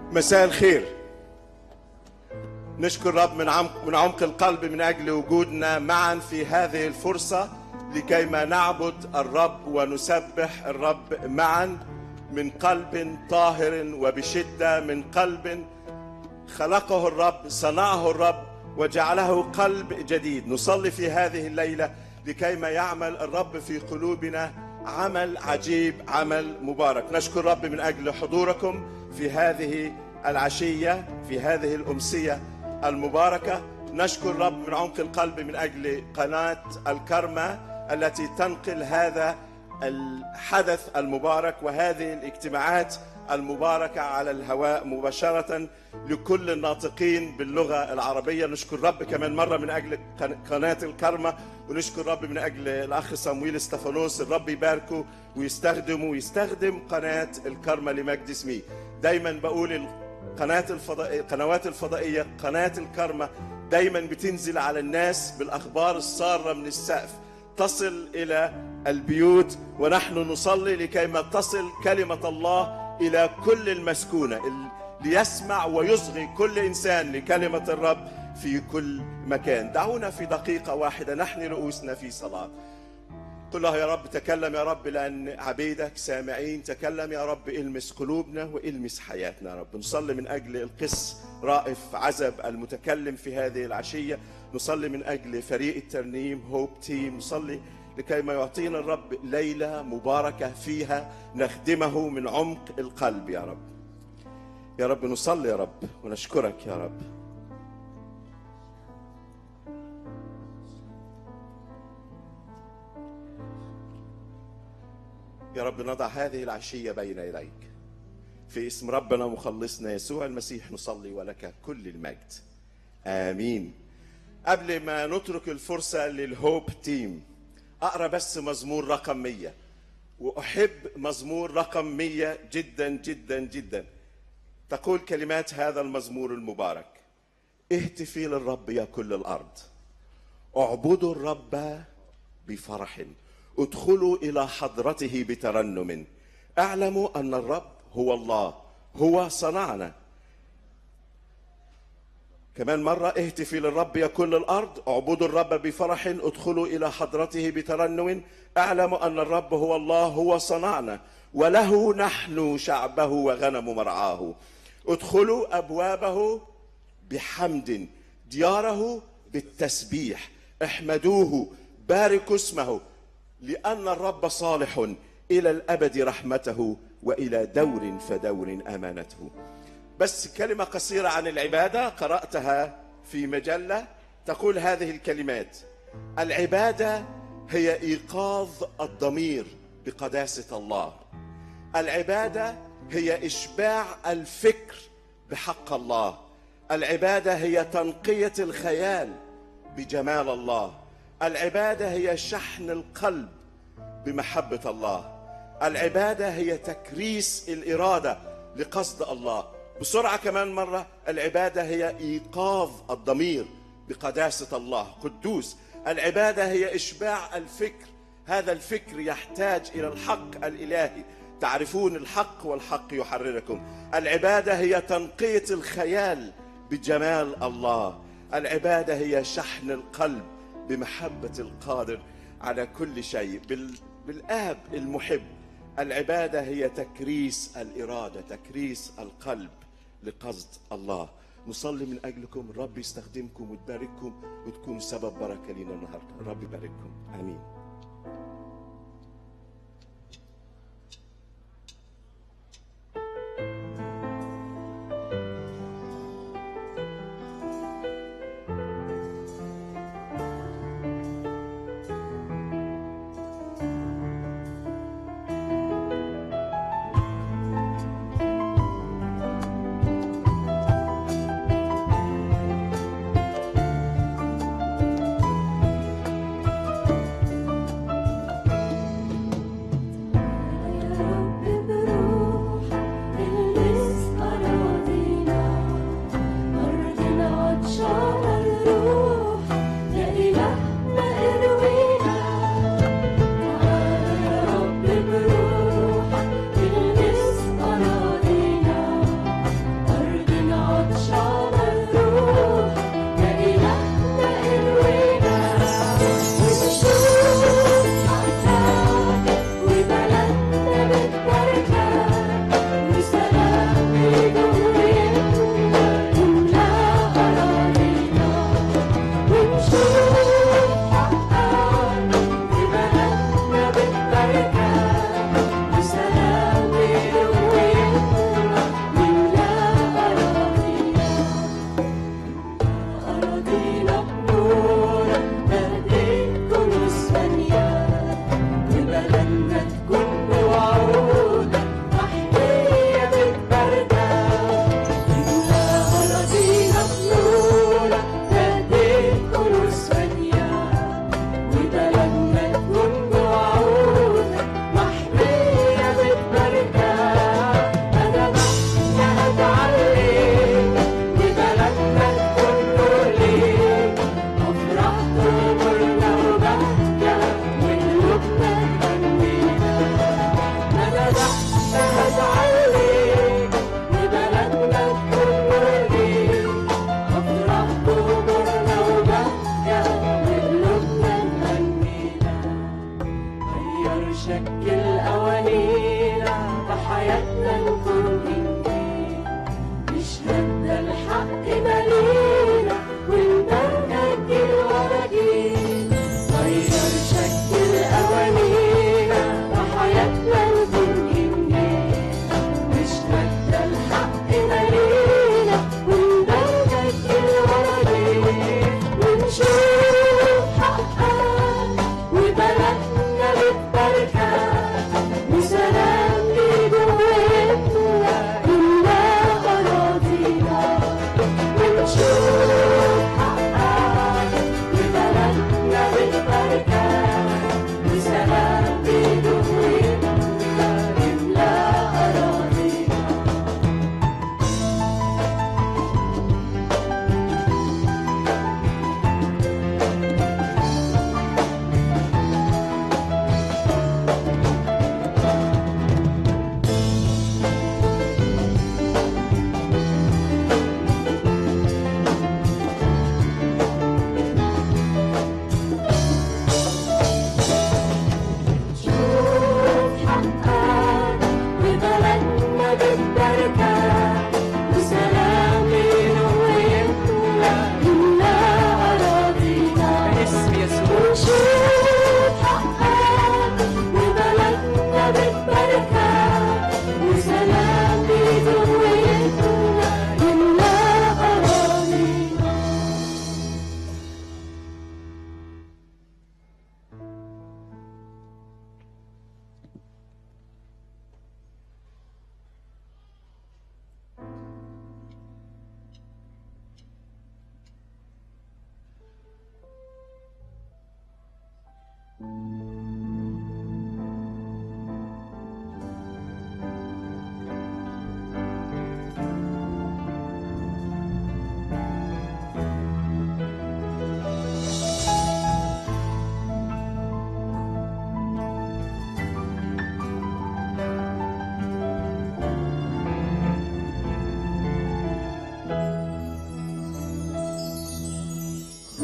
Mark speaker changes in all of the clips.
Speaker 1: مساء الخير نشكر رب من عمق من عمق القلب من اجل وجودنا معا في هذه الفرصه لكيما نعبد الرب ونسبح الرب معا من قلب طاهر وبشده من قلب خلقه الرب صنعه الرب وجعله قلب جديد نصلي في هذه الليله لكيما يعمل الرب في قلوبنا عمل عجيب عمل مبارك نشكر رب من اجل حضوركم في هذه العشيه في هذه الامسيه المباركه نشكر رب من عمق القلب من اجل قناه الكرمه التي تنقل هذا الحدث المبارك وهذه الاجتماعات المباركة على الهواء مباشرة لكل الناطقين باللغة العربية نشكر رب كمان مرة من أجل قناة الكرمة ونشكر رب من أجل الأخ صمويل استفانوس الرب يباركه ويستخدمه ويستخدم قناة الكرمة لمجد اسمه دايما بقول القناة الفضائية القنوات الفضائية قناة الكرمة دايما بتنزل على الناس بالأخبار السارة من السقف تصل إلى البيوت ونحن نصلي لكيما تصل كلمة الله إلى كل المسكونة ليسمع ويصغي كل إنسان لكلمة الرب في كل مكان دعونا في دقيقة واحدة نحن رؤوسنا في صلاة قل له يا رب تكلم يا رب لأن عبيدك سامعين تكلم يا رب المس قلوبنا والمس حياتنا يا رب نصلي من أجل القس رائف عزب المتكلم في هذه العشية نصلي من أجل فريق الترنيم هوب تيم نصلي لكي ما يعطينا الرب ليلة مباركة فيها نخدمه من عمق القلب يا رب يا رب نصلي يا رب ونشكرك يا رب يا رب نضع هذه العشية بين يديك في اسم ربنا مخلصنا يسوع المسيح نصلي ولك كل المجد آمين قبل ما نترك الفرصة للهوب تيم أقرأ بس مزمور رقم مية وأحب مزمور رقم مية جدا جدا جدا تقول كلمات هذا المزمور المبارك اهتفي للرب يا كل الأرض اعبدوا الرب بفرح ادخلوا إلى حضرته بترنم اعلموا أن الرب هو الله هو صنعنا كمان مرة اهتفي للرب يا كل الأرض اعبدوا الرب بفرح ادخلوا إلى حضرته بترنم اعلموا أن الرب هو الله هو صنعنا وله نحن شعبه وغنم مرعاه ادخلوا أبوابه بحمد دياره بالتسبيح احمدوه باركوا اسمه لأن الرب صالح إلى الأبد رحمته وإلى دور فدور أمانته بس كلمة قصيرة عن العبادة قرأتها في مجلة تقول هذه الكلمات العبادة هي إيقاظ الضمير بقداسة الله العبادة هي إشباع الفكر بحق الله العبادة هي تنقية الخيال بجمال الله العبادة هي شحن القلب بمحبة الله العبادة هي تكريس الإرادة لقصد الله بسرعة كمان مرة العبادة هي إيقاظ الضمير بقداسة الله قدوس العبادة هي إشباع الفكر هذا الفكر يحتاج إلى الحق الإلهي تعرفون الحق والحق يحرركم العبادة هي تنقية الخيال بجمال الله العبادة هي شحن القلب بمحبة القادر على كل شيء بالآب المحب العبادة هي تكريس الإرادة تكريس القلب لقصد الله نصلي من أجلكم الرب يستخدمكم وتبارككم وتكونوا سبب بركة لنا النهاردة الرب يبارككم آمين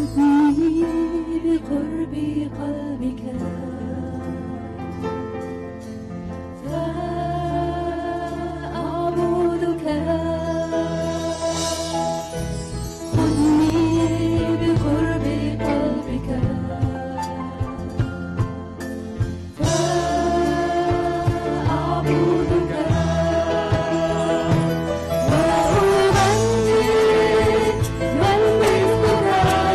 Speaker 2: خذني بقرب قلبك فأعبدك خذني بقرب قلبك فأعبدك وأغني من مثلك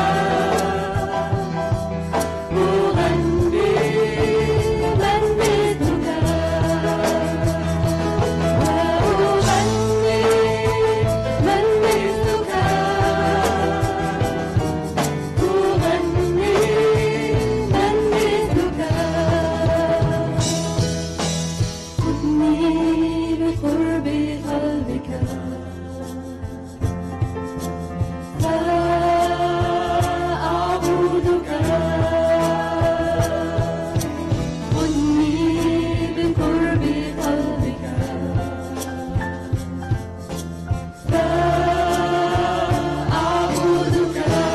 Speaker 2: أغني من مثلك وأغني من مثلك أغني من مثلك خذني بقرب قلبك فأعبدك خذني بقرب قلبك فأعبدك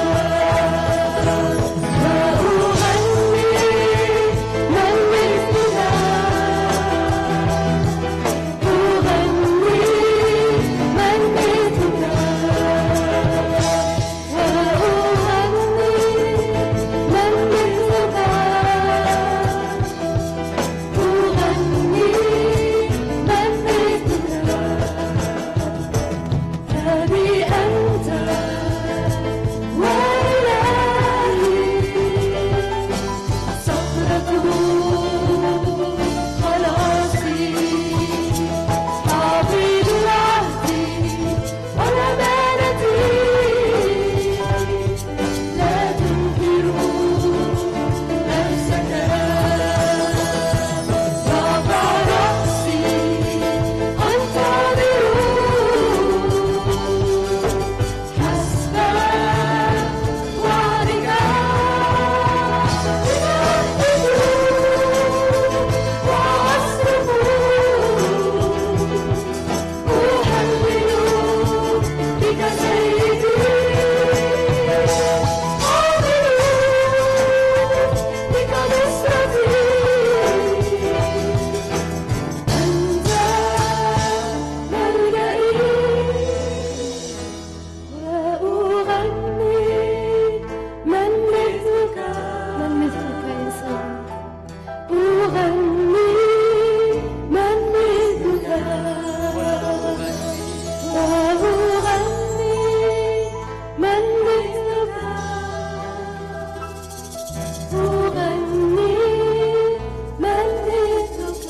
Speaker 2: وأغني من مثلك أغني من مثلك وأغني من مثلك أغني من مثلك أبي أنت وإلهي صخرته خلاصي عظيم العهد والأمانة لا تنكر نفسك رفع رأسي أنتظر حسب وعدك وأصرف أهلل بك سيدي أعمل بك نصرتي أنت ملجئي وأغني من مثلك من مثلك يا سيدي أغني من مثلك وأغني من مثلك أغني من مثلك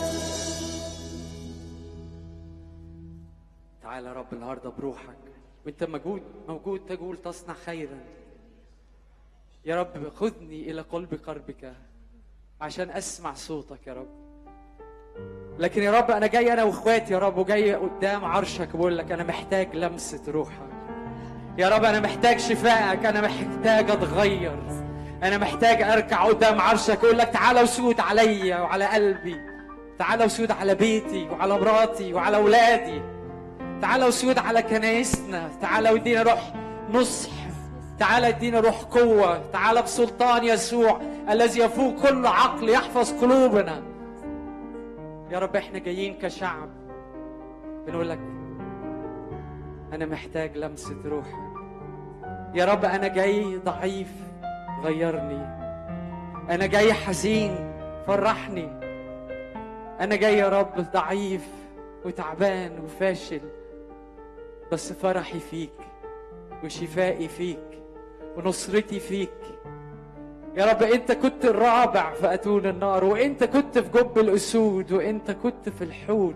Speaker 3: تعال يا رب النهارده بروحك وانت موجود موجود تقول تصنع خيرا يا رب خذني الى قلب قربك عشان اسمع صوتك يا رب لكن يا رب انا جاي انا واخواتي يا رب وجاي قدام عرشك بقول لك انا محتاج لمسه روحك يا رب انا محتاج شفائك انا محتاج اتغير انا محتاج اركع قدام عرشك اقول لك تعالى وسود عليا وعلى قلبي تعالى وسود على بيتي وعلى مراتي وعلى اولادي تعالى وسود على كنايسنا تعالى وادينا روح نصح تعالى ادينا روح قوة تعالى بسلطان يسوع الذي يفوق كل عقل يحفظ قلوبنا يا رب احنا جايين كشعب بنقول لك انا محتاج لمسة روحك يا رب انا جاي ضعيف غيرني انا جاي حزين فرحني انا جاي يا رب ضعيف وتعبان وفاشل بس فرحي فيك وشفائي فيك ونصرتي فيك يا رب انت كنت الرابع في اتون النار وانت كنت في جب الاسود وانت كنت في الحوت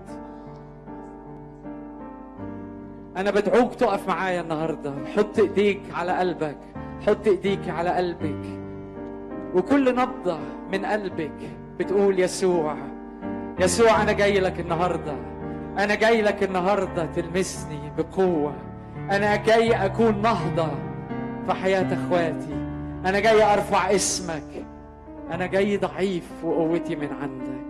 Speaker 3: انا بدعوك تقف معايا النهارده حط ايديك على قلبك حط ايديك على قلبك وكل نبضه من قلبك بتقول يسوع يسوع انا جاي لك النهارده انا جاي لك النهارده تلمسني بقوه انا جاي اكون نهضه في حياه اخواتي انا جاي ارفع اسمك انا جاي ضعيف وقوتي من عندك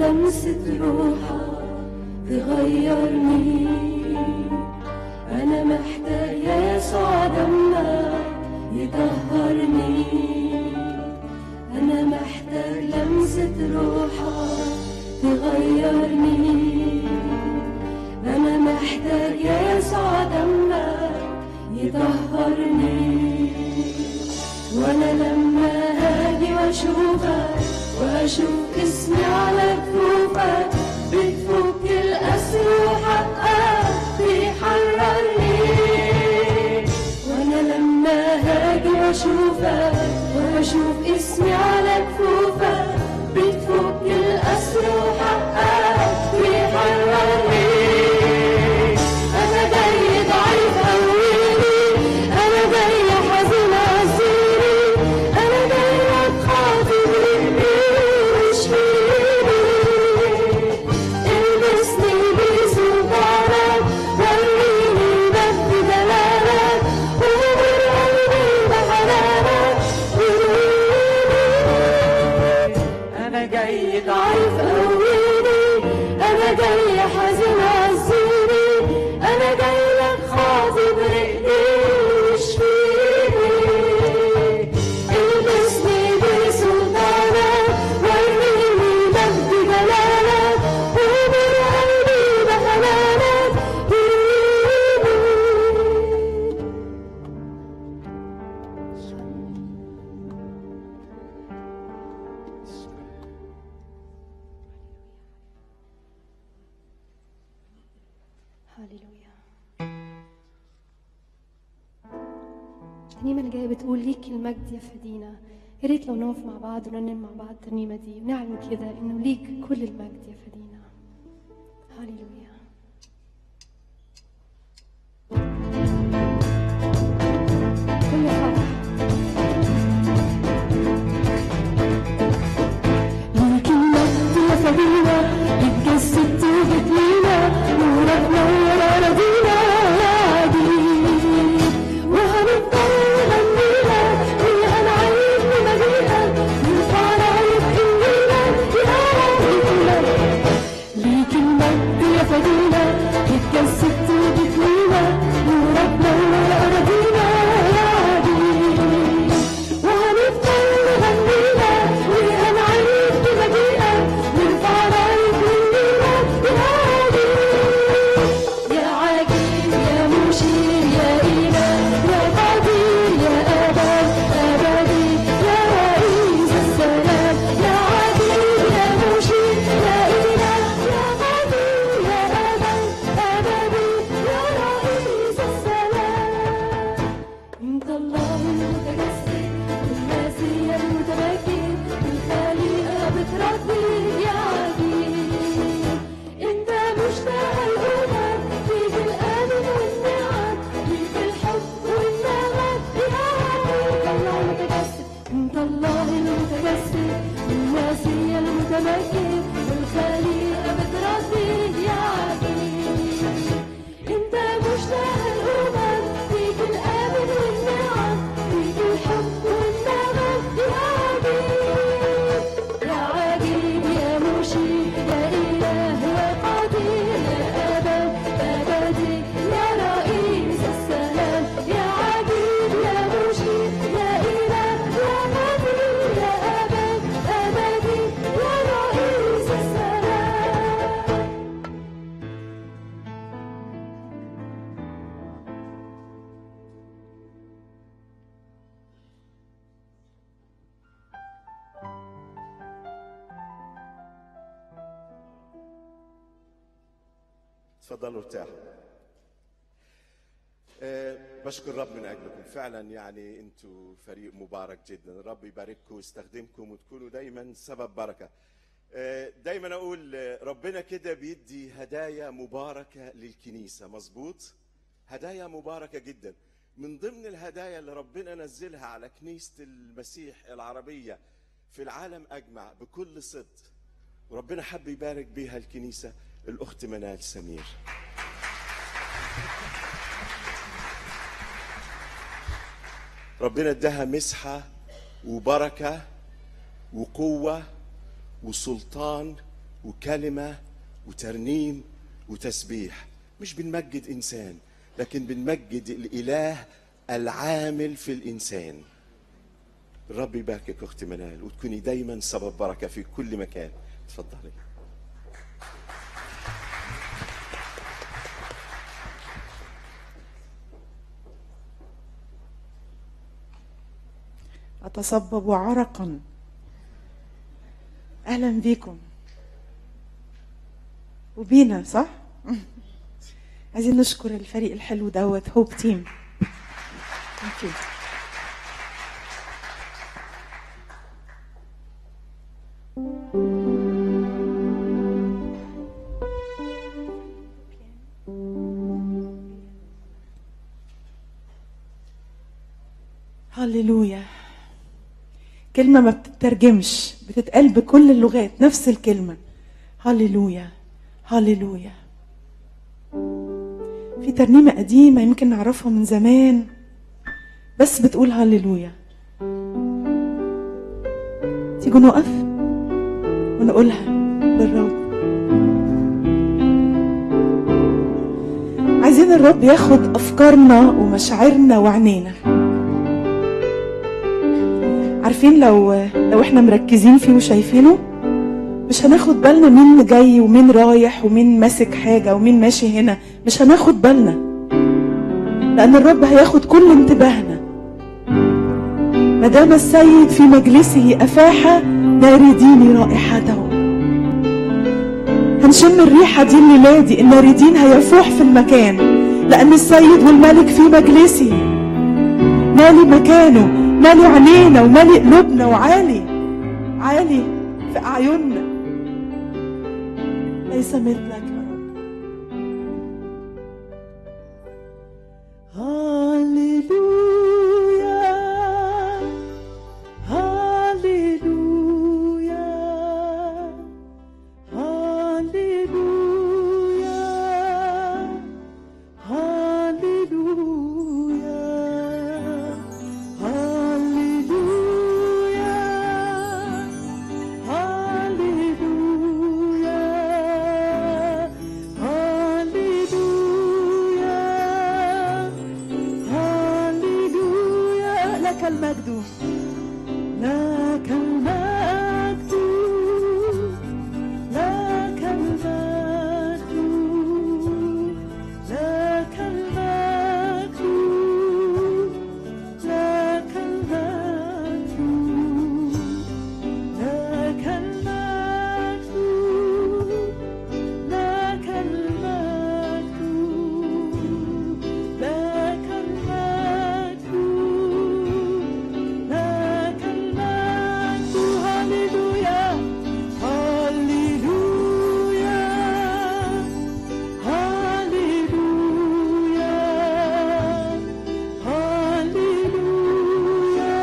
Speaker 2: لمسة روحك تغيرني أنا محتاج يا يسوع دمك يطهرني أنا محتاج لمسة روحك تغيرني أنا محتاج يا يسوع دمك يطهرني وأنا لما هاجي وأشوفك وأشوف اسمي على كفوفك بتفك الأسر وحقك بيحررني وأنا لما هاجي وأشوفك وأشوف اسمي على كفوفك بتفك الأسر وحقك بيحررني أنا جاي ضعيف قويني أنا جاي حزين عزيني أنا جاي أتخاطب رجلي واشفيني المسني بسلطانك وريني مجد جلالك وغمر قلبي بحنانك ورويني
Speaker 3: أنا جاي
Speaker 2: ضعيف قويني انا جاي حزين عزيني انا جاي لك خاطب رقدي واشفيني البسني بسلطانك وريني مجد جلالك ومن قلبي بحنانك ورويني
Speaker 4: هاليلويا ترنيمة جاية بتقول ليك المجد يا فدينا يا ريت لو نقف مع بعض ونرنم مع بعض الترنيمة دي ونعلن كده إنه ليك كل المجد يا فدينا هاليلويا كل فرح
Speaker 2: ليك المجد يا فدينا اتجسدت وجيتلينا نورك نور أراضينا يا عجيب وهنفضل نغنيلك وهنعيد بمجيئك نرفع راية إنجيلك يا عجيبنا ليك المجد يا فدينا اتجسدت وجيتلينا نورك نور أراضينا يا عجيب وهنفضل نغنيلك وهنعيد بمجيئك نرفع راية إنجيلك يا عجيب يا عجيب يا مشير يا إله يا قدير يا أبد أبدي يا رئيس السلام يا عجيب يا مشير يا إله يا قدير يا أبد أبدي يا رئيس السلام انت الله المتجسد والمسيح المتمكن الخليقه بتردد يا عجيب انت مشتاق الامم فيك الامن والنعم فيك الحب والنغم يا عجيب الله المتجسد انت الله المتجسد والمسيح المتمكن والخليقه بتردد يا عجيب انت مشتاق الامم فيك الامن والنعم فيك الحب والنغم يا عجيب يا عجيب يا مشير يا اله يا قدير يا ابد ابدي يا رئيس السلام يا عجيب يا مشير يا اله يا قدير يا ابد ابدي يا رئيس السلام
Speaker 1: تفضلوا ارتاحوا أه بشكر الرب من اجلكم فعلا يعني انتوا فريق مبارك جدا الرب يبارككم ويستخدمكم وتكونوا دايما سبب بركه أه دايما اقول آه، ربنا كده بيدي هدايا مباركه للكنيسه مظبوط هدايا مباركه جدا من ضمن الهدايا اللي ربنا نزلها على كنيسه المسيح العربيه في العالم اجمع بكل صدق وربنا حب يبارك بيها الكنيسه الاخت منال سمير ربنا اداها مسحه وبركه وقوه وسلطان وكلمة وترنيم وتسبيح مش بنمجد إنسان لكن بنمجد الإله العامل في الإنسان الرب يباركك أختي منال وتكوني دايما سبب بركة في كل مكان تفضلي
Speaker 5: أتصبب عرقا أهلا بيكم وبينا صح؟ عايزين نشكر الفريق الحلو دوت هوب تيم Thank you. هللويا كلمة ما بتترجمش بتتقال بكل اللغات نفس الكلمة هللويا هللويا في ترنيمة قديمة يمكن نعرفها من زمان بس بتقول هللويا تيجوا نقف ونقولها للرب عايزين الرب ياخد أفكارنا ومشاعرنا وعنينا عارفين لو لو احنا مركزين فيه وشايفينه مش هناخد بالنا مين جاي ومين رايح ومين ماسك حاجة ومين ماشي هنا مش هناخد بالنا لأن الرب هياخد كل انتباهنا ما دام السيد في مجلسه أفاح ناردين رائحته هنشم الريحة دي الليلة دي الناردين هيفوح في المكان لأن السيد والملك في مجلسه مالي مكانه مالي عينينا ومالي قلوبنا وعالي عالي في أعيننا ليس مثلك يا رب هاليلويا هاليلويا هاليلويا هاليلويا هاليلويا هاليلويا هاليلويا هاليلويا لك المجد لك المجد لك المجد لك المجد لك المجد لك المجد لك المجد لك المجد لك المجد هللويا هللويا هللويا هللويا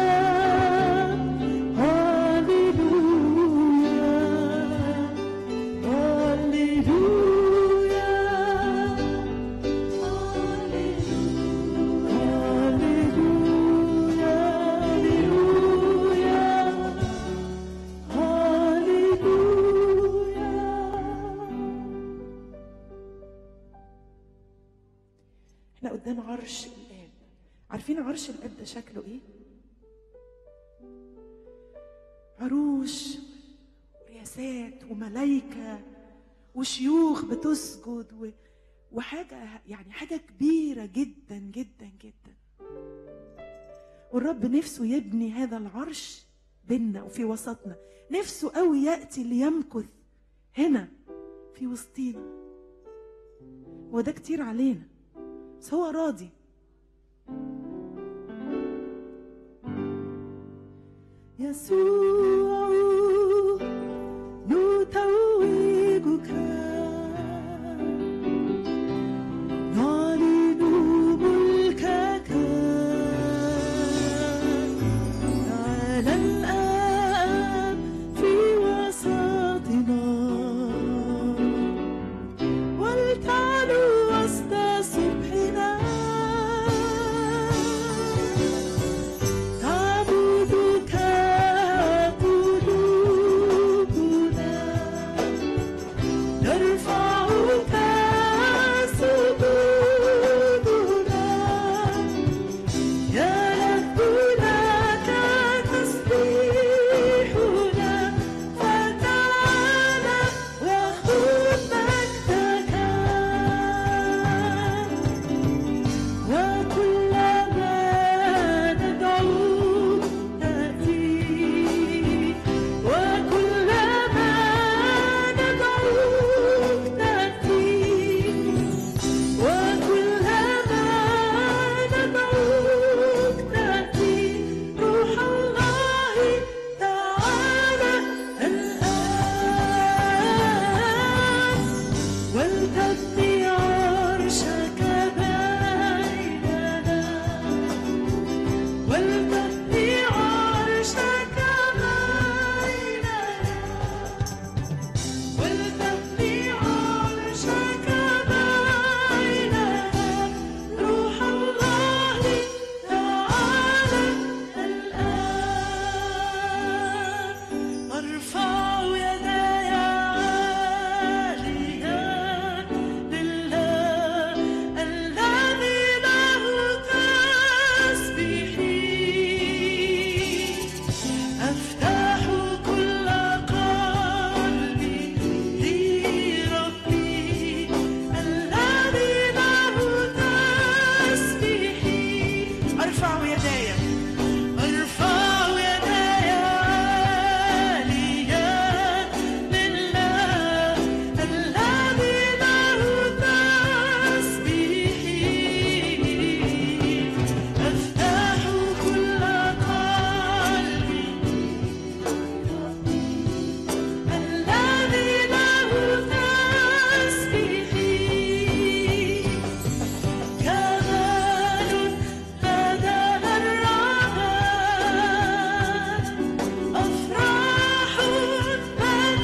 Speaker 5: هللويا احنا قدام عرش الآب عارفين عرش الآب ده شكله ايه؟ عروش ورياسات وملايكة وشيوخ بتسجد و... وحاجة يعني حاجة كبيرة جدا جدا جدا والرب نفسه يبني هذا العرش بينا وفي وسطنا نفسه قوي يأتي ليمكث هنا في وسطينا وده كتير علينا بس هو راضي يسوع نتوجك نعلن ملكك على الآن في وسطنا ولتعلو وسط صبحنا تعبدك قلوبنا
Speaker 2: نرفعك سجودنا يا رب لك تسبيحنا فتعالى وخذ مجدك وكلما ندعوك تأتي وكلما ندعوك تأتي وكلما ندعوك تأتي روح الله تعالى الآن ولتبني عرشك بيننا ولتبني عرشك بيننا ولتبني عرشك بيننا روح الله تعالى الآن أرفع يداي عاليا لله الذي له تسبيحي أفتح كل قلبي لربي الذي له تسبيحي أرفع يداي أرفع يداي عاليا لله الذي له تسبيحي أفتح كل قلبي الذي له تسبيحي كمال بدل الرعد أفراح بدل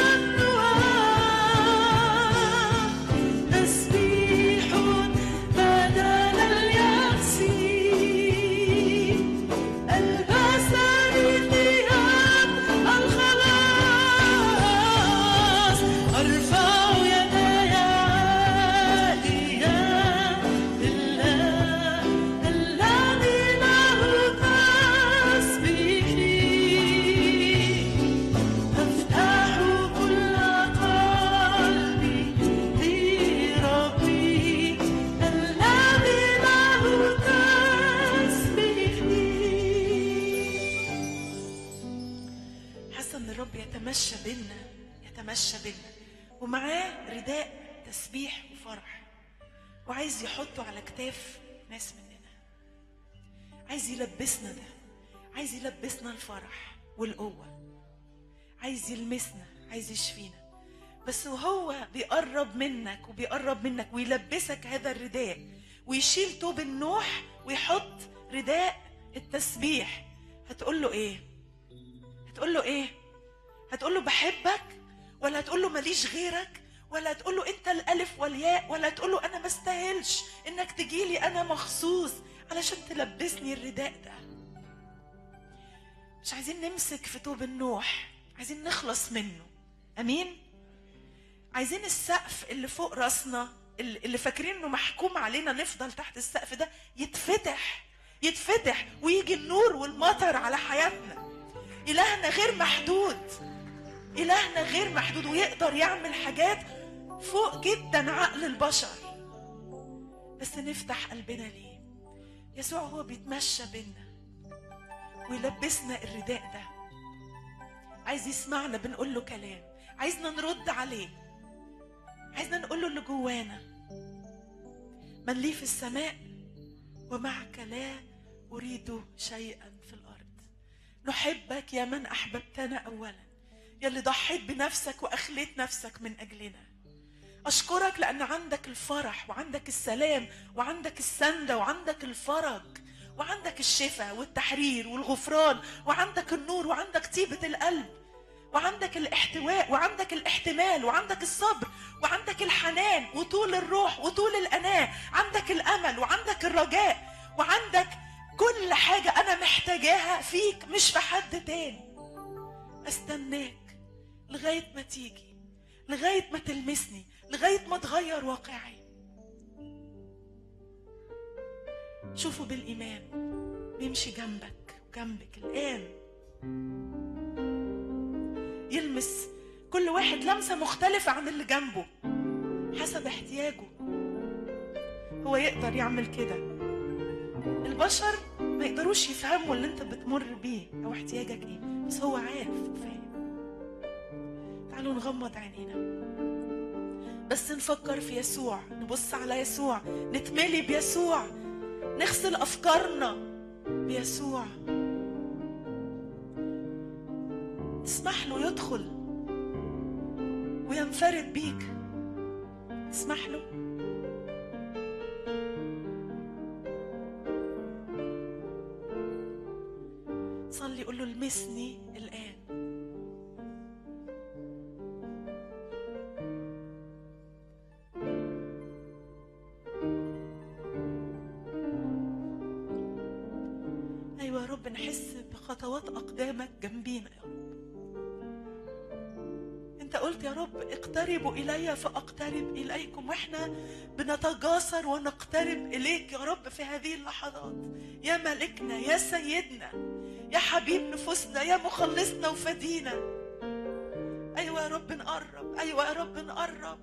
Speaker 2: النوام تسبيح بدل اليأس ألبسني ثياب الخلاص أرفع يداي عاليا لله الذي له تسبيحي أفتح كل قلبي لربي الذي له تسبيحي
Speaker 6: حاسه ان الرب يتمشى بينا يتمشى بينا ومعاه رداء تسبيح وفرح وعايز يحطه على كتاف ناس مننا عايز يلبسنا ده عايز يلبسنا الفرح والقوه عايز يلمسنا عايز يشفينا بس وهو بيقرب منك وبيقرب منك ويلبسك هذا الرداء ويشيل توب النوح ويحط رداء التسبيح هتقول له ايه هتقول له ايه هتقول له بحبك ولا هتقول له ماليش غيرك ولا هتقول له انت الالف والياء ولا هتقول له انا ما استاهلش انك تجيلي انا مخصوص علشان تلبسني الرداء ده مش عايزين نمسك في توب النوح عايزين نخلص منه امين عايزين السقف اللي فوق راسنا اللي اللي فاكرين انه محكوم علينا نفضل تحت السقف ده يتفتح يتفتح ويجي النور والمطر على حياتنا إلهنا غير محدود إلهنا غير محدود ويقدر يعمل حاجات فوق جدا عقل البشر بس نفتح قلبنا ليه يسوع هو بيتمشى بينا ويلبسنا الرداء ده عايز يسمعنا بنقول له كلام عايزنا نرد عليه عايزنا نقول له اللي جوانا من لي في السماء ومعك لا أريد شيئا في الأرض نحبك يا من أحببتنا أولا يا اللي ضحيت بنفسك وأخليت نفسك من أجلنا أشكرك لأن عندك الفرح وعندك السلام وعندك السندة وعندك الفرج وعندك الشفاء والتحرير والغفران وعندك النور وعندك طيبة القلب وعندك الاحتواء وعندك الاحتمال وعندك الصبر وعندك الحنان وطول الروح وطول الأناة عندك الأمل وعندك الرجاء وعندك كل حاجة أنا محتاجاها فيك مش في حد تاني استناك لغاية ما تيجي لغايه ما تلمسني لغايه ما تغير واقعي شوفوا بالايمان بيمشي جنبك وجنبك الان يلمس كل واحد لمسه مختلفه عن اللي جنبه حسب احتياجه هو يقدر يعمل كده البشر ما يقدروش يفهموا اللي انت بتمر بيه او احتياجك ايه بس هو عارف وفاهم تعالوا نغمض عينينا بس نفكر في يسوع نبص على يسوع نتملي بيسوع نغسل افكارنا بيسوع اسمح له يدخل وينفرد بيك اسمح له صلي قول له المسني الان ايوه يا رب نحس بخطوات اقدامك جنبينا يا رب انت قلت يا رب اقتربوا الي فاقترب اليكم واحنا بنتجاسر ونقترب اليك يا رب في هذه اللحظات يا ملكنا يا سيدنا يا حبيب نفوسنا يا مخلصنا وفدينا ايوه يا رب نقرب ايوه يا رب نقرب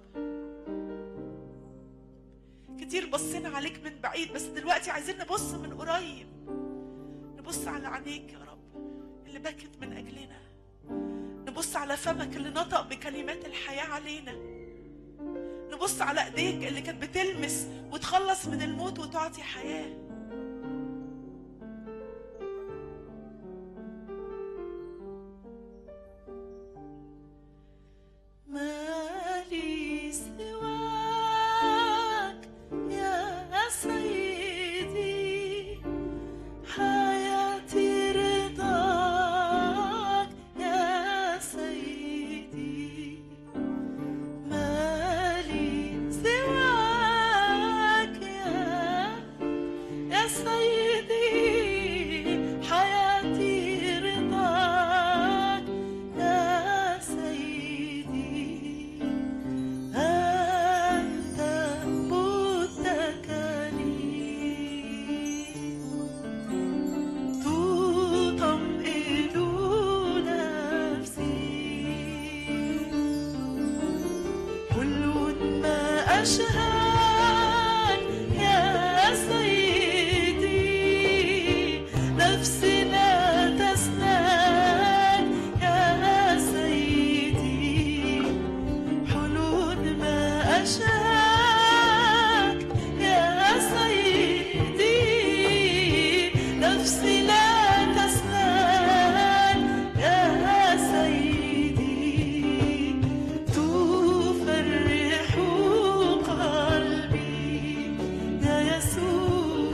Speaker 6: كتير بصينا عليك من بعيد بس دلوقتي عايزين نبص من قريب نبص على عينيك يا رب اللي بكت من اجلنا نبص على فمك اللي نطق بكلمات الحياه علينا نبص على ايديك اللي كانت بتلمس وتخلص من الموت وتعطي حياه ما لي سواك يا سيدي حياتي رضاك يا سيدي ما لي سواك يا يا سيدي حياتي رضاك يا سيدي أنت متكلي تطمئن نفسي حلو ما أشهد يا سيدي نفسي لا تسلك يا سيدي حلول ما أشاك يا سيدي نفسي لا تسلم يا سيدي تفرح قلبي يا يسوع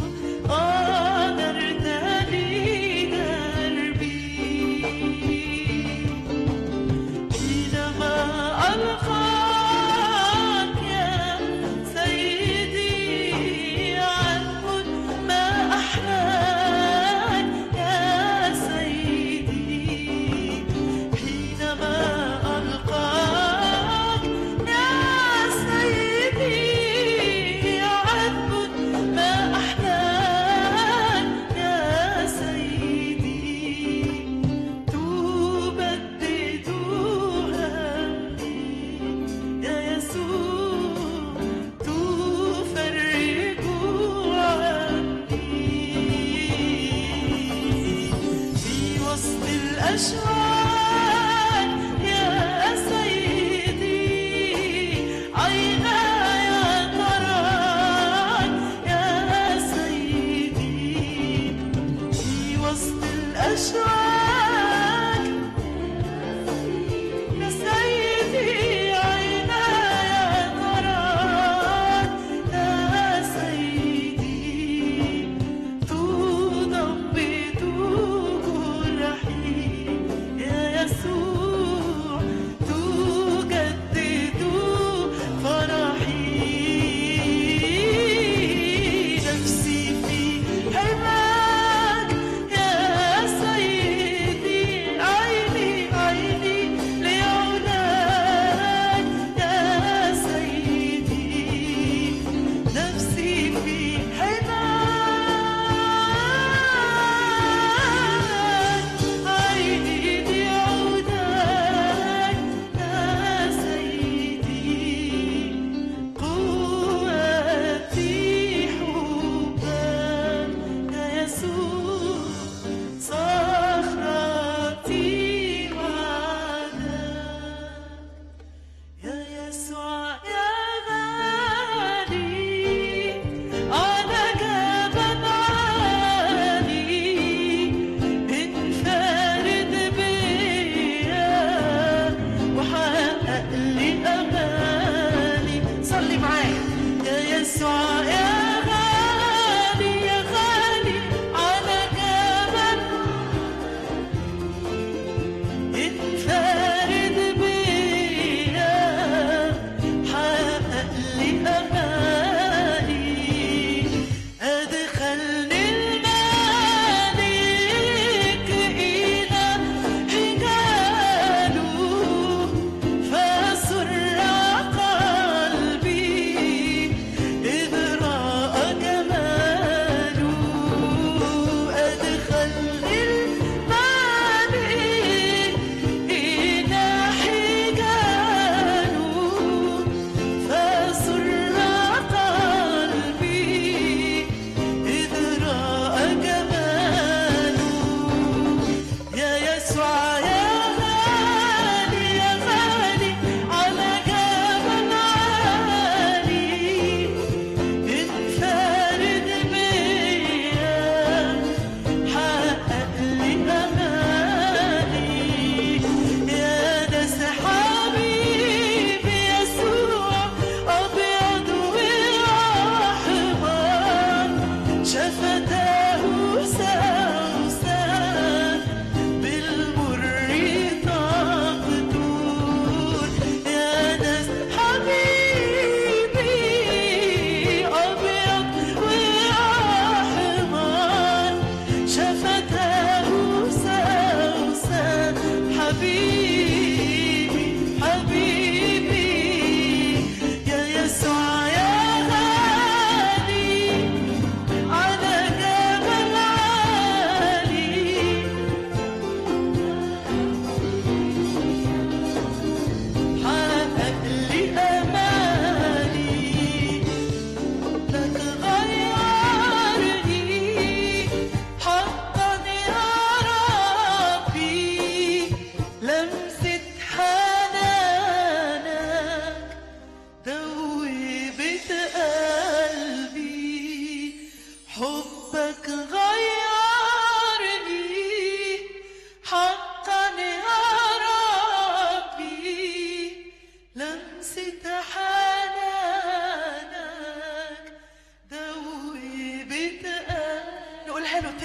Speaker 6: قدرت لي دربي حينما ألقاك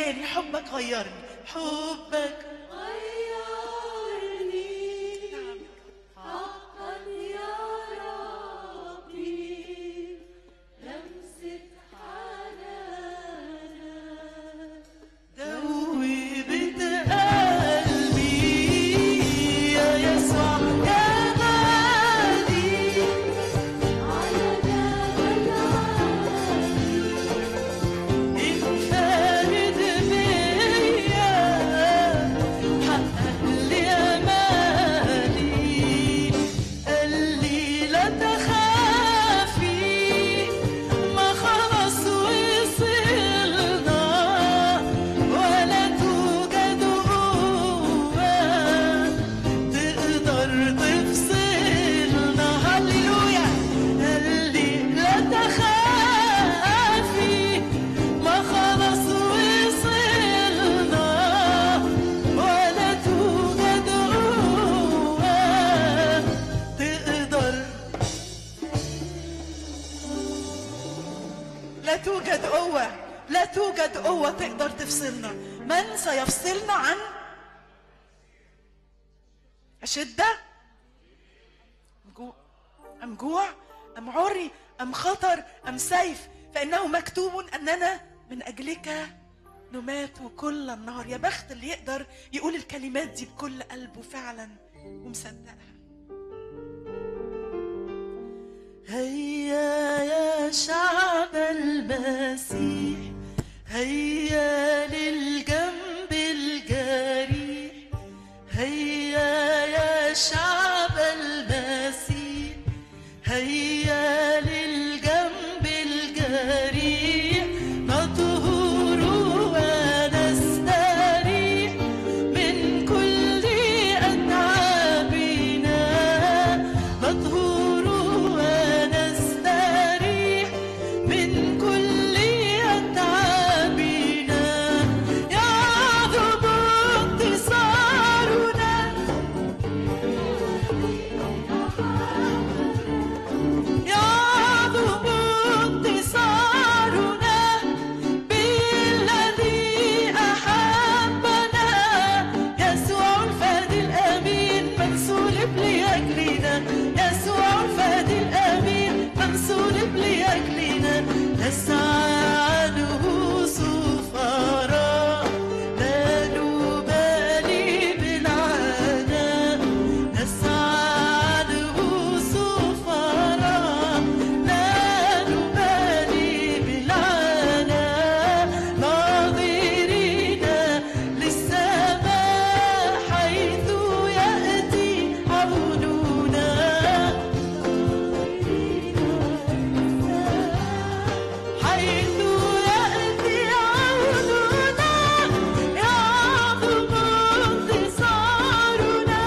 Speaker 6: تاني حبك غيرني حبك
Speaker 2: غيرني
Speaker 6: نعم
Speaker 2: حقا يا ربي لمسة حنانك
Speaker 6: دوبت قلبي يا يسوع يا غالي
Speaker 2: على جبل عالي
Speaker 6: انفرد بيا حقق لي امالي قال لي لا تخافي ما خلص وصلنا ولا توجد قوة تقدر تفصلنا هللويا قال لي لا تخافي ما خلص وصلنا ولا توجد قوة تقدر لا توجد قوة لا توجد قوة تقدر تفصلنا من سيفصلنا عن شدة أم جو- أم جوع أم عري أم خطر أم سيف فإنه مكتوب أننا من أجلك نمات كل النهار يا بخت اللي يقدر يقول الكلمات دي بكل قلبه فعلا ومصدقها هيا يا شعب المسيح هيا للجنب الجريح هيا يا شعب المسيح هيا للجنب الجريح نطهر ونستريح من كل أتعابنا نطهر ونستريح من كل أتعابنا يعذب انتصارنا يعظم انتصارنا بالذي أحبنا يسوع الفادي الأمين من صلب لأجلنا يسوع الفادي الأمين من صلب لأجلنا نسعى عنه سفراء لا نبالي بالعناء نسعى عنه سفراء لا نبالي بالعناء ناظرين للسماء حيث يأتي عوننا حيث يأتي عوننا يعظم انتصارنا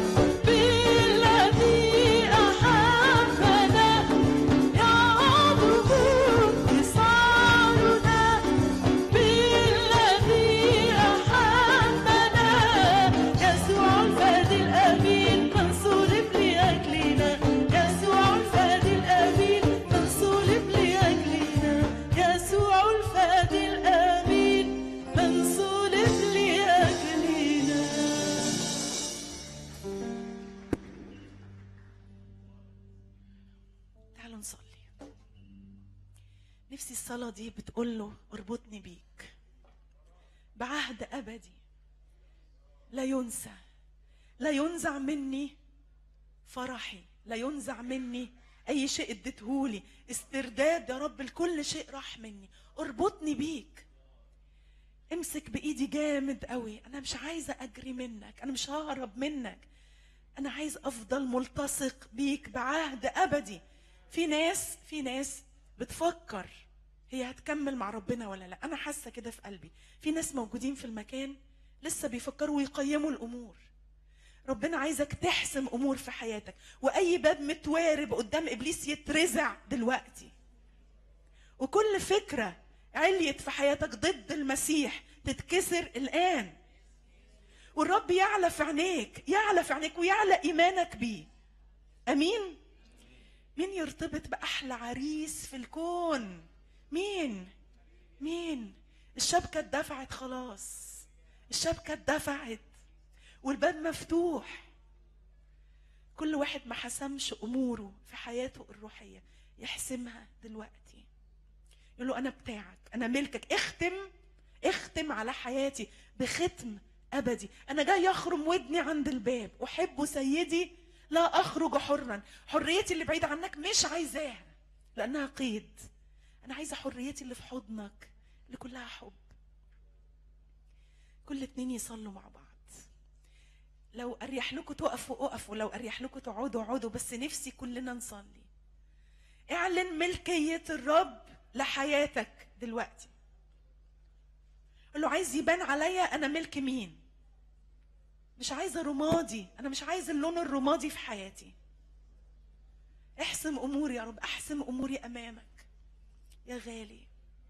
Speaker 6: بالذي أحبنا يعظم انتصارنا بالذي أحبنا يسوع الفادي الأمين من صلب لأجلنا يسوع الفادي الأمين من صلب لأجلنا يسوع الفادي الأمين من صلب لأجلنا تعالوا نصلي نفسي الصلاة دي بتقول له اربطني بيك بعهد أبدي لا ينسى لا ينزع مني فرحي لا ينزع مني أي شيء اديتهولي استرداد يا رب لكل شيء راح مني اربطني بيك امسك بإيدي جامد قوي أنا مش عايزة أجري منك أنا مش ههرب منك أنا عايز أفضل ملتصق بيك بعهد أبدي في ناس في ناس بتفكر هي هتكمل مع ربنا ولا لا أنا حاسة كده في قلبي في ناس موجودين في المكان لسه بيفكروا ويقيموا الأمور ربنا عايزك تحسم أمور في حياتك وأي باب متوارب قدام إبليس يترزع دلوقتي وكل فكرة عليت في حياتك ضد المسيح تتكسر الآن والرب يعلى في عينيك يعلى في عينيك ويعلى إيمانك بيه أمين مين يرتبط بأحلى عريس في الكون مين مين الشبكة اتدفعت خلاص الشبكة اتدفعت والباب مفتوح كل واحد ما حسمش اموره في حياته الروحيه يحسمها دلوقتي يقول له انا بتاعك انا ملكك اختم اختم على حياتي بختم ابدي انا جاي اخرم ودني عند الباب احب سيدي لا اخرج حرا حريتي اللي بعيد عنك مش عايزاها لانها قيد انا عايزه حريتي اللي في حضنك اللي كلها حب كل اتنين يصلوا مع بعض لو اريح لكم تقفوا اقفوا لو اريح لكم تقعدوا اقعدوا بس نفسي كلنا نصلي اعلن ملكية الرب لحياتك دلوقتي قول له عايز يبان عليا انا ملك مين مش عايزه رمادي انا مش عايز اللون الرمادي في حياتي احسم اموري يا رب احسم اموري امامك يا غالي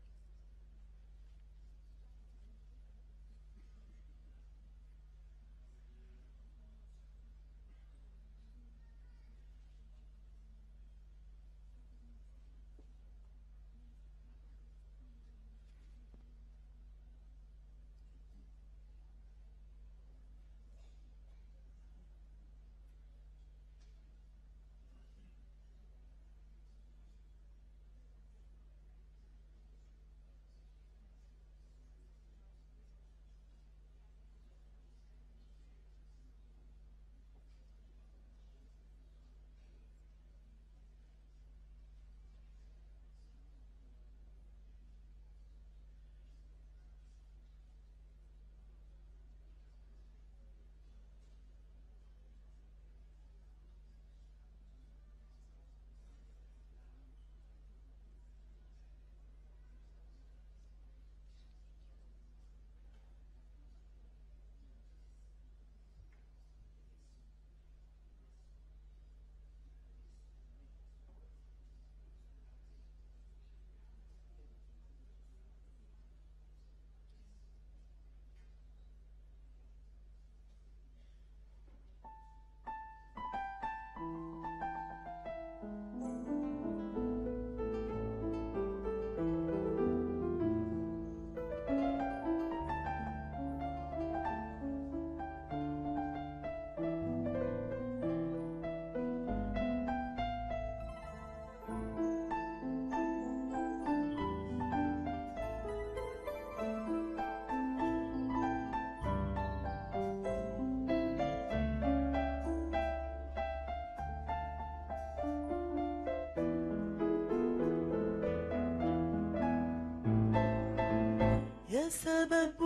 Speaker 6: يا سبب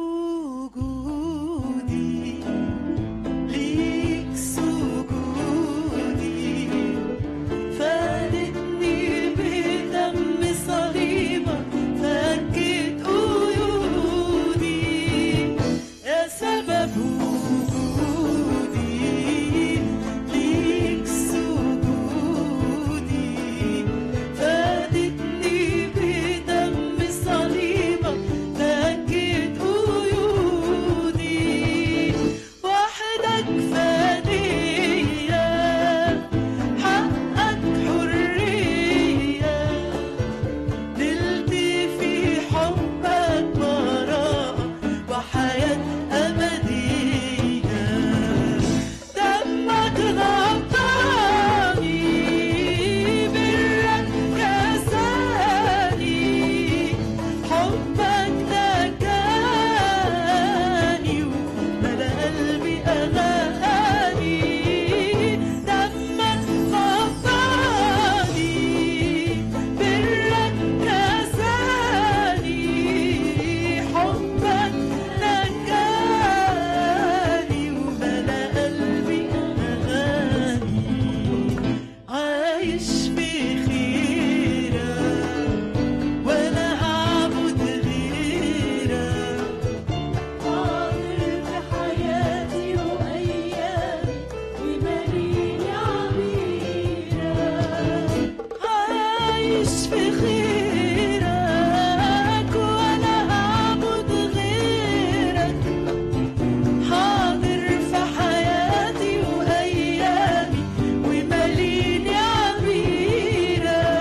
Speaker 6: وجودي ليك سجودي فادتني بدم صليبك فكت قيودي يا سبب وجودي ليك سجودي فادتني بدم صليبك فكت قيودي وحدك فدية حقك حرية نلت في حبك براءة وحياة أبدية دمك غطاني برك كساني حبك نجاني وملا قلبي أغاني دمك غطاني برك كساني حبك نجاني وملا قلبي أغاني عايش في خيرك ولا أعبد غيرك
Speaker 2: حاضر في حياتي وأيامي وماليني عبيرك
Speaker 6: عايش في خيرك ولا أعبد غيرك حاضر في حياتي وأيامي وماليني عبيرك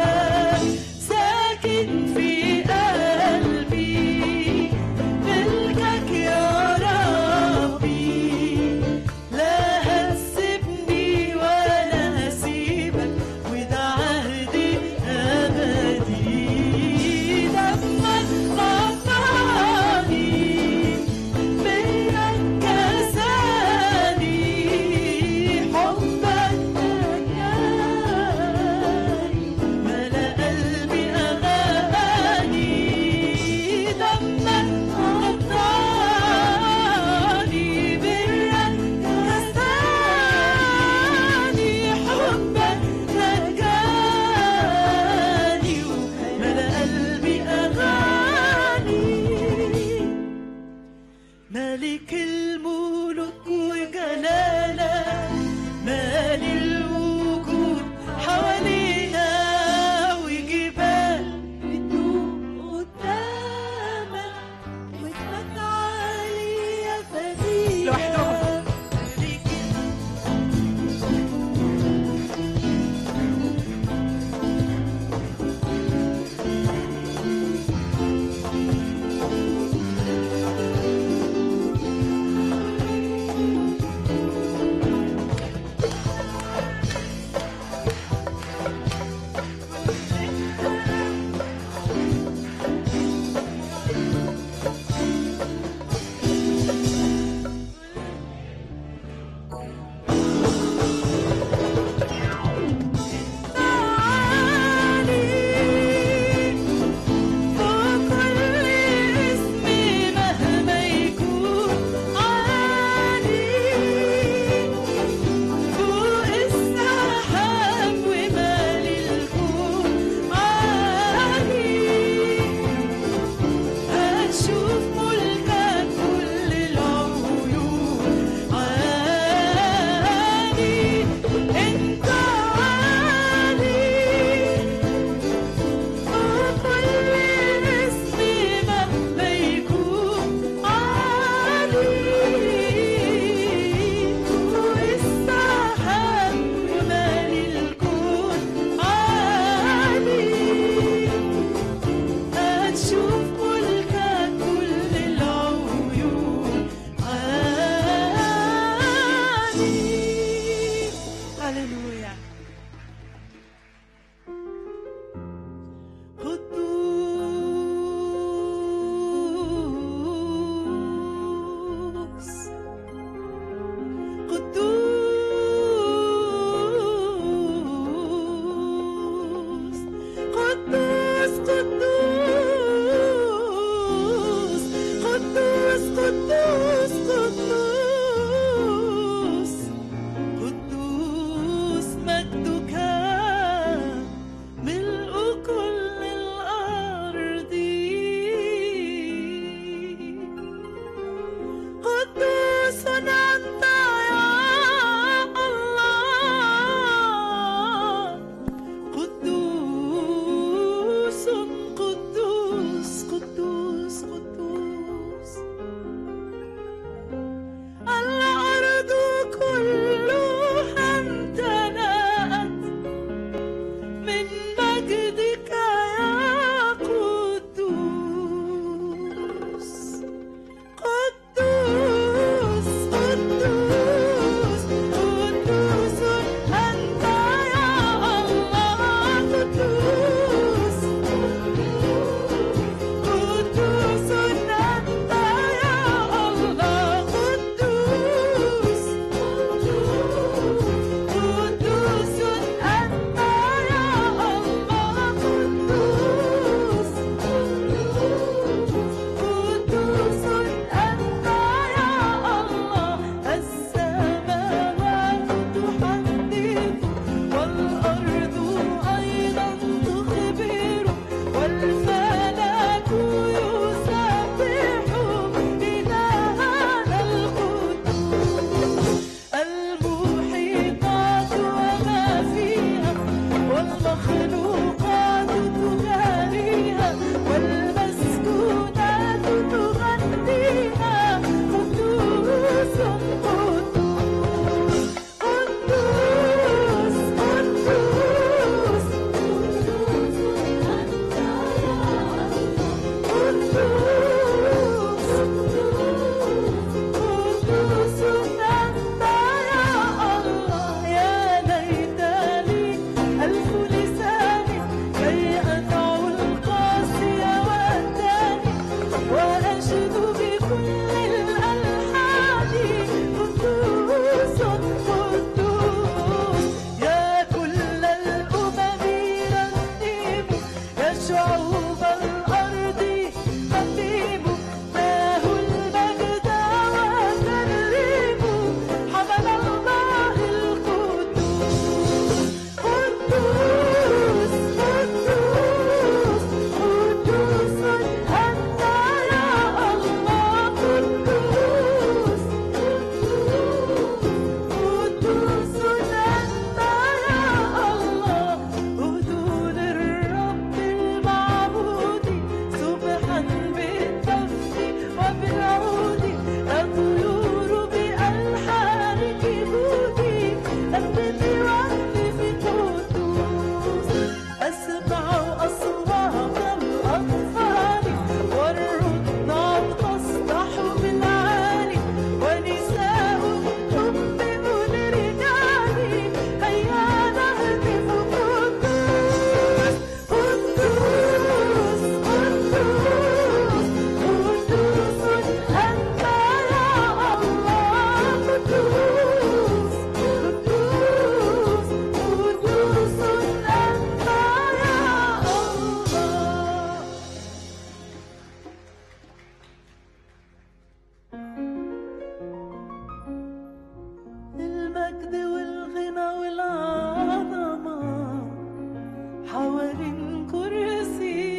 Speaker 2: حوالين كرسي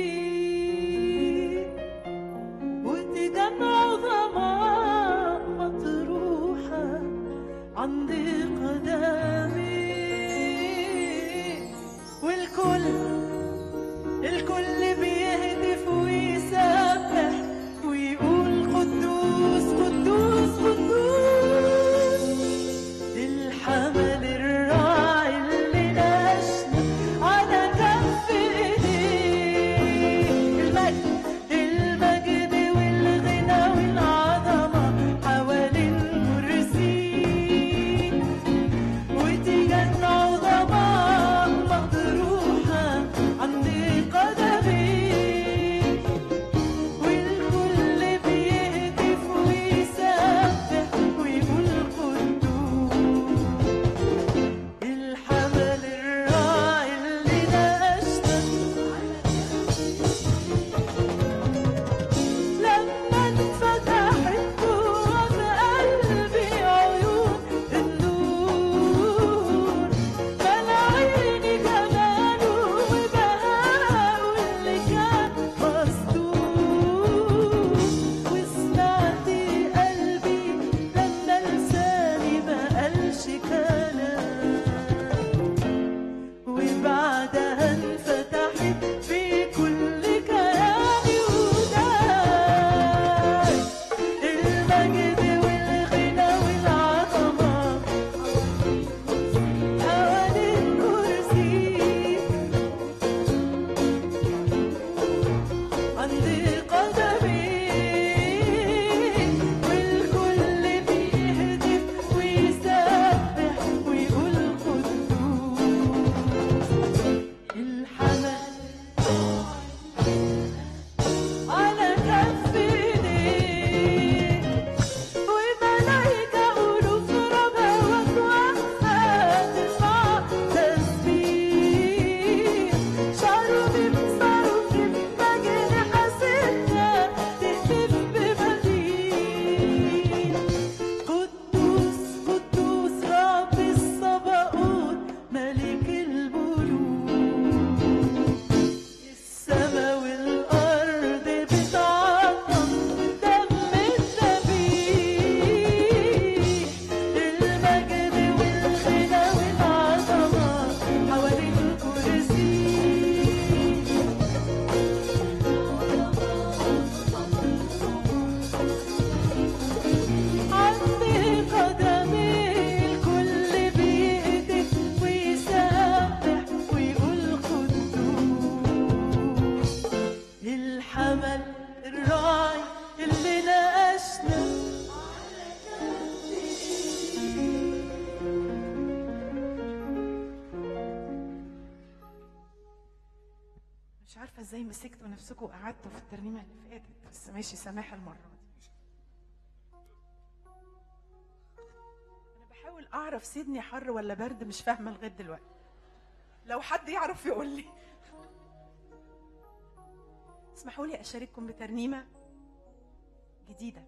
Speaker 2: وتجمع عظماء مطروحة عند قدمي والكل الكل بيهتف ويسبح ويقول قدوس قدوس قدوس الحمل الراعي اللي نشنا على كف ايديه المجد المجد والغنى والعظمة حوالين كرسي وتيجان عظماء مطروحة عند قدمي والكل بيهتف ويسبح ويقول قدوس الحمل الراعي اللي نشنا لما انفتحت جوا في قلبي عيون النور ملا عيني جماله وبهاءه اللي كان مصدور وسمعت قلبي لما لساني ما قالش كلام وبعدها انفتحت في كل كياني وداي المجد والغنى والعظمة حوالين كرسي عند قدمي والكل بيهتف ويسبح ويقول قدوس الحمل على كف ايديه وملايكة ألوف ربوات واقفة ترفع تسبيح شروبيم صاروخيم بأجنحة ستة تهتف بمجيد قدوس قدوس رب الصباؤوت ملك الملوك السما والأرض بتعظم دم الذبيح المجد والغنى والعظمة حوالين الكرسي عند قدمي الكل بيهتف ويسبح ويقول قدوس الحمل الراعي اللي ناقشنا
Speaker 6: مش عارفه ازاي مسكتوا نفسكم وقعدتوا في الترنيمه اللي فاتت بس ماشي سامح المره دي انا بحاول اعرف سيدني حر ولا برد مش فاهمه لغايه دلوقتي لو حد يعرف يقول لي اسمحوا لي اشارككم بترنيمه جديده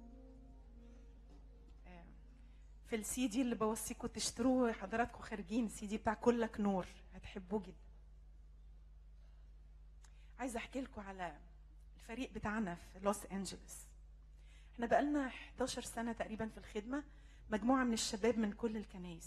Speaker 6: آه، في السي دي اللي بوصيكم تشتروه حضراتكم خارجين السي دي بتاع كلك نور هتحبوه جدا عايزه احكي لكم على الفريق بتاعنا في لوس انجلوس احنا بقالنا 11 سنه تقريبا في الخدمه مجموعه من الشباب من كل الكنايس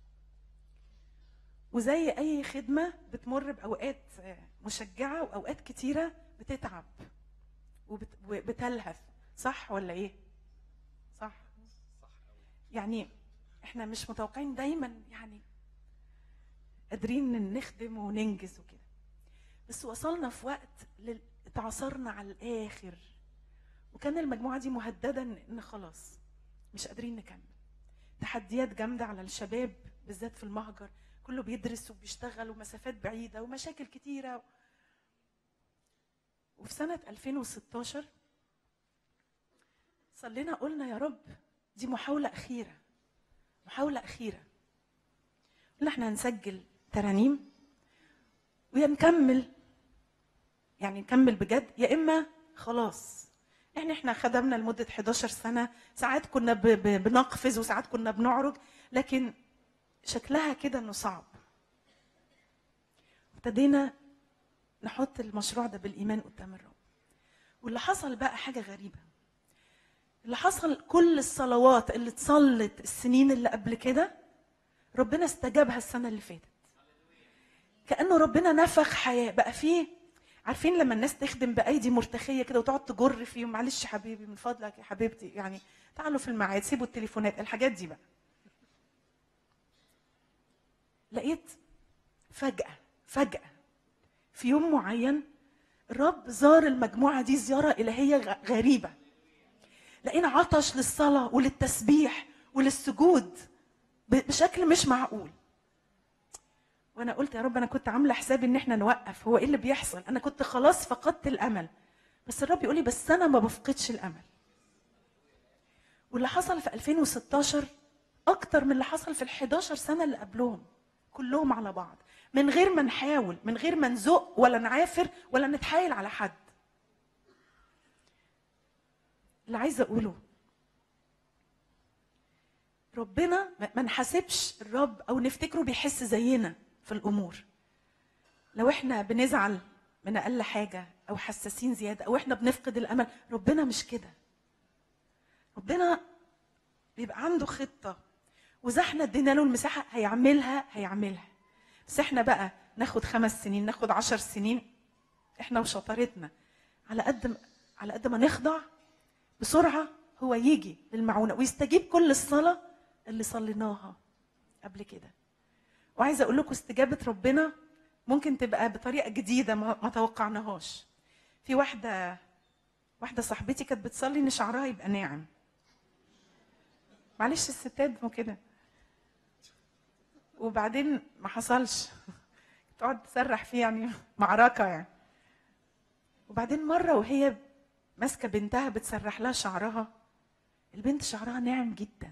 Speaker 6: وزي اي خدمه بتمر باوقات آه، مشجعه واوقات كتيره بتتعب وبت- وبتلهث صح ولا ايه صح يعني احنا مش متوقعين دايما يعني قادرين نخدم وننجز وكده بس وصلنا في وقت لل- اتعصرنا على الاخر وكان المجموعه دي مهدده ان إن خلاص مش قادرين نكمل تحديات جامده على الشباب بالذات في المهجر كله بيدرس وبيشتغل ومسافات بعيده ومشاكل كتيره وفي سنه 2016 صلينا قلنا يا رب دي محاوله اخيره محاوله اخيره قلنا احنا هنسجل ترانيم ويا نكمل يعني نكمل بجد يا اما خلاص يعني احنا خدمنا لمده 11 سنه ساعات كنا ب- ب- بنقفز وساعات كنا بنعرج لكن شكلها كده انه صعب ابتدينا نحط المشروع ده بالايمان قدام الرب واللي حصل بقى حاجه غريبه اللي حصل كل الصلوات اللي اتصلت السنين اللي قبل كده ربنا استجابها السنه اللي فاتت كانه ربنا نفخ حياه بقى فيه عارفين لما الناس تخدم بايدي مرتخيه كده وتقعد تجر فيهم معلش يا حبيبي من فضلك يا حبيبتي يعني تعالوا في الميعاد سيبوا التليفونات الحاجات دي بقى لقيت فجاه فجاه في يوم معين الرب زار المجموعه دي زياره الهيه غ- غريبه لقينا عطش للصلاه وللتسبيح وللسجود ب- بشكل مش معقول وانا قلت يا رب انا كنت عامله حسابي ان احنا نوقف هو ايه اللي بيحصل انا كنت خلاص فقدت الامل بس الرب يقول لي بس انا ما بفقدش الامل واللي حصل في 2016 اكتر من اللي حصل في ال 11 سنه اللي قبلهم كلهم على بعض من غير ما نحاول من غير ما نزق ولا نعافر ولا نتحايل على حد اللي عايزه اقوله ربنا ما- ما نحاسبش الرب او نفتكره بيحس زينا في الامور لو احنا بنزعل من اقل حاجه او حساسين زياده او احنا بنفقد الامل ربنا مش كده ربنا بيبقى عنده خطه واذا احنا ادينا له المساحه هيعملها هيعملها بس احنا بقى ناخد خمس سنين ناخد عشر سنين احنا وشطارتنا على قد ما على قد ما نخضع بسرعه هو يجي للمعونه ويستجيب كل الصلاه اللي صليناها قبل كده وعايزه اقول لكم استجابه ربنا ممكن تبقى بطريقه جديده ما, ما توقعناهاش في واحده واحده صاحبتي كانت بتصلي ان شعرها يبقى ناعم معلش الستات مو كده وبعدين ما حصلش تقعد تسرح فيه يعني معركه يعني وبعدين مره وهي ماسكه بنتها بتسرح لها شعرها البنت شعرها ناعم جدا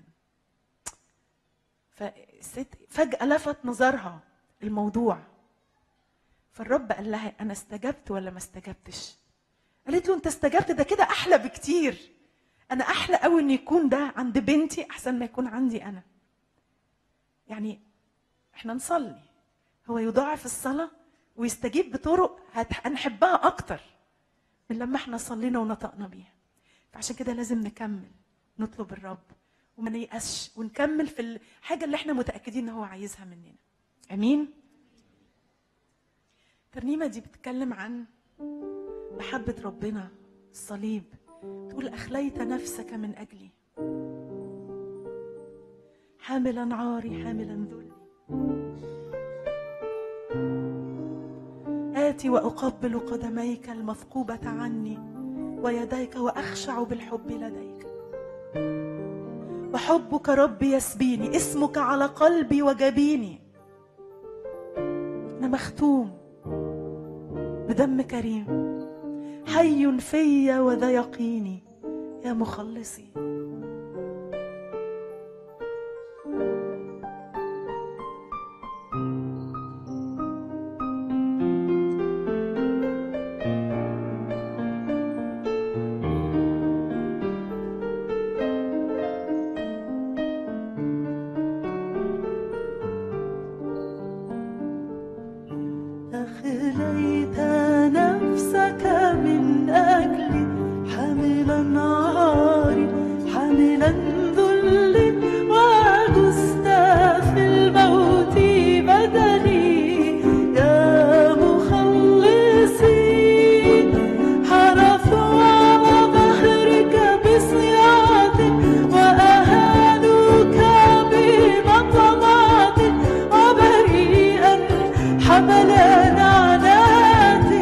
Speaker 6: فالست فجأة لفت نظرها الموضوع فالرب قال لها أنا استجبت ولا ما استجبتش؟ قالت له أنت استجبت ده كده أحلى بكتير أنا أحلى قوي إن يكون ده عند بنتي أحسن ما يكون عندي أنا يعني إحنا نصلي هو يضاعف الصلاة ويستجيب بطرق هت- هنحبها أكتر من لما إحنا صلينا ونطقنا بيها فعشان كده لازم نكمل نطلب الرب وما نيأسش ونكمل في الحاجة اللي احنا متأكدين ان هو عايزها مننا امين الترنيمة دي بتتكلم عن محبة ربنا الصليب تقول أخليت نفسك من أجلي حاملا عاري حاملا ذلي آتي وأقبل قدميك المثقوبة عني ويديك وأخشع بالحب لديك وحبك ربي يسبيني اسمك على قلبي وجبيني أنا مختوم بدم كريم حي في وذا يقيني يا مخلصي أخليت نفسك من أجلي حاملا عاري حاملا ذلي وجزت في الموت بدني يا مخلصي حرفوا على ظهرك بصياط وأهانوك بمطمات وبريئا حمل لعنات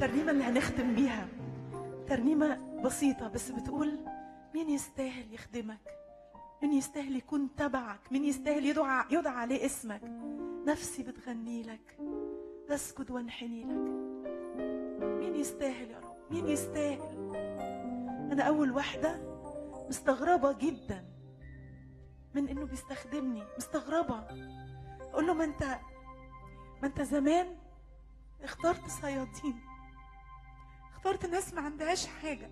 Speaker 6: الترنيمة اللي هنختم بيها ترنيمة بسيطة بس بتقول مين يستاهل يخدمك مين يستاهل يكون تبعك مين يستاهل يدعى يدعى عليه اسمك نفسي بتغني لك بسجد وانحني لك مين يستاهل يا رب مين يستاهل انا اول واحده مستغربه جدا من انه بيستخدمني مستغربه اقول له ما انت ما انت زمان اخترت صيادين اخترت ناس ما عندهاش حاجه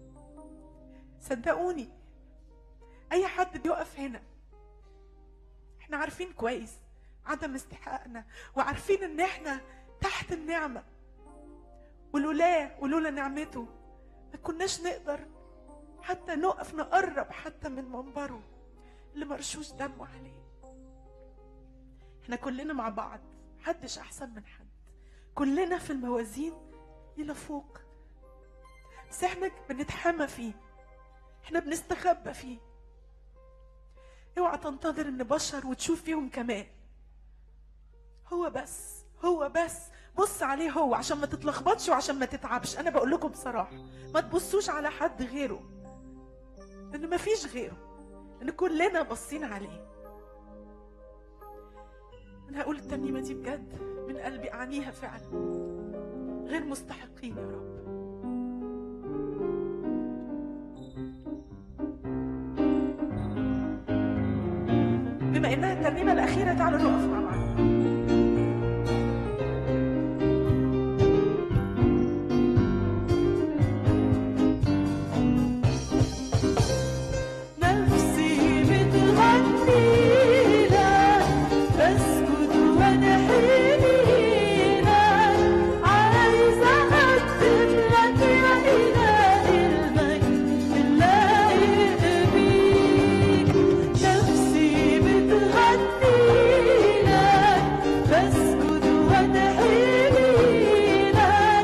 Speaker 6: صدقوني اي حد بيقف هنا احنا عارفين كويس عدم استحقاقنا وعارفين ان احنا تحت النعمه ولولا ولولا نعمته ما كناش نقدر حتى نقف نقرب حتى من منبره اللي مرشوش دمه عليه احنا كلنا مع بعض محدش احسن من حد كلنا في الموازين الى فوق بس احنا بنتحمى فيه احنا بنستخبى فيه اوعى تنتظر ان بشر وتشوف فيهم كمال هو بس هو بس بص عليه هو عشان ما تتلخبطش وعشان ما تتعبش انا بقول لكم بصراحه ما تبصوش على حد غيره لان ما فيش غيره لان كلنا باصين عليه انا هقول الترنيمه دي بجد من قلبي اعنيها فعلا غير مستحقين يا رب بما انها الترنيمه الاخيره تعالوا نقف مع بعض
Speaker 2: نفسي بتغني لك بسجد وانحني لك عايزة أقدم لك يا إلهي المجد اللايق بيك نفسي بتغني لك بسجد وانحني لك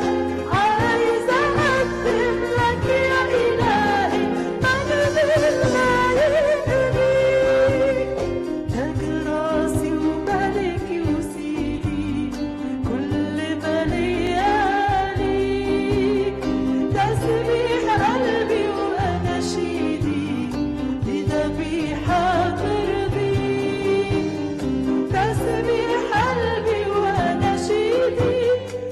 Speaker 2: عايزة أقدم لك يا إلهي مجد اللايق بيك تاج راسي وملكي وسيدي كل ما ليا ليك تسبيح قلبي وأناشيدي لذبيحة ترضيك تسبيح قلبي وأناشيدي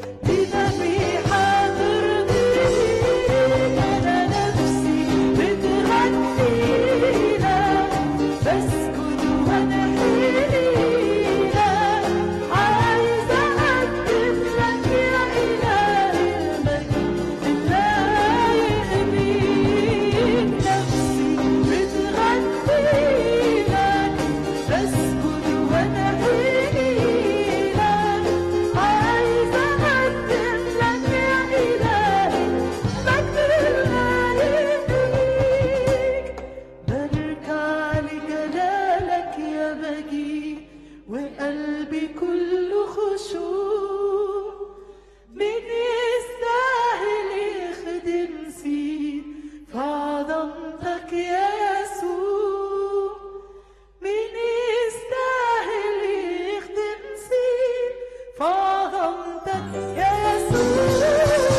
Speaker 2: لذبيحة ترضيك أنا نفسي بتغني لك بسجد وانحني لك عايزة أقدم لك يا إلهي المجد اللايق بيك نفسي بتغني لك بسجد وانحني لك عايزة أقدم لك يا إلهي مجد اللايق بيك بركع لجلالك يا مجيد وقلبي كله خشوع من يستاهل يخدم سيد فعظمتك يا يسوع من يستاهل يخدم سيد فعظمتك يا يسوع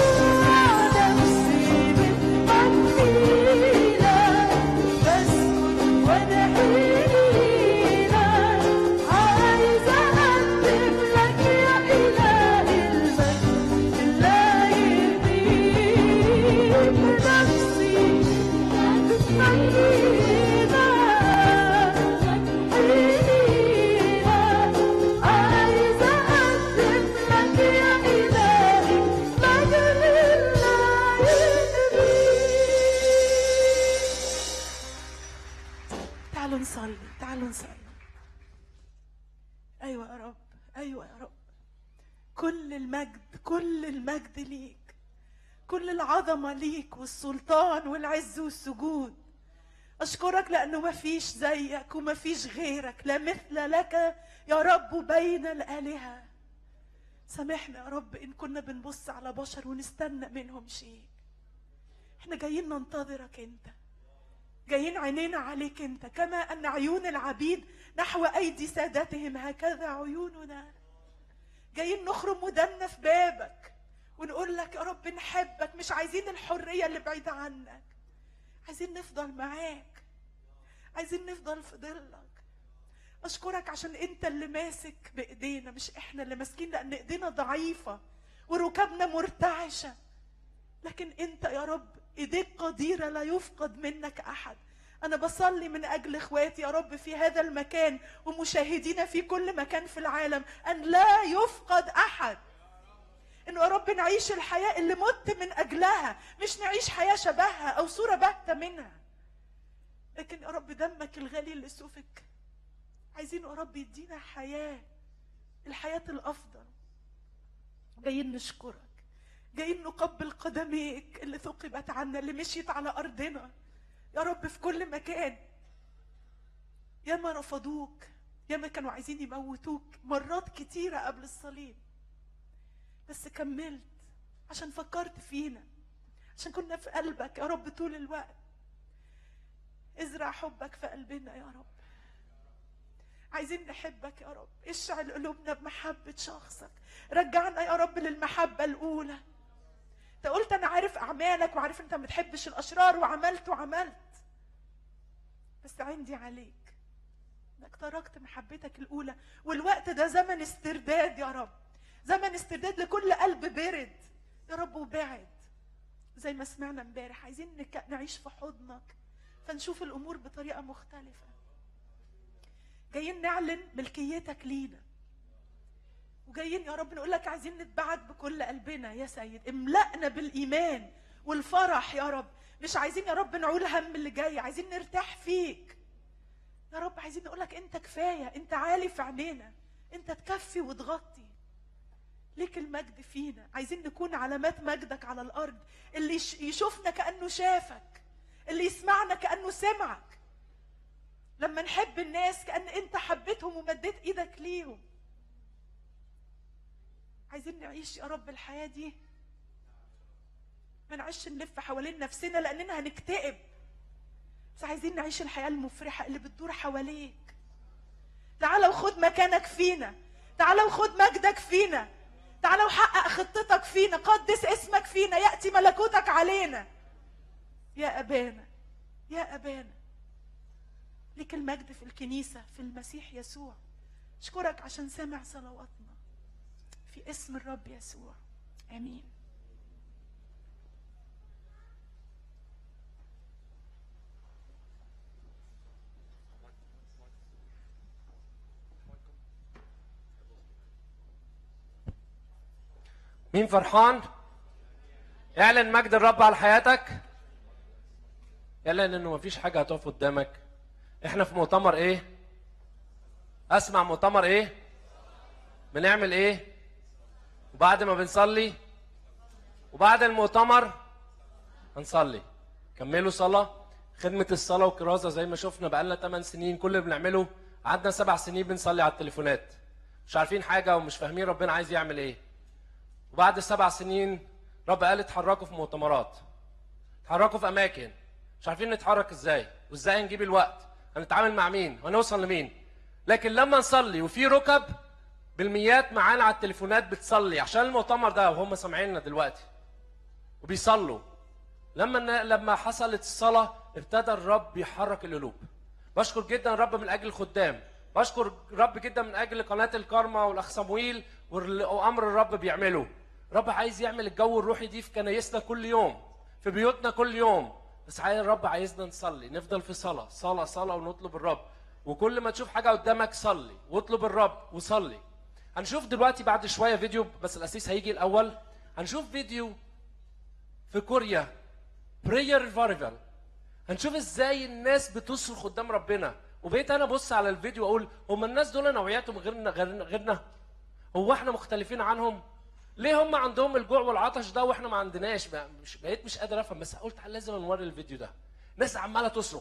Speaker 2: نفسي بتغني لك بسكت وانحني لك عايزة أقدم لك يا إلهي المجد اللايق بيك نفسي بتغني لك عايزة أقدم لك يا إلهي مجد اللايق بيك
Speaker 6: تعالوا نصلي تعالوا نصلي ايوه يا رب ايوه يا رب كل المجد كل المجد ليك كل العظمه ليك والسلطان والعز والسجود اشكرك لانه ما فيش زيك وما فيش غيرك لا مثل لك يا رب بين الالهه سامحنا يا رب ان كنا بنبص على بشر ونستنى منهم شيء احنا جايين ننتظرك انت جايين عينينا عليك انت كما ان عيون العبيد نحو ايدي سادتهم هكذا عيوننا جايين نخرم ودنا في بابك ونقول لك يا رب بنحبك مش عايزين الحريه اللي بعيده عنك عايزين نفضل معاك عايزين نفضل في ظلك اشكرك عشان انت اللي ماسك بايدينا مش احنا اللي ماسكين لان ايدينا ضعيفه وركابنا مرتعشه لكن انت يا رب ايديك قديره لا يفقد منك احد انا بصلي من اجل اخواتي يا رب في هذا المكان ومشاهدينا في كل مكان في العالم ان لا يفقد احد انه يا رب نعيش الحياه اللي مت من اجلها مش نعيش حياه شبهها او صوره باهته منها لكن يا رب دمك الغالي اللي سفك عايزين يا رب يدينا حياه الحياه الافضل جايين نشكرك جايين نقبل قدميك اللي ثقبت عنا اللي مشيت على ارضنا يا رب في كل مكان ياما رفضوك ياما كانوا عايزين يموتوك مرات كتيرة قبل الصليب بس كملت عشان فكرت فينا عشان كنا في قلبك يا رب طول الوقت ازرع حبك في قلبنا يا رب عايزين نحبك يا رب اشعل قلوبنا بمحبة شخصك رجعنا يا رب للمحبة الأولى انت قلت انا عارف اعمالك وعارف انت ما بتحبش الاشرار وعملت وعملت بس عندي عليك انك تركت محبتك الاولى والوقت ده زمن استرداد يا رب زمن استرداد لكل قلب برد يا رب وبعد زي ما سمعنا امبارح عايزين نك- نعيش في حضنك فنشوف الامور بطريقه مختلفه جايين نعلن ملكيتك لينا وجايين يا رب نقول لك عايزين نتبعك بكل قلبنا يا سيد املأنا بالإيمان والفرح يا رب مش عايزين يا رب نعول هم اللي جاي عايزين نرتاح فيك يا رب عايزين نقول لك انت كفايه انت عالي في عينينا انت تكفي وتغطي ليك المجد فينا عايزين نكون علامات مجدك على الارض اللي يش- يشوفنا كانه شافك اللي يسمعنا كانه سمعك لما نحب الناس كان انت حبيتهم ومديت ايدك ليهم عايزين نعيش يا رب الحياة دي ما نعيش نلف حوالين نفسنا لأننا هنكتئب بس عايزين نعيش الحياة المفرحة اللي بتدور حواليك تعالى وخد مكانك فينا تعالى وخد مجدك فينا تعالى وحقق خطتك فينا قدس اسمك فينا يأتي ملكوتك علينا يا أبانا يا أبانا ليك المجد في الكنيسة في المسيح يسوع أشكرك عشان سامع صلواتنا في اسم الرب يسوع امين
Speaker 7: مين فرحان؟ اعلن مجد الرب على حياتك اعلن انه مفيش حاجه هتقف قدامك احنا في مؤتمر ايه؟ اسمع مؤتمر ايه؟ بنعمل ايه؟ وبعد ما بنصلي وبعد المؤتمر هنصلي كملوا صلاة خدمة الصلاة والكرازة زي ما شفنا بقالنا 8 سنين كل اللي بنعمله قعدنا سبع سنين بنصلي على التليفونات مش عارفين حاجة ومش فاهمين ربنا عايز يعمل ايه وبعد السبع سنين رب قال اتحركوا في مؤتمرات اتحركوا في اماكن مش عارفين نتحرك ازاي وازاي نجيب الوقت هنتعامل مع مين وهنوصل لمين لكن لما نصلي وفي ركب بالميات معانا على التليفونات بتصلي عشان المؤتمر ده وهم سامعيننا دلوقتي وبيصلوا لما لما حصلت الصلاه ابتدى الرب يحرك القلوب بشكر جدا الرب من اجل الخدام بشكر الرب جدا من اجل قناه الكارما والاخ صمويل والر- وامر الرب بيعمله الرب عايز يعمل الجو الروحي دي في كنايسنا كل يوم في بيوتنا كل يوم بس عايز الرب عايزنا نصلي نفضل في صلاه صلاه صلاه ونطلب الرب وكل ما تشوف حاجه قدامك صلي واطلب الرب وصلي هنشوف دلوقتي بعد شويه فيديو بس الاسيس هيجي الاول هنشوف فيديو في كوريا براير ريفايفل هنشوف ازاي الناس بتصرخ قدام ربنا وبقيت انا ابص على الفيديو واقول هم الناس دول نوعياتهم غيرنا غيرنا غيرنا هو احنا مختلفين عنهم ليه هم عندهم الجوع والعطش ده واحنا ما عندناش بقى مش بقيت مش قادر افهم بس قلت لازم نوري الفيديو ده ناس عماله تصرخ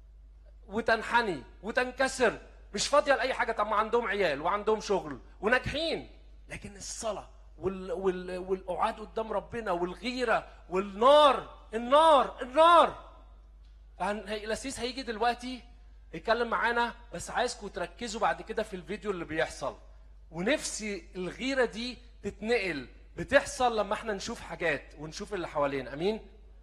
Speaker 7: وتنحني وتنكسر مش فاضيه لاي حاجه طب ما عندهم عيال وعندهم شغل وناجحين لكن الصلاه وال... وال... والقعاد قدام ربنا والغيره والنار النار النار فهن- هي- الاسيس هيجي دلوقتي يتكلم معانا بس عايزكم تركزوا بعد كده في الفيديو اللي بيحصل ونفسي الغيره دي تتنقل بتحصل لما احنا نشوف حاجات ونشوف اللي حوالينا امين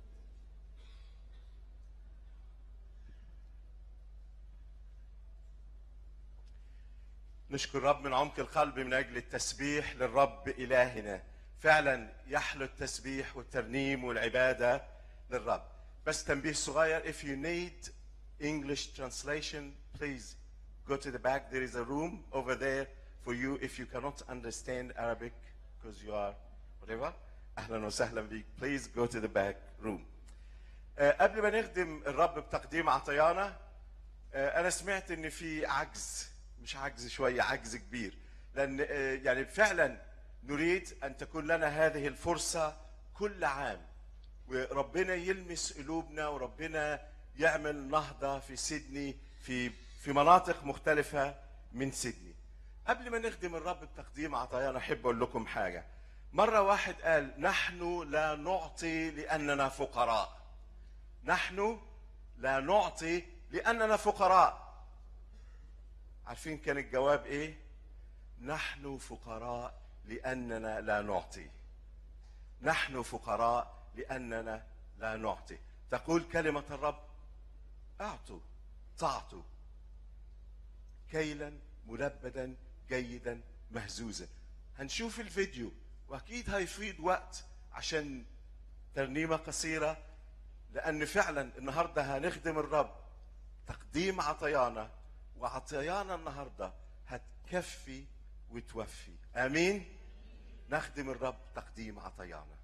Speaker 1: نشكر رب من عمق القلب من اجل التسبيح للرب الهنا فعلا يحلو التسبيح والترنيم والعباده للرب بس تنبيه صغير if you need English translation please go to the back there is a room over there for you if you cannot understand Arabic because you are whatever اهلا وسهلا بيك please go to the back room آه، قبل ما نخدم الرب بتقديم عطيانا آه، انا سمعت ان في عجز مش عجز شويه عجز كبير لان آه، يعني فعلا نريد ان تكون لنا هذه الفرصه كل عام وربنا يلمس قلوبنا وربنا يعمل نهضه في سيدني في في مناطق مختلفه من سيدني قبل ما نخدم الرب بتقديم عطايانا احب اقول لكم حاجه مره واحد قال نحن لا نعطي لاننا فقراء نحن لا نعطي لاننا فقراء عارفين كان الجواب ايه نحن فقراء لاننا لا نعطي نحن فقراء لاننا لا نعطي تقول كلمه الرب اعطوا تعطوا كيلا ملبدا جيدا مهزوزا هنشوف الفيديو واكيد هيفيد وقت عشان ترنيمه قصيره لان فعلا النهارده هنخدم الرب تقديم عطيانا وعطيانا النهارده هتكفي وتوفي امين نخدم الرب تقديم عطيانا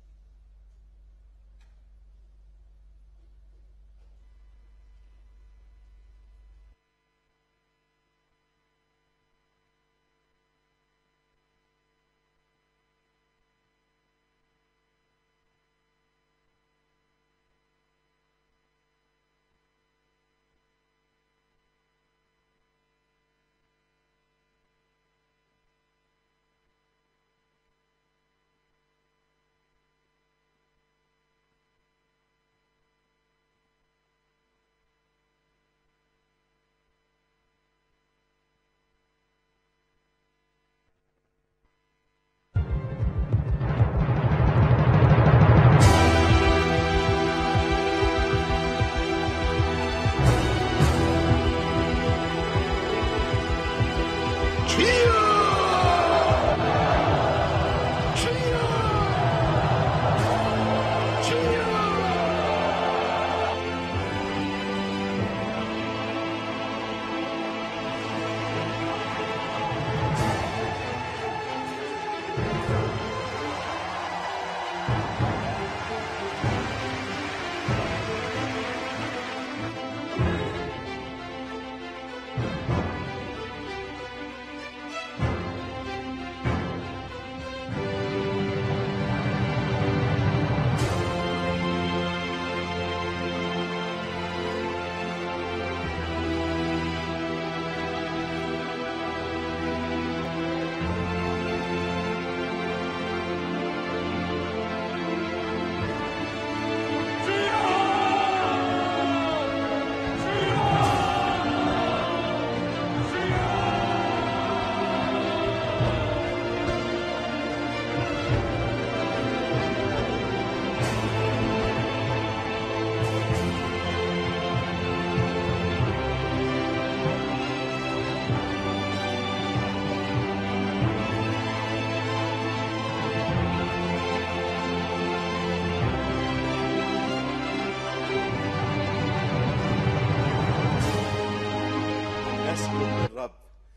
Speaker 1: نسجد للرب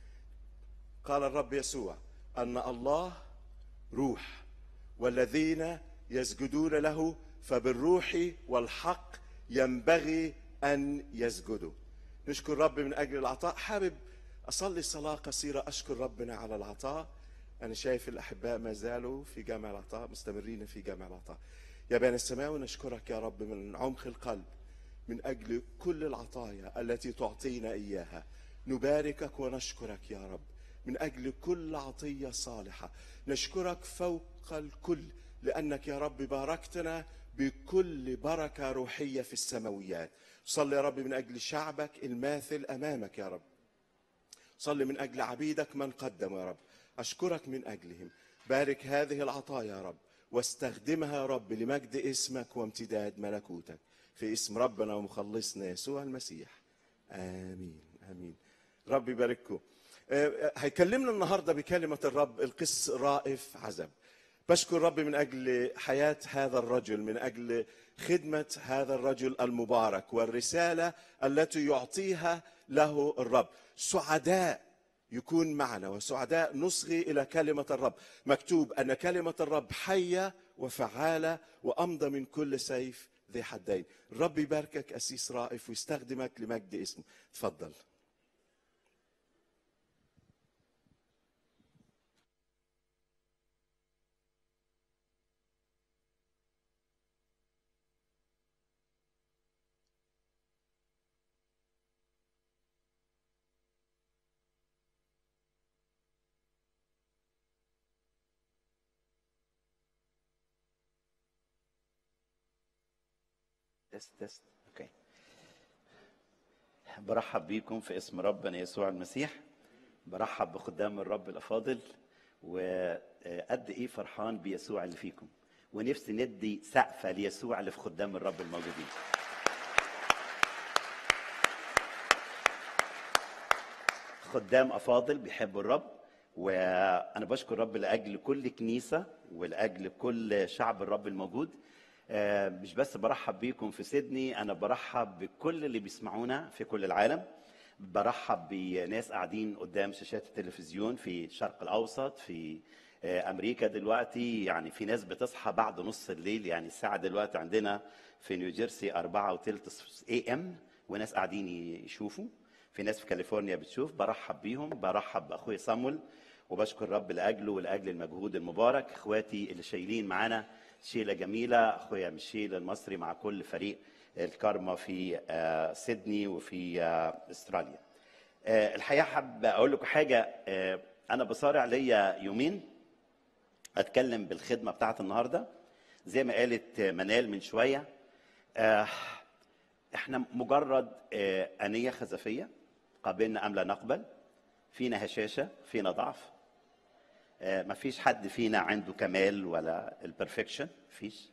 Speaker 1: قال الرب يسوع ان الله روح والذين يسجدون له فبالروح والحق ينبغي ان يسجدوا نشكر رب من اجل العطاء حابب اصلي صلاه قصيره اشكر ربنا على العطاء انا شايف الاحباء ما زالوا في جامع العطاء مستمرين في جامع العطاء يا بان السماوي نشكرك يا رب من عمق القلب من اجل كل العطايا التي تعطينا اياها نباركك ونشكرك يا رب من اجل كل عطيه صالحه نشكرك فوق الكل لانك يا رب باركتنا بكل بركه روحيه في السماويات صلي يا رب من اجل شعبك الماثل امامك يا رب صلي من اجل عبيدك من قدموا يا رب اشكرك من اجلهم بارك هذه العطايا يا رب واستخدمها يا رب لمجد اسمك وامتداد ملكوتك في اسم ربنا ومخلصنا يسوع المسيح امين امين رب يبارككم آه، آه، هيكلمنا النهارده بكلمه الرب القس رائف عزب بشكر رب من اجل حياه هذا الرجل من اجل خدمه هذا الرجل المبارك والرساله التي يعطيها له الرب سعداء يكون معنا وسعداء نصغي الى كلمه الرب مكتوب ان كلمه الرب حيه وفعاله وامضى من كل سيف ذي حدين الرب يباركك اسيس رائف ويستخدمك لمجد اسمه تفضل
Speaker 8: تست تست اوكي برحب بيكم في اسم ربنا يسوع المسيح برحب بخدام الرب الافاضل وقد ايه فرحان بيسوع اللي فيكم ونفسي ندي سقفه ليسوع اللي في خدام الرب الموجودين خدام افاضل بيحبوا الرب وانا بشكر الرب لاجل كل كنيسه ولاجل كل شعب الرب الموجود آه، مش بس برحب بيكم في سيدني انا برحب بكل اللي بيسمعونا في كل العالم برحب بناس قاعدين قدام شاشات التلفزيون في الشرق الاوسط في آه، امريكا دلوقتي يعني في ناس بتصحى بعد نص الليل يعني الساعه دلوقتي عندنا في نيوجيرسي أربعة وثلث اي ام وناس قاعدين يشوفوا في ناس في كاليفورنيا بتشوف برحب بيهم برحب باخويا صامول وبشكر الرب لاجله ولاجل المجهود المبارك اخواتي اللي شايلين معانا شيله جميله اخويا ميشيل المصري مع كل فريق الكارما في آه، سيدني وفي آه، استراليا آه، الحقيقه حابب اقول لكم حاجه آه، انا بصارع ليا يومين اتكلم بالخدمه بتاعت النهارده زي ما قالت منال من شويه آه، احنا مجرد آه، انيه خزفيه قابلنا ام لا نقبل فينا هشاشه فينا ضعف ما فيش حد فينا عنده كمال ولا البرفكشن فيش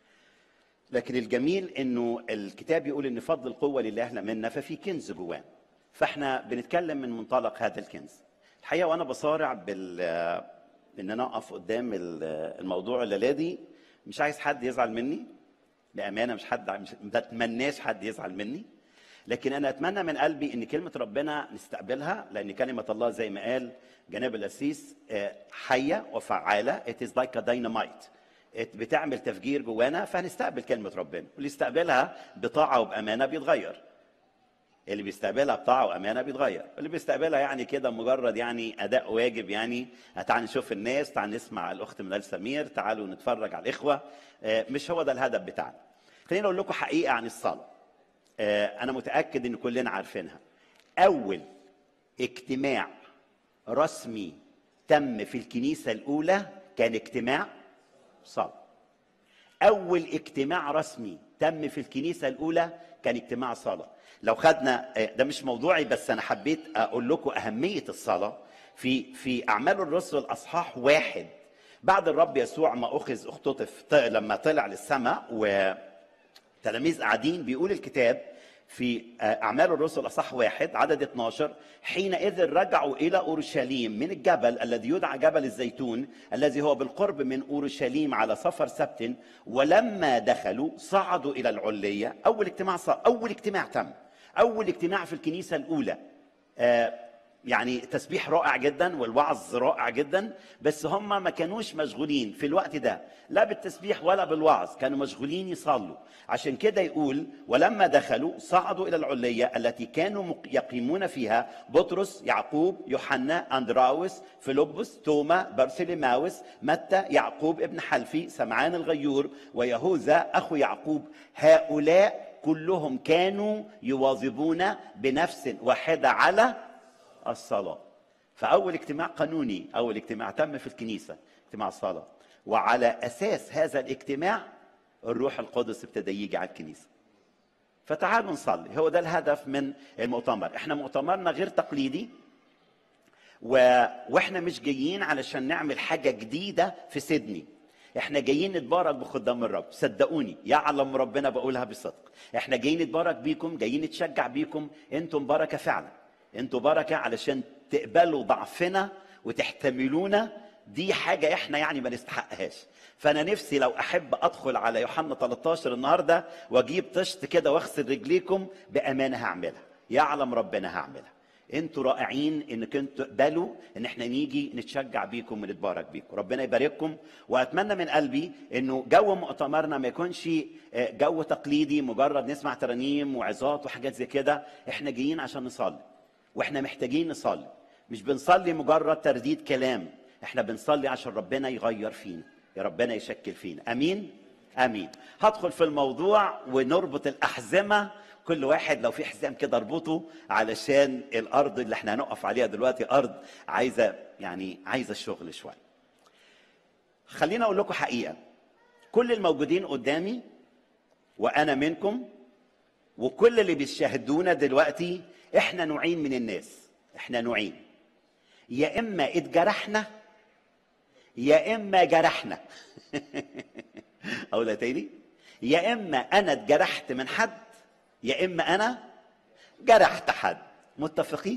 Speaker 8: لكن الجميل انه الكتاب يقول ان فضل القوه لله لا منا ففي كنز جواه فاحنا بنتكلم من منطلق هذا الكنز الحقيقه وانا بصارع بال ان انا اقف قدام ال- الموضوع الليله دي مش عايز حد يزعل مني بامانه مش حد مش بتمناش حد يزعل مني لكن انا اتمنى من قلبي ان كلمه ربنا نستقبلها لان كلمه الله زي ما قال جناب الاسيس آه، حيه وفعاله it is like a dynamite it بتعمل تفجير جوانا فهنستقبل كلمه ربنا واللي يستقبلها بطاعه وبامانه بيتغير اللي بيستقبلها بطاعه وامانه بيتغير اللي بيستقبلها يعني كده مجرد يعني اداء واجب يعني تعال نشوف الناس تعال نسمع الاخت منال سمير تعالوا نتفرج على الاخوه آه، مش هو ده الهدف بتاعنا خليني اقول لكم حقيقه عن الصلاه آه، انا متاكد ان كلنا عارفينها اول اجتماع رسمي تم في الكنيسه الاولى كان اجتماع صلاه اول اجتماع رسمي تم في الكنيسه الاولى كان اجتماع صلاه لو خدنا آه، ده مش موضوعي بس انا حبيت اقول لكم اهميه الصلاه في في اعمال الرسل اصحاح واحد بعد الرب يسوع ما اخذ اختطف ط- لما طلع للسماء و تلاميذ قاعدين بيقول الكتاب في آه، أعمال الرسل أصح واحد عدد 12 حينئذ رجعوا إلى أورشليم من الجبل الذي يدعى جبل الزيتون الذي هو بالقرب من أورشليم على سفر سبت ولما دخلوا صعدوا إلى العلية أول اجتماع صار أول اجتماع تم أول اجتماع في الكنيسة الأولى آه، يعني تسبيح رائع جدا والوعظ رائع جدا بس هم ما كانوش مشغولين في الوقت ده لا بالتسبيح ولا بالوعظ كانوا مشغولين يصلوا عشان كده يقول ولما دخلوا صعدوا الى العليه التي كانوا مق- يقيمون فيها بطرس يعقوب يوحنا اندراوس فيلبس توما بارسليماوس متى يعقوب ابن حلفي سمعان الغيور ويهوذا اخو يعقوب هؤلاء كلهم كانوا يواظبون بنفس واحده على الصلاة فأول اجتماع قانوني أول اجتماع تم في الكنيسة اجتماع الصلاة وعلى أساس هذا الاجتماع الروح القدس ابتدى يجي على الكنيسة فتعالوا نصلي هو ده الهدف من المؤتمر احنا مؤتمرنا غير تقليدي و... واحنا مش جايين علشان نعمل حاجه جديده في سيدني احنا جايين نتبارك بخدام الرب صدقوني يعلم ربنا بقولها بصدق احنا جايين نتبارك بيكم جايين نتشجع بيكم انتم بركه فعلا انتم بركه علشان تقبلوا ضعفنا وتحتملونا دي حاجه احنا يعني ما نستحقهاش فانا نفسي لو احب ادخل على يوحنا 13 النهارده واجيب طشت كده واغسل رجليكم بامانه هعملها يعلم ربنا هعملها انتوا رائعين انك انتوا تقبلوا ان احنا نيجي نتشجع بيكم ونتبارك بيكم ربنا يبارككم واتمنى من قلبي انه جو مؤتمرنا ما يكونش آه، جو تقليدي مجرد نسمع ترانيم وعظات وحاجات زي كده احنا جايين عشان نصلي واحنا محتاجين نصلي مش بنصلي مجرد ترديد كلام احنا بنصلي عشان ربنا يغير فينا يا ربنا يشكل فينا امين امين هدخل في الموضوع ونربط الاحزمه كل واحد لو في حزام كده اربطه علشان الارض اللي احنا هنقف عليها دلوقتي ارض عايزه يعني عايزه الشغل شويه خليني اقول لكم حقيقه كل الموجودين قدامي وانا منكم وكل اللي بيشاهدونا دلوقتي احنا نوعين من الناس احنا نوعين يا اما اتجرحنا يا اما جرحنا اقولها تاني يا اما انا اتجرحت من حد يا اما انا جرحت حد متفقين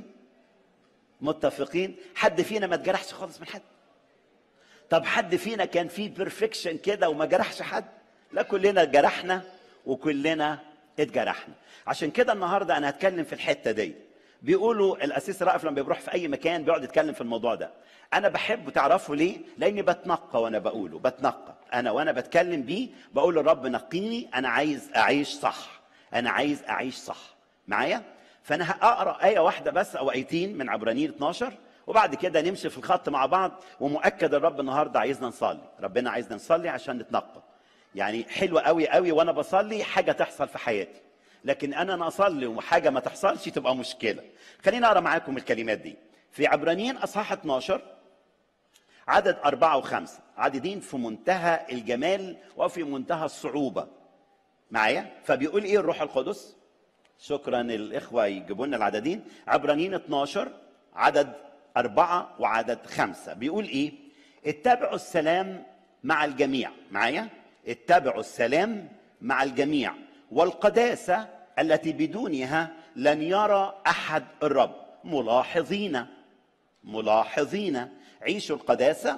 Speaker 8: متفقين حد فينا ما اتجرحش خالص من حد طب حد فينا كان فيه بيرفكشن كده وما جرحش حد لا كلنا جرحنا وكلنا اتجرحنا عشان كده النهارده انا هتكلم في الحته دي بيقولوا الاسيس رائف لما بيروح في اي مكان بيقعد يتكلم في الموضوع ده انا بحبه تعرفوا ليه لاني بتنقى وانا بقوله بتنقى انا وانا بتكلم بيه بقول للرب نقيني انا عايز اعيش صح انا عايز اعيش صح معايا فانا هقرا ايه واحده بس او ايتين من عبرانيين 12 وبعد كده نمشي في الخط مع بعض ومؤكد الرب النهارده عايزنا نصلي ربنا عايزنا نصلي عشان نتنقى يعني حلوه قوي قوي وانا بصلي حاجه تحصل في حياتي لكن انا انا اصلي وحاجه ما تحصلش تبقى مشكله خليني اقرا معاكم الكلمات دي في عبرانيين اصحاح 12 عدد أربعة وخمسة عددين في منتهى الجمال وفي منتهى الصعوبة معايا فبيقول إيه الروح القدس شكرا الإخوة يجيبوا لنا العددين عبرانيين 12 عدد أربعة وعدد خمسة بيقول إيه اتبعوا السلام مع الجميع معايا اتبعوا السلام مع الجميع والقداسة التي بدونها لن يرى أحد الرب ملاحظين ملاحظين عيشوا القداسة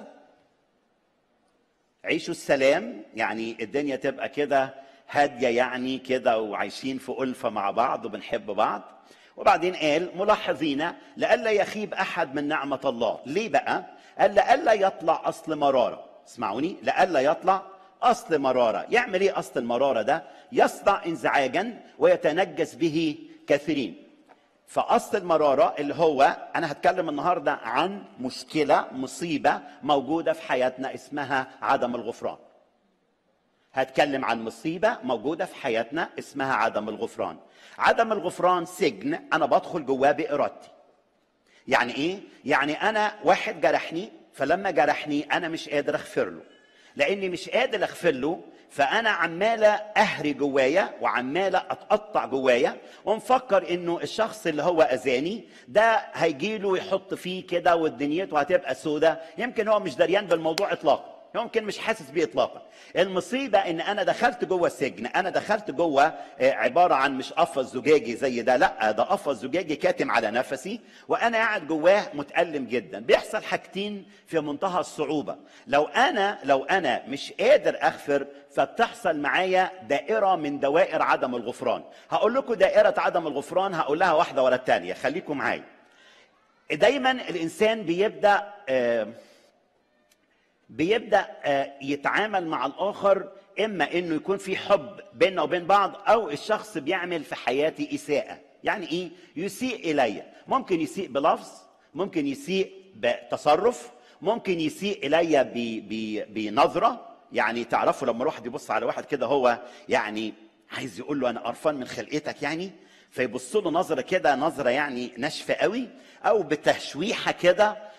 Speaker 8: عيشوا السلام يعني الدنيا تبقى كده هادية يعني كده وعايشين في ألفة مع بعض وبنحب بعض وبعدين قال ملاحظين لئلا يخيب أحد من نعمة الله ليه بقى؟ قال لئلا يطلع أصل مرارة اسمعوني لئلا يطلع أصل مرارة يعمل إيه أصل المرارة ده؟ يصنع انزعاجا ويتنجس به كثيرين فاصل المراره اللي هو انا هتكلم النهارده عن مشكله مصيبه موجوده في حياتنا اسمها عدم الغفران هتكلم عن مصيبه موجوده في حياتنا اسمها عدم الغفران عدم الغفران سجن انا بدخل جواه بارادتي يعني ايه يعني انا واحد جرحني فلما جرحني انا مش قادر اغفر له لاني مش قادر اغفر له فانا عماله اهري جوايا وعماله اتقطع جوايا ومفكر انه الشخص اللي هو اذاني ده هيجي له يحط فيه كده ودنيته هتبقى سودة يمكن هو مش دريان بالموضوع اطلاقا يمكن مش حاسس بيه اطلاقا المصيبه ان انا دخلت جوه السجن انا دخلت جوه آه، عباره عن مش قفص زجاجي زي ده لا ده قفص زجاجي كاتم على نفسي وانا قاعد جواه متالم جدا بيحصل حاجتين في منتهى الصعوبه لو انا لو انا مش قادر اغفر فبتحصل معايا دائره من دوائر عدم الغفران هقول لكم دائره عدم الغفران هقول لها واحده ورا الثانيه خليكم معايا دايما الانسان بيبدا آه بيبدا آه، يتعامل مع الاخر اما انه يكون في حب بيننا وبين بعض او الشخص بيعمل في حياتي اساءه يعني ايه يسيء الي ممكن يسيء بلفظ ممكن يسيء بتصرف ممكن يسيء الي ب- ب- بنظره يعني تعرفوا لما الواحد يبص على واحد كده هو يعني عايز يقول له انا قرفان من خلقتك يعني فيبص له نظره كده نظره يعني ناشفه قوي او بتشويحه كده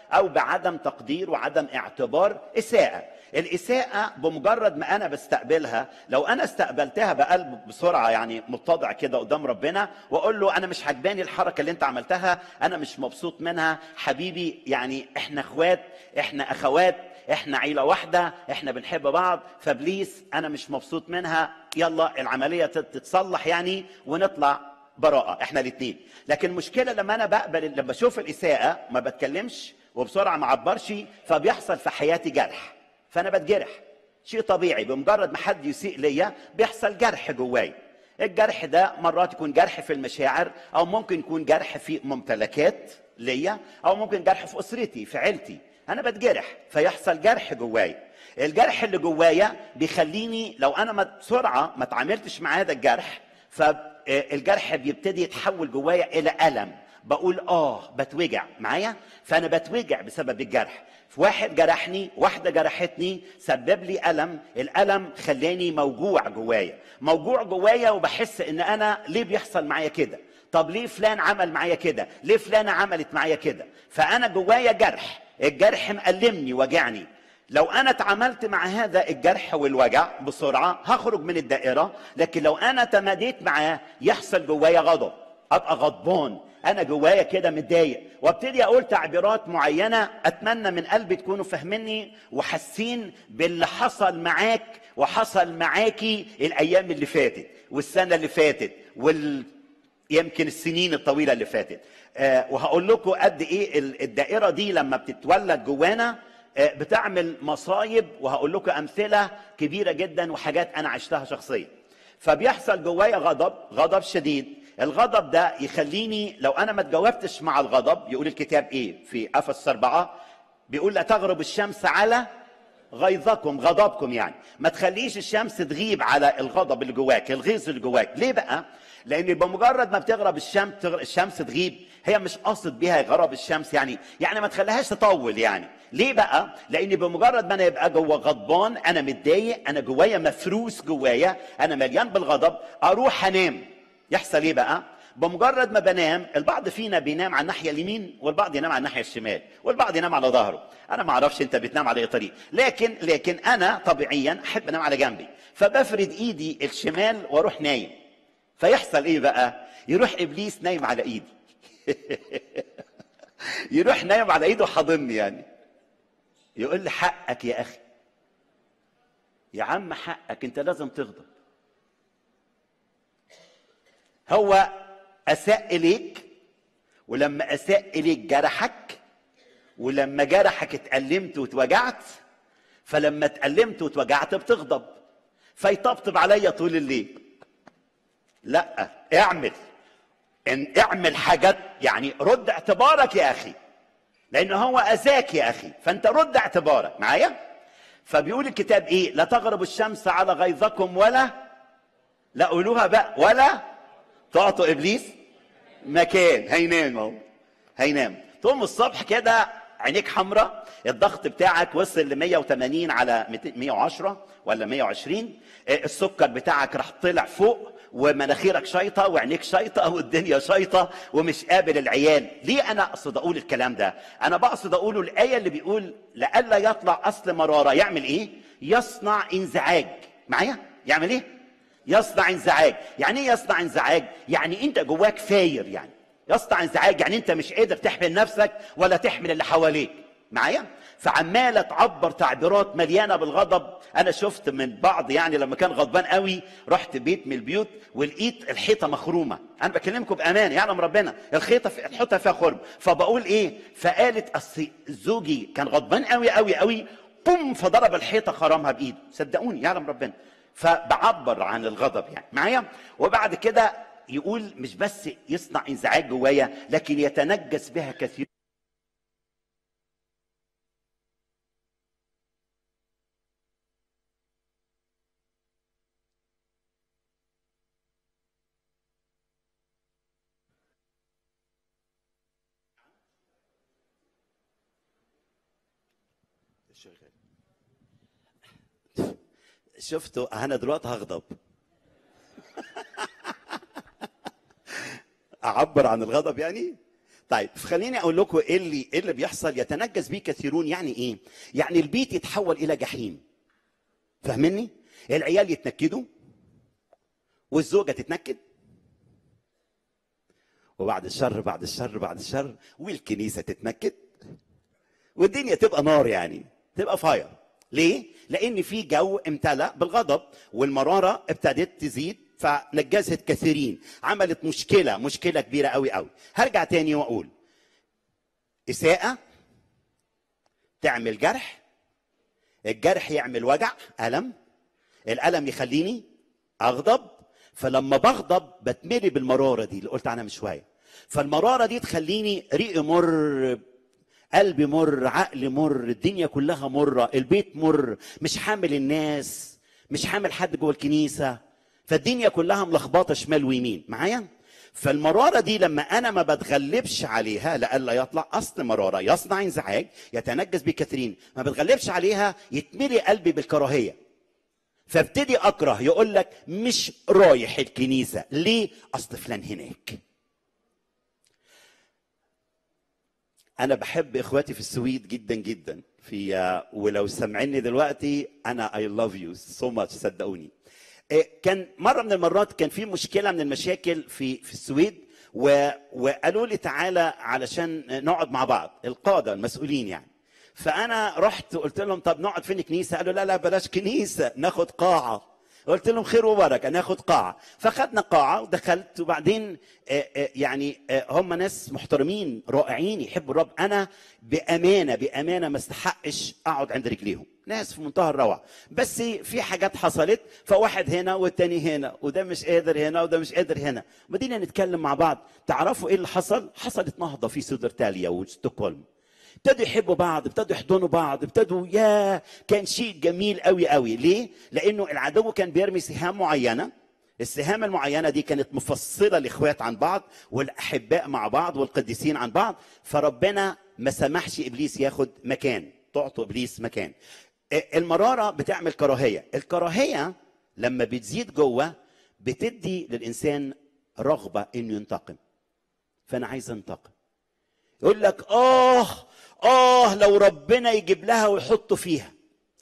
Speaker 8: او بعدم تقدير وعدم اعتبار اساءه الاساءه بمجرد ما انا بستقبلها لو انا استقبلتها بقلب بسرعه يعني متضع كده قدام ربنا واقول له انا مش عجباني الحركه اللي انت عملتها انا مش مبسوط منها حبيبي يعني احنا اخوات احنا اخوات احنا عيله واحده احنا بنحب بعض فبليز انا مش مبسوط منها يلا العمليه تت- تتصلح يعني ونطلع براءه احنا الاثنين لكن المشكله لما انا بقبل لما بشوف الاساءه ما بتكلمش وبسرعه ما اعبرش فبيحصل في حياتي جرح فانا بتجرح شيء طبيعي بمجرد ما حد يسيء ليا بيحصل جرح جواي الجرح ده مرات يكون جرح في المشاعر او ممكن يكون جرح في ممتلكات ليا او ممكن جرح في اسرتي في عيلتي انا بتجرح فيحصل جرح جوايا الجرح اللي جوايا بيخليني لو انا ما بسرعه ما اتعاملتش مع هذا الجرح فالجرح بيبتدي يتحول جوايا الى الم بقول اه بتوجع معايا فانا بتوجع بسبب الجرح في واحد جرحني واحدة جرحتني سبب لي ألم الألم خلاني موجوع جوايا موجوع جوايا وبحس إن أنا ليه بيحصل معايا كده طب ليه فلان عمل معايا كده ليه فلانة عملت معايا كده فأنا جوايا جرح الجرح مألمني وجعني لو انا اتعاملت مع هذا الجرح والوجع بسرعه هخرج من الدائره لكن لو انا تماديت معاه يحصل جوايا غضب ابقى غضبان انا جوايا كده متضايق وابتدي اقول تعبيرات معينه اتمنى من قلبي تكونوا فاهميني وحاسين باللي حصل معاك وحصل معاكي الايام اللي فاتت والسنه اللي فاتت وال يمكن السنين الطويله اللي فاتت آه وهقول لكم قد ايه ال- الدائره دي لما بتتولد جوانا آه بتعمل مصايب وهقول لكم امثله كبيره جدا وحاجات انا عشتها شخصيا فبيحصل جوايا غضب غضب شديد الغضب ده يخليني لو انا ما اتجاوبتش مع الغضب يقول الكتاب ايه في افس أربعة بيقول لا تغرب الشمس على غيظكم غضبكم يعني ما تخليش الشمس تغيب على الغضب اللي جواك الغيظ اللي جواك ليه بقى لان بمجرد ما بتغرب الشمس تغ- الشمس تغيب هي مش قاصد بيها غرب الشمس يعني يعني ما تخليهاش تطول يعني ليه بقى لان بمجرد ما انا يبقى جوه غضبان انا متضايق انا جوايا مفروس جوايا انا مليان بالغضب اروح انام يحصل ايه بقى بمجرد ما بنام البعض فينا بينام على الناحيه اليمين والبعض ينام على الناحيه الشمال والبعض ينام على ظهره انا ما اعرفش انت بتنام على اي طريق لكن لكن انا طبيعيا احب انام على جنبي فبفرد ايدي الشمال واروح نايم فيحصل ايه بقى يروح ابليس نايم على ايدي يروح نايم على ايده حاضني يعني يقول لي حقك يا اخي يا عم حقك انت لازم تغضب هو اساء اليك ولما اساء اليك جرحك ولما جرحك اتألمت واتوجعت فلما اتألمت واتوجعت بتغضب فيطبطب عليا طول الليل لا اعمل ان اعمل حاجات يعني رد اعتبارك يا اخي لان هو اذاك يا اخي فانت رد اعتبارك معايا فبيقول الكتاب ايه لا تغرب الشمس على غيظكم ولا لا قولوها بقى ولا تعطوا ابليس مكان هينام اهو هينام تقوم الصبح كده عينيك حمراء الضغط بتاعك وصل ل 180 على 200 110 ولا 120 آه، السكر بتاعك راح طلع فوق ومناخيرك شايطه وعينيك شايطه والدنيا شايطه ومش قابل العيال ليه انا اقصد اقول الكلام ده انا بقصد اقوله الايه اللي بيقول لئلا يطلع اصل مراره يعمل ايه يصنع انزعاج معايا يعمل ايه يصنع انزعاج يعني ايه يصنع انزعاج يعني انت جواك فاير يعني يصنع انزعاج يعني انت مش قادر تحمل نفسك ولا تحمل اللي حواليك معايا فعماله تعبر تعبيرات مليانه بالغضب انا شفت من بعض يعني لما كان غضبان قوي رحت بيت من البيوت ولقيت الحيطه مخرومه انا بكلمكم بامان يعلم ربنا الحيطه في الحيطه فيها خرم فبقول ايه فقالت اصل زوجي كان غضبان قوي قوي قوي قم فضرب الحيطه خرمها بايده صدقوني يعلم ربنا فبعبر عن الغضب يعني معايا وبعد كده يقول مش بس يصنع انزعاج جوايا لكن يتنجس بها كثير شفتوا انا دلوقتي هغضب اعبر عن الغضب يعني طيب خليني اقول لكم ايه اللي ايه اللي بيحصل يتنجس به كثيرون يعني ايه يعني البيت يتحول الى جحيم فاهمني العيال يتنكدوا والزوجه تتنكد وبعد الشر بعد الشر بعد الشر والكنيسه تتنكد والدنيا تبقى نار يعني تبقى فاير ليه لان في جو امتلأ بالغضب والمراره ابتدت تزيد فنجزت كثيرين عملت مشكله مشكله كبيره قوي قوي هرجع تاني واقول اساءه تعمل جرح الجرح يعمل وجع الم الالم يخليني اغضب فلما بغضب بتملي بالمراره دي اللي قلت عنها من شويه فالمراره دي تخليني ريقي مر قلبي مر عقلي مر الدنيا كلها مره البيت مر مش حامل الناس مش حامل حد جوه الكنيسه فالدنيا كلها ملخبطه شمال ويمين معايا فالمرارة دي لما أنا ما بتغلبش عليها لألا يطلع أصل مرارة يصنع انزعاج يتنجس بكثيرين ما بتغلبش عليها يتملي قلبي بالكراهية فابتدي أكره يقول لك مش رايح الكنيسة ليه أصل فلان هناك انا بحب اخواتي في السويد جدا جدا في ولو سامعيني دلوقتي انا اي لاف يو سو ماتش صدقوني إيه، كان مره من المرات كان في مشكله من المشاكل في في السويد و... وقالوا لي تعالى علشان نقعد مع بعض القاده المسؤولين يعني فانا رحت قلت لهم طب نقعد فين كنيسه قالوا لا لا بلاش كنيسه ناخد قاعه قلت لهم خير وبركه ناخد قاعه فخدنا قاعه ودخلت وبعدين آه، آه، يعني آه، هم ناس محترمين رائعين يحبوا الرب انا بامانه بامانه ما استحقش اقعد عند رجليهم ناس في منتهى الروعه بس في حاجات حصلت فواحد هنا والتاني هنا وده مش قادر هنا وده مش قادر هنا بدينا نتكلم مع بعض تعرفوا ايه اللي حصل حصلت نهضه في سودرتاليا وستوكهولم ابتدوا يحبوا بعض ابتدوا يحضنوا بعض ابتدوا يا كان شيء جميل قوي قوي ليه لانه العدو كان بيرمي سهام معينه السهام المعينة دي كانت مفصلة الإخوات عن بعض والأحباء مع بعض والقديسين عن بعض فربنا ما سمحش إبليس ياخد مكان تعطوا إبليس مكان المرارة بتعمل كراهية الكراهية لما بتزيد جوه بتدي للإنسان رغبة إنه ينتقم فأنا عايز أنتقم يقول لك آه آه لو ربنا يجيب لها ويحطه فيها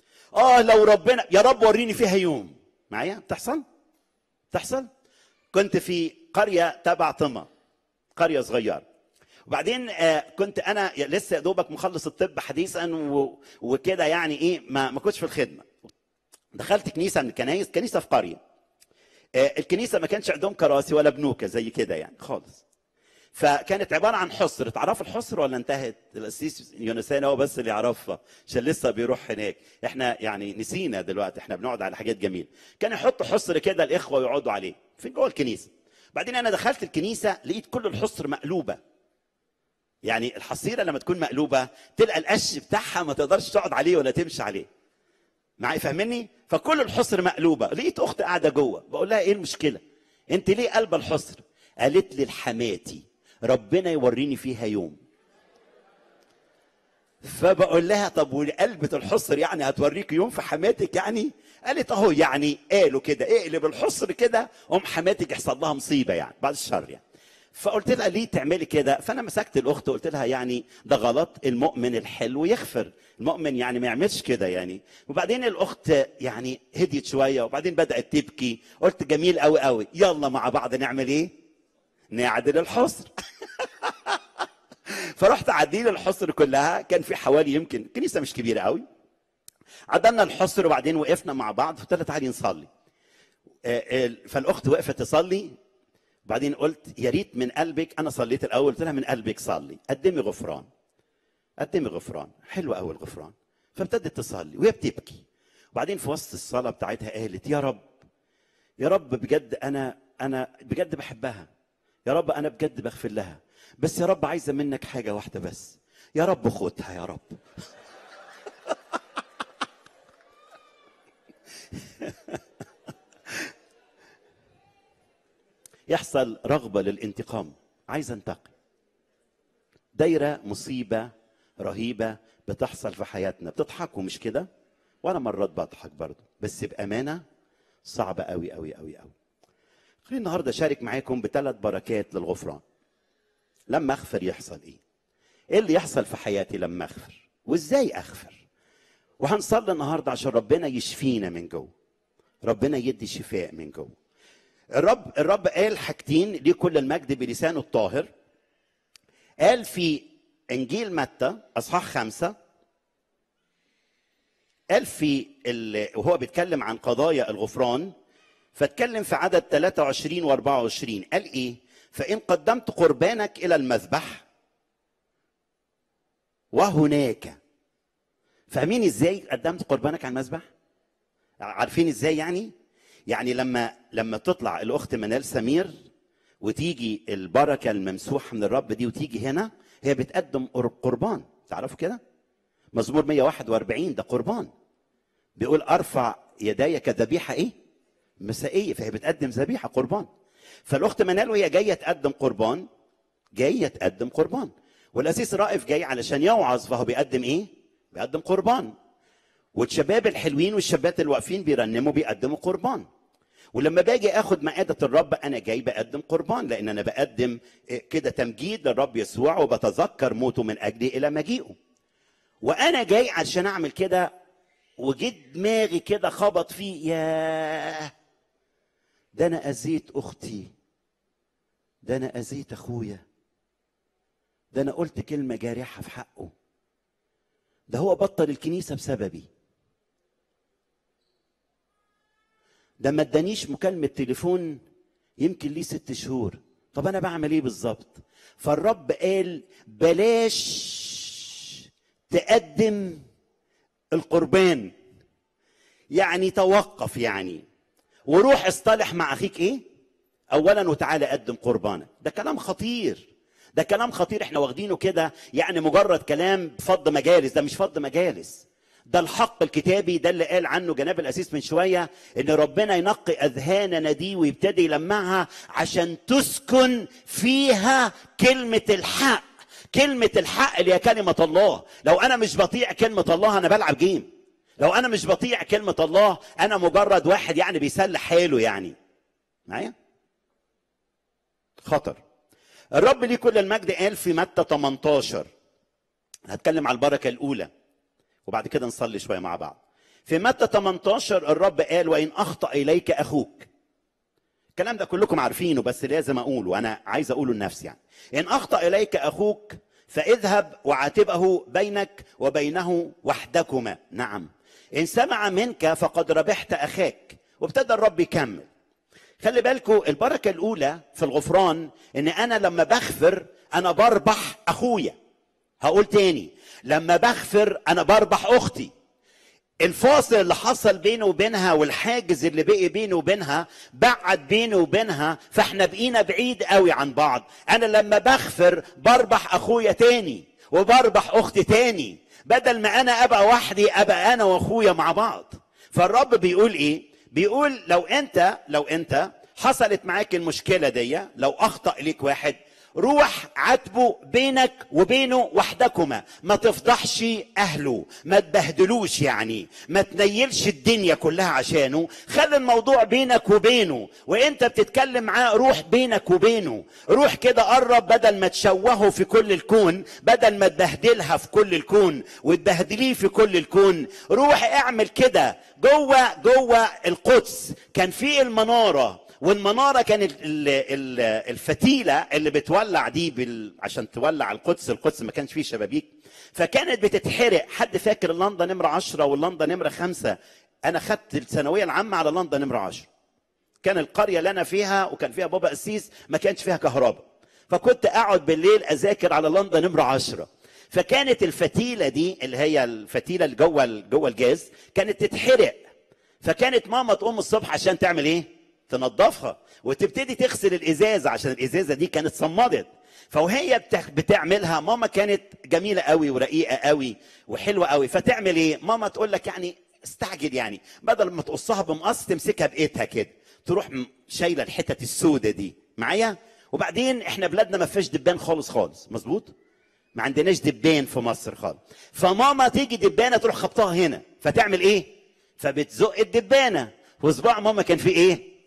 Speaker 8: آه لو ربنا يا رب وريني فيها يوم معايا بتحصل تحصل كنت في قرية تبع طمة قرية صغيرة وبعدين آه، كنت انا لسه يا دوبك مخلص الطب حديثا و- وكده يعني ايه ما ما كنتش في الخدمه دخلت كنيسه من الكنايس كنيسه في قريه آه، الكنيسه ما كانش عندهم كراسي ولا بنوكه زي كده يعني خالص فكانت عباره عن حصر تعرفوا الحصر ولا انتهت القسيس يونسان هو بس اللي يعرفها عشان لسه بيروح هناك احنا يعني نسينا دلوقتي احنا بنقعد على حاجات جميله كان يحط حصر كده الاخوه يقعدوا عليه في جوه الكنيسه بعدين انا دخلت الكنيسه لقيت كل الحصر مقلوبه يعني الحصيره لما تكون مقلوبه تلقى القش بتاعها ما تقدرش تقعد عليه ولا تمشي عليه معايا فاهمني فكل الحصر مقلوبه لقيت اخت قاعده جوه بقول لها ايه المشكله انت ليه قلبه الحصر قالت لي الحماتي ربنا يوريني فيها يوم فبقول لها طب وقلبة الحصر يعني هتوريك يوم في حماتك يعني قالت اهو يعني قالوا كده اقلب الحصر كده ام حماتك يحصل لها مصيبه يعني بعد الشر يعني فقلت لها ليه تعملي كده فانا مسكت الاخت وقلت لها يعني ده غلط المؤمن الحلو يغفر المؤمن يعني ما يعملش كده يعني وبعدين الاخت يعني هديت شويه وبعدين بدات تبكي قلت جميل قوي قوي يلا مع بعض نعمل ايه نعدل الحصر فرحت عديل الحصر كلها كان في حوالي يمكن كنيسه مش كبيره قوي عدلنا الحصر وبعدين وقفنا مع بعض قلت لها تعالي نصلي آه، آه، فالاخت وقفت تصلي بعدين قلت يا ريت من قلبك انا صليت الاول قلت لها من قلبك صلي قدمي غفران قدمي غفران حلو قوي الغفران فابتدت تصلي وهي بتبكي وبعدين في وسط الصلاه بتاعتها قالت يا رب يا رب بجد انا انا بجد بحبها يا رب انا بجد بغفر لها بس يا رب عايزه منك حاجه واحده بس يا رب خدها يا رب يحصل رغبه للانتقام عايز انتقم دايره مصيبه رهيبه بتحصل في حياتنا بتضحكوا مش كده وانا مرات بضحك برضه بس بامانه صعبه قوي قوي قوي قوي خليني النهارده اشارك معاكم بثلاث بركات للغفران لما اغفر يحصل ايه ايه اللي يحصل في حياتي لما اغفر وازاي اغفر وهنصلي النهارده عشان ربنا يشفينا من جوه ربنا يدي شفاء من جوه الرب الرب قال حاجتين ليه كل المجد بلسانه الطاهر قال في انجيل متى اصحاح خمسه قال في ال... وهو بيتكلم عن قضايا الغفران فاتكلم في عدد 23 و 24 قال ايه؟ فان قدمت قربانك الى المذبح وهناك فاهمين ازاي قدمت قربانك على المذبح؟ عارفين ازاي يعني؟ يعني لما لما تطلع الاخت منال سمير وتيجي البركه الممسوحه من الرب دي وتيجي هنا هي بتقدم قر- قربان تعرفوا كده؟ مزمور 141 ده قربان بيقول ارفع يدي كذبيحه ايه؟ مسائيه فهي بتقدم ذبيحه قربان فالاخت منال وهي جايه تقدم قربان جايه تقدم قربان والاسيس رائف جاي علشان يوعظ فهو بيقدم ايه؟ بيقدم قربان والشباب الحلوين والشابات اللي واقفين بيرنموا بيقدموا قربان ولما باجي اخد مائدة الرب انا جاي بقدم قربان لان انا بقدم إيه كده تمجيد للرب يسوع وبتذكر موته من اجلي الى مجيئه وانا جاي عشان اعمل كده وجيت دماغي كده خبط فيه ياه ده انا اذيت اختي ده انا اذيت اخويا ده انا قلت كلمه جارحه في حقه ده هو بطل الكنيسه بسببي ده ما ادانيش مكالمه تليفون يمكن ليه ست شهور طب انا بعمل ايه بالظبط فالرب قال بلاش تقدم القربان يعني توقف يعني وروح اصطلح مع اخيك ايه اولا وتعالى قدم قربانك ده كلام خطير ده كلام خطير احنا واخدينه كده يعني مجرد كلام فض مجالس ده مش فض مجالس ده الحق الكتابي ده اللي قال عنه جناب الاسيس من شويه ان ربنا ينقي اذهاننا دي ويبتدي يلمعها عشان تسكن فيها كلمه الحق كلمه الحق اللي هي كلمه الله لو انا مش بطيع كلمه الله انا بلعب جيم لو انا مش بطيع كلمه الله انا مجرد واحد يعني بيسلح حاله يعني معايا خطر الرب ليه كل المجد قال في متى 18 هتكلم على البركه الاولى وبعد كده نصلي شويه مع بعض في متى 18 الرب قال وان اخطا اليك اخوك الكلام ده كلكم عارفينه بس لازم اقوله وانا عايز اقوله لنفسي يعني ان اخطا اليك اخوك فاذهب وعاتبه بينك وبينه وحدكما نعم ان سمع منك فقد ربحت اخاك وابتدى الرب يكمل خلي بالكم البركه الاولى في الغفران ان انا لما بغفر انا بربح اخويا هقول تاني لما بغفر انا بربح اختي الفاصل اللي حصل بينه وبينها والحاجز اللي بقي بينه وبينها بعد بينه وبينها فاحنا بقينا بعيد قوي عن بعض انا لما بغفر بربح اخويا تاني وبربح اختي تاني بدل ما انا ابقى وحدي ابقى انا واخويا مع بعض فالرب بيقول ايه بيقول لو انت لو انت حصلت معاك المشكله دي لو اخطا ليك واحد روح عاتبه بينك وبينه وحدكما ما تفضحش اهله ما تبهدلوش يعني ما تنيلش الدنيا كلها عشانه خلي الموضوع بينك وبينه وانت بتتكلم معاه روح بينك وبينه روح كده قرب بدل ما تشوهه في كل الكون بدل ما تبهدلها في كل الكون وتبهدليه في كل الكون روح اعمل كده جوه جوه القدس كان في المناره والمناره كانت ال- ال- الفتيله اللي بتولع دي بال... عشان تولع القدس القدس ما كانش فيه شبابيك فكانت بتتحرق حد فاكر اللندا نمره 10 واللندا نمره 5 انا خدت الثانويه العامه على لندا نمره 10 كان القريه اللي انا فيها وكان فيها بابا قسيس ما كانش فيها كهرباء فكنت اقعد بالليل اذاكر على لندا نمره 10 فكانت الفتيله دي اللي هي الفتيله اللي جوه جوه الجاز كانت تتحرق فكانت ماما تقوم الصبح عشان تعمل ايه تنظفها وتبتدي تغسل الازازه عشان الازازه دي كانت صمدت فوهي بتخ- بتعملها ماما كانت جميله قوي ورقيقه قوي وحلوه قوي فتعمل ايه ماما تقول لك يعني استعجل يعني بدل ما تقصها بمقص تمسكها بايدها كده تروح م- شايله الحتت السودة دي معايا وبعدين احنا بلادنا ما فيهاش دبان خالص خالص مظبوط ما عندناش دبان في مصر خالص فماما تيجي دبانه تروح خبطها هنا فتعمل ايه فبتزق الدبانه وصباع ماما كان فيه ايه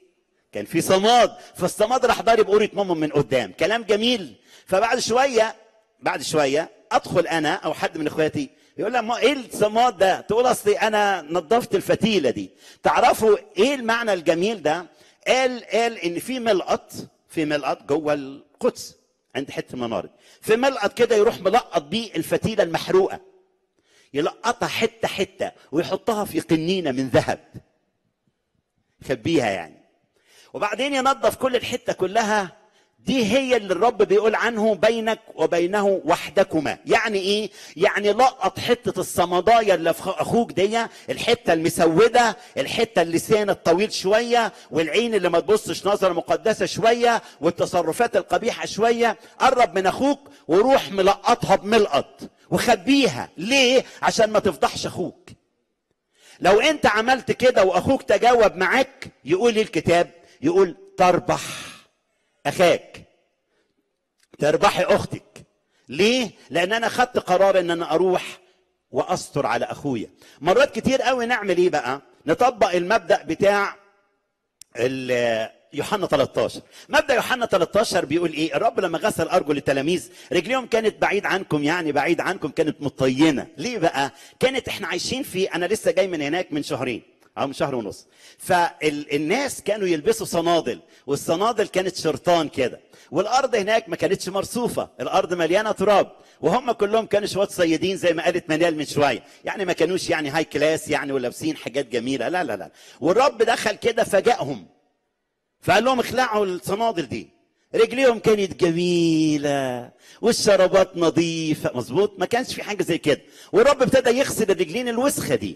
Speaker 8: كان في صماد فالصماد راح ضارب قورة ماما من قدام كلام جميل فبعد شويه بعد شويه ادخل انا او حد من اخواتي يقول لها ما ايه الصماد ده تقول اصلي انا نظفت الفتيله دي تعرفوا ايه المعنى الجميل ده قال قال ان في ملقط في ملقط جوه القدس عند حته المنارد في ملقط كده يروح ملقط بيه الفتيله المحروقه يلقطها حته حته ويحطها في قنينه من ذهب يخبيها يعني وبعدين ينظف كل الحته كلها دي هي اللي الرب بيقول عنه بينك وبينه وحدكما يعني ايه يعني لقط حته الصمدايه اللي في اخوك دي الحته المسوده الحته اللسان الطويل شويه والعين اللي ما تبصش نظره مقدسه شويه والتصرفات القبيحه شويه قرب من اخوك وروح ملقطها بملقط وخبيها ليه عشان ما تفضحش اخوك لو انت عملت كده واخوك تجاوب معاك يقول ايه الكتاب يقول تربح اخاك تربحي اختك ليه لان انا خدت قرار ان انا اروح واستر على اخويا مرات كتير قوي نعمل ايه بقى نطبق المبدا بتاع ال- يوحنا 13 مبدا يوحنا 13 بيقول ايه الرب لما غسل ارجل التلاميذ رجليهم كانت بعيد عنكم يعني بعيد عنكم كانت مطينه ليه بقى كانت احنا عايشين في انا لسه جاي من هناك من شهرين او من شهر ونص فالناس كانوا يلبسوا صنادل والصنادل كانت شرطان كده والارض هناك ما كانتش مرصوفه الارض مليانه تراب وهم كلهم كانوا شويه صيادين زي ما قالت منال من شويه يعني ما كانوش يعني هاي كلاس يعني ولابسين حاجات جميله لا لا لا والرب دخل كده فاجئهم فقال لهم اخلعوا الصنادل دي رجليهم كانت جميلة والشرابات نظيفة مظبوط ما كانش في حاجة زي كده والرب ابتدى يغسل الرجلين الوسخة دي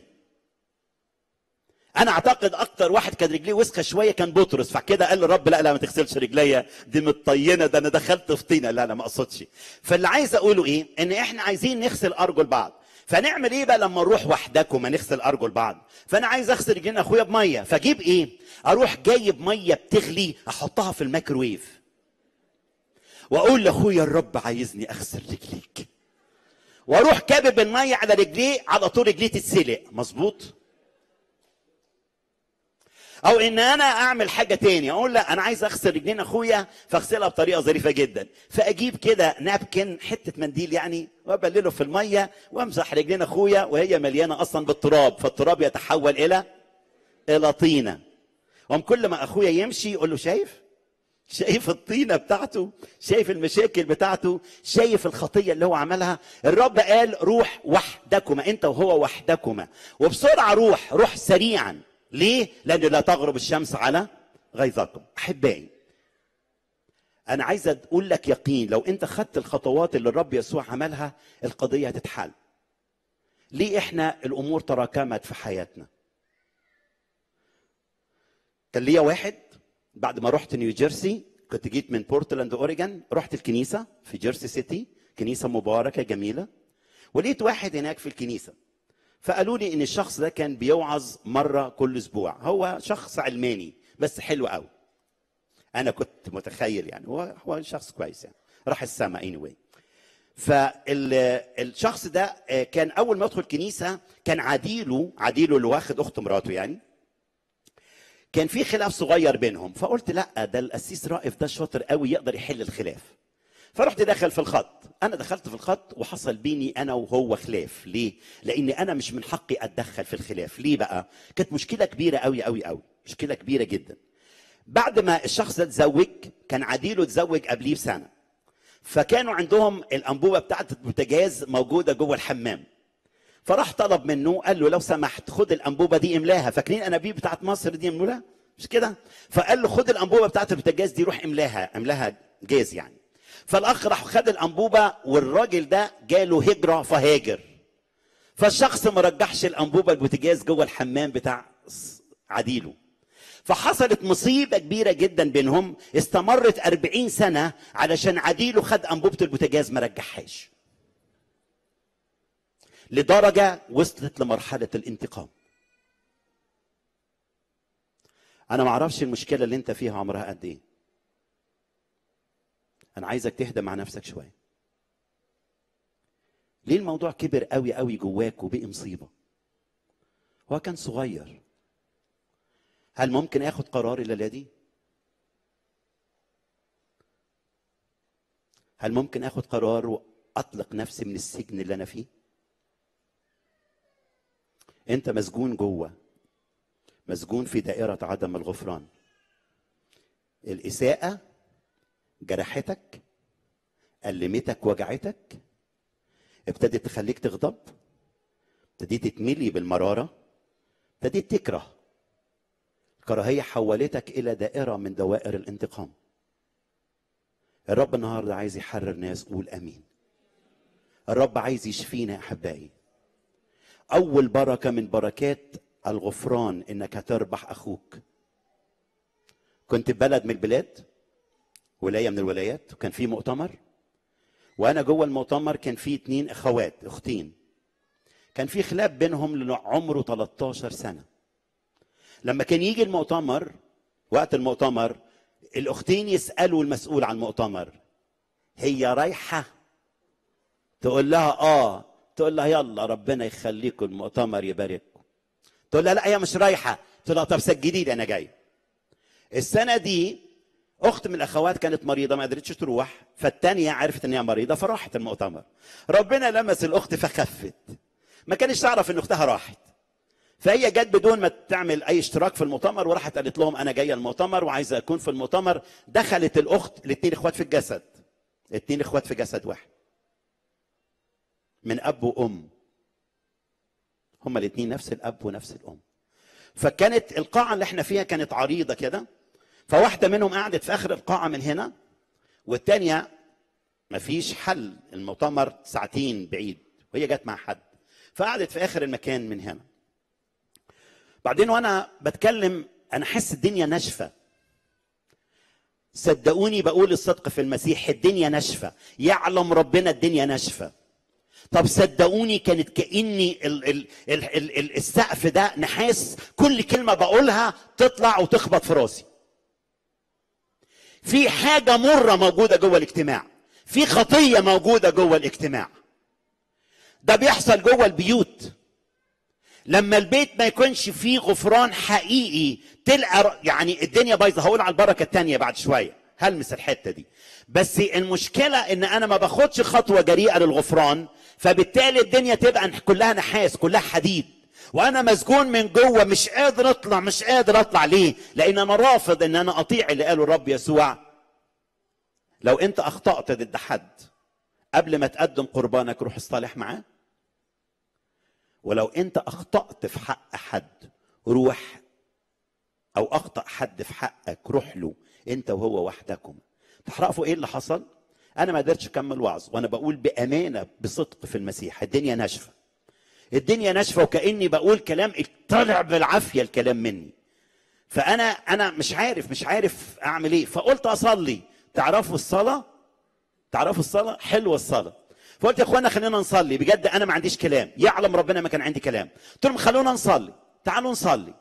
Speaker 8: انا اعتقد اكتر واحد كان رجليه وسخه شويه كان بطرس فكده قال للرب لا لا ما تغسلش رجليا دي متطينه ده انا دخلت في طينه لا لا ما اقصدش فاللي عايز اقوله ايه ان احنا عايزين نغسل ارجل بعض فنعمل ايه بقى لما نروح وحدكم ما نغسل ارجل بعض فانا عايز اغسل رجلين اخويا بميه فاجيب ايه اروح جايب ميه بتغلي احطها في الميكرويف واقول لاخويا الرب عايزني اغسل رجليك واروح كابب الميه على رجليه على طول رجليه تتسلق مظبوط او ان انا اعمل حاجه تاني اقول لا انا عايز اغسل رجلين اخويا فاغسلها بطريقه ظريفه جدا فاجيب كده نابكن حته منديل يعني وابلله في الميه وامسح رجلين اخويا وهي مليانه اصلا بالتراب فالتراب يتحول الى الى طينه وم كل ما اخويا يمشي يقول له شايف شايف الطينة بتاعته شايف المشاكل بتاعته شايف الخطية اللي هو عملها الرب قال روح وحدكما انت وهو وحدكما وبسرعة روح روح سريعا ليه لأن لا تغرب الشمس على غيظكم أحبائي أنا عايز أقول لك يقين لو أنت خدت الخطوات اللي الرب يسوع عملها القضية هتتحل ليه إحنا الأمور تراكمت في حياتنا كان ليا واحد بعد ما رحت نيوجيرسي كنت جيت من بورتلاند اوريجون رحت الكنيسه في جيرسي سيتي كنيسه مباركه جميله ولقيت واحد هناك في الكنيسه فقالوا لي ان الشخص ده كان بيوعظ مره كل اسبوع هو شخص علماني بس حلو قوي انا كنت متخيل يعني هو هو شخص كويس يعني راح السما اني anyway. فالشخص ده آه، كان اول ما يدخل كنيسه كان عديله عديله اللي واخد اخت مراته يعني كان في خلاف صغير بينهم فقلت لا ده القسيس رائف ده شاطر قوي يقدر يحل الخلاف فرحت داخل في الخط انا دخلت في الخط وحصل بيني انا وهو خلاف ليه لان انا مش من حقي اتدخل في الخلاف ليه بقى كانت مشكله كبيره قوي قوي قوي مشكله كبيره جدا بعد ما الشخص ده اتزوج كان عديله اتزوج قبليه بسنه فكانوا عندهم الانبوبه بتاعت البوتاجاز موجوده جوه الحمام فراح طلب منه قال له لو سمحت خد الانبوبه دي املاها فاكرين انابيب بتاعت مصر دي املاها مش كده فقال له خد الانبوبه بتاعت البوتاجاز دي روح املاها املاها جاز يعني فالاخ راح خد الانبوبه والراجل ده جاله هجره فهاجر فالشخص ما رجحش الانبوبه البوتاجاز جوه الحمام بتاع عديله فحصلت مصيبة كبيرة جدا بينهم استمرت أربعين سنة علشان عديله خد أنبوبة البوتاجاز ما رجعهاش لدرجة وصلت لمرحلة الانتقام أنا ما أعرفش المشكلة اللي أنت فيها عمرها قد إيه أنا عايزك تهدى مع نفسك شوية ليه الموضوع كبر قوي قوي جواك وبقي مصيبة هو كان صغير هل ممكن اخد قرار الليله دي هل ممكن اخد قرار واطلق نفسي من السجن اللي انا فيه انت مسجون جوه مسجون في دائره عدم الغفران الاساءه جرحتك ألمتك وجعتك ابتدت تخليك تغضب ابتديت تتملي بالمرارة ابتديت تكره الكراهية حولتك إلى دائرة من دوائر الانتقام الرب النهاردة عايز يحرر ناس قول أمين الرب عايز يشفينا يا أحبائي أول بركة من بركات الغفران إنك هتربح أخوك كنت في بلد من البلاد ولايه من الولايات وكان في مؤتمر وانا جوه المؤتمر كان في اتنين اخوات اختين كان في خلاف بينهم لعمره 13 سنه لما كان يجي المؤتمر وقت المؤتمر الاختين يسالوا المسؤول عن المؤتمر هي رايحه تقول لها اه تقول لها يلا ربنا يخليكم المؤتمر يبارككم تقول لها لا هي مش رايحه تقول لها طب سجلي لي انا جاي السنه دي اخت من الاخوات كانت مريضه ما قدرتش تروح فالتانيه عرفت ان هي مريضه فراحت المؤتمر ربنا لمس الاخت فخفت ما كانش تعرف ان اختها راحت فهي جت بدون ما تعمل اي اشتراك في المؤتمر وراحت قالت لهم انا جايه المؤتمر وعايزه اكون في المؤتمر دخلت الاخت الاثنين اخوات في الجسد الاثنين اخوات في جسد واحد من اب وام هما الاثنين نفس الاب ونفس الام فكانت القاعه اللي احنا فيها كانت عريضه كده فواحده منهم قعدت في اخر القاعه من هنا والتانيه مفيش حل المؤتمر ساعتين بعيد وهي جت مع حد فقعدت في اخر المكان من هنا بعدين وانا بتكلم انا حاسس الدنيا ناشفه صدقوني بقول الصدق في المسيح الدنيا ناشفه يعلم ربنا الدنيا ناشفه طب صدقوني كانت كاني ال ال ال ال ال السقف ده نحاس كل كلمه بقولها تطلع وتخبط في راسي في حاجه مره موجوده جوه الاجتماع في خطيه موجوده جوه الاجتماع ده بيحصل جوه البيوت لما البيت ما يكونش فيه غفران حقيقي تلقى يعني الدنيا بايظه هقول على البركه الثانيه بعد شويه هلمس الحته دي بس المشكله ان انا ما باخدش خطوه جريئه للغفران فبالتالي الدنيا تبقى كلها نحاس كلها حديد وانا مسجون من جوه مش قادر اطلع مش قادر اطلع ليه لان انا رافض ان انا اطيع اللي قاله الرب يسوع لو انت اخطات ضد حد قبل ما تقدم قربانك روح اصطلح معاه ولو انت اخطات في حق حد روح او اخطا حد في حقك روح له انت وهو وحدكم تعرفوا ايه اللي حصل انا ما قدرتش اكمل وعظ وانا بقول بامانه بصدق في المسيح الدنيا ناشفه الدنيا ناشفه وكاني بقول كلام طلع بالعافيه الكلام مني فانا انا مش عارف مش عارف اعمل ايه فقلت اصلي تعرفوا الصلاه تعرفوا الصلاه حلوه الصلاه فقلت يا اخوانا خلينا نصلي بجد انا ما عنديش كلام يعلم ربنا ما كان عندي كلام قلت لهم خلونا نصلي تعالوا نصلي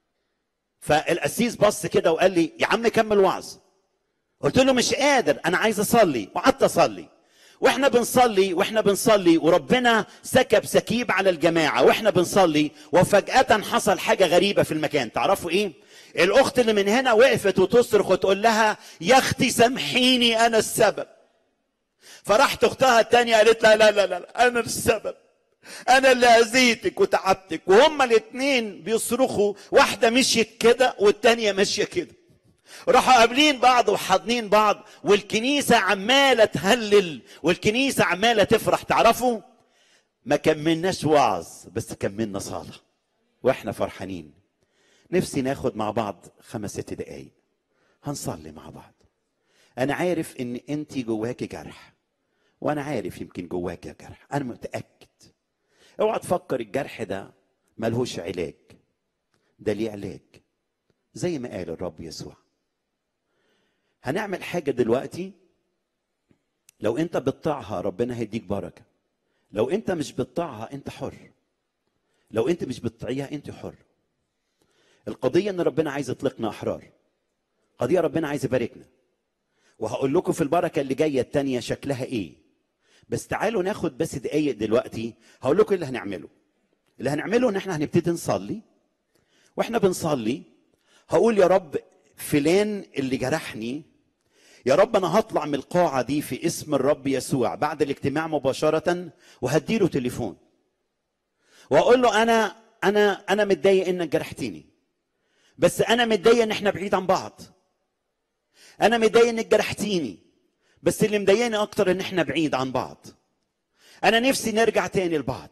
Speaker 8: فالقسيس بص كده وقال لي يا عم كمل وعظ قلت له مش قادر انا عايز اصلي وقعدت اصلي واحنا بنصلي واحنا بنصلي وربنا سكب سكيب على الجماعه واحنا بنصلي وفجاه حصل حاجه غريبه في المكان تعرفوا ايه الاخت اللي من هنا وقفت وتصرخ وتقول لها يا اختي سامحيني انا السبب فراحت اختها التانية قالت لها لا لا لا انا السبب انا اللي اذيتك وتعبتك وهما الاتنين بيصرخوا واحده مشيت كده والتانية ماشيه كده راحوا قابلين بعض وحاضنين بعض والكنيسه عماله تهلل والكنيسه عماله تفرح تعرفوا ما كملناش وعظ بس كملنا صلاه واحنا فرحانين نفسي ناخد مع بعض خمس ست دقايق هنصلي مع بعض انا عارف ان انت جواكي جرح وانا عارف يمكن جواك جرح انا متاكد اوعى تفكر الجرح ده ملهوش علاج ده ليه علاج زي ما قال الرب يسوع هنعمل حاجة دلوقتي لو انت بتطيعها ربنا هيديك بركة لو انت مش بتطيعها انت حر لو انت مش بتطيعيها انت حر القضية ان ربنا عايز يطلقنا احرار قضية ربنا عايز يباركنا وهقول لكم في البركة اللي جاية التانية شكلها ايه بس تعالوا ناخد بس دقايق دلوقتي هقول لكم اللي هنعمله اللي هنعمله ان احنا هنبتدي نصلي واحنا بنصلي هقول يا رب فلان اللي جرحني يا رب انا هطلع من القاعه دي في اسم الرب يسوع بعد الاجتماع مباشره وهديله تليفون واقول له انا انا انا متضايق انك جرحتني بس انا متضايق ان احنا بعيد عن بعض انا متضايق انك جرحتيني بس اللي مضايقني اكتر ان احنا بعيد عن بعض انا نفسي نرجع تاني لبعض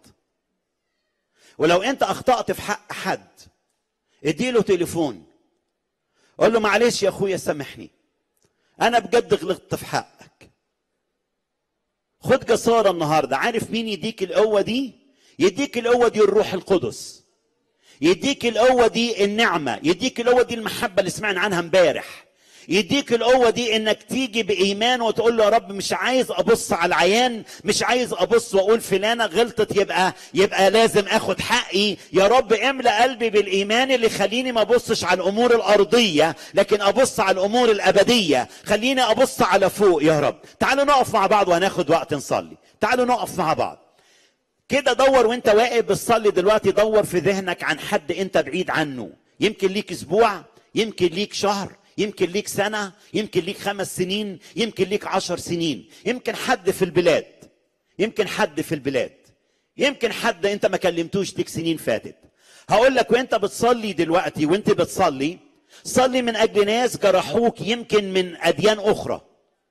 Speaker 8: ولو انت اخطات في حق حد اديله تليفون قول له معلش يا اخويا سامحني انا بجد غلطت في حقك خد جسارة النهاردة عارف مين يديك القوة دي يديك القوة دي الروح القدس يديك القوة دي النعمة يديك القوة دي المحبة اللي سمعنا عنها امبارح يديك القوة دي انك تيجي بإيمان وتقول له يا رب مش عايز أبص على العيان مش عايز أبص وأقول فلانة غلطت يبقى يبقى لازم أخد حقي يا رب املأ قلبي بالإيمان اللي يخليني ما أبصش على الأمور الأرضية لكن أبص على الأمور الأبدية خليني أبص على فوق يا رب تعالوا نقف مع بعض وهناخد وقت نصلي تعالوا نقف مع بعض كده دور وانت واقف بتصلي دلوقتي دور في ذهنك عن حد انت بعيد عنه يمكن ليك اسبوع يمكن ليك شهر يمكن ليك سنة يمكن ليك خمس سنين يمكن ليك عشر سنين يمكن حد في البلاد يمكن حد في البلاد يمكن حد انت ما كلمتوش ليك سنين فاتت هقول لك وانت بتصلي دلوقتي وانت بتصلي صلي من اجل ناس جرحوك يمكن من اديان اخرى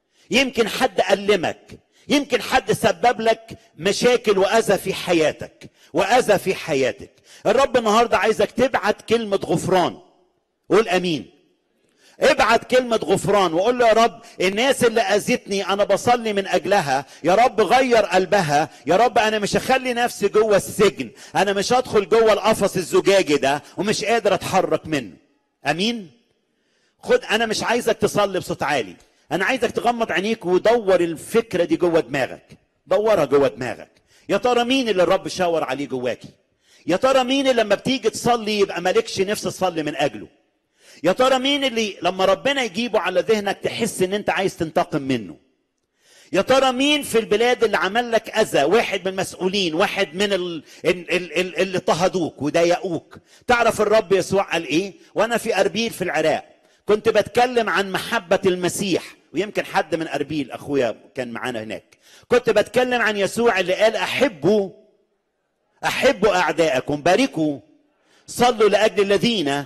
Speaker 8: يمكن حد ألمك يمكن حد سبب لك مشاكل وأذى في حياتك وأذى في حياتك الرب النهاردة عايزك تبعت كلمة غفران قول أمين ابعت كلمة غفران وقول له يا رب الناس اللي أذتني أنا بصلي من أجلها يا رب غير قلبها يا رب أنا مش هخلي نفسي جوه السجن أنا مش هدخل جوه القفص الزجاجي ده ومش قادر أتحرك منه أمين خد انا مش عايزك تصلي بصوت عالي انا عايزك تغمض عينيك ودور الفكره دي جوه دماغك دورها جوه دماغك يا ترى مين اللي الرب شاور عليه جواكي يا ترى مين اللي لما بتيجي تصلي يبقى مالكش نفس تصلي من اجله يا ترى مين اللي لما ربنا يجيبه على ذهنك تحس ان انت عايز تنتقم منه يا ترى مين في البلاد اللي عمل لك اذى واحد من المسؤولين واحد من ال- ال- ال- ال- اللي اضطهدوك وضايقوك تعرف الرب يسوع قال ايه وانا في اربيل في العراق كنت بتكلم عن محبه المسيح ويمكن حد من اربيل اخويا كان معانا هناك كنت بتكلم عن يسوع اللي قال احبوا احبوا اعدائكم باركوا صلوا لاجل الذين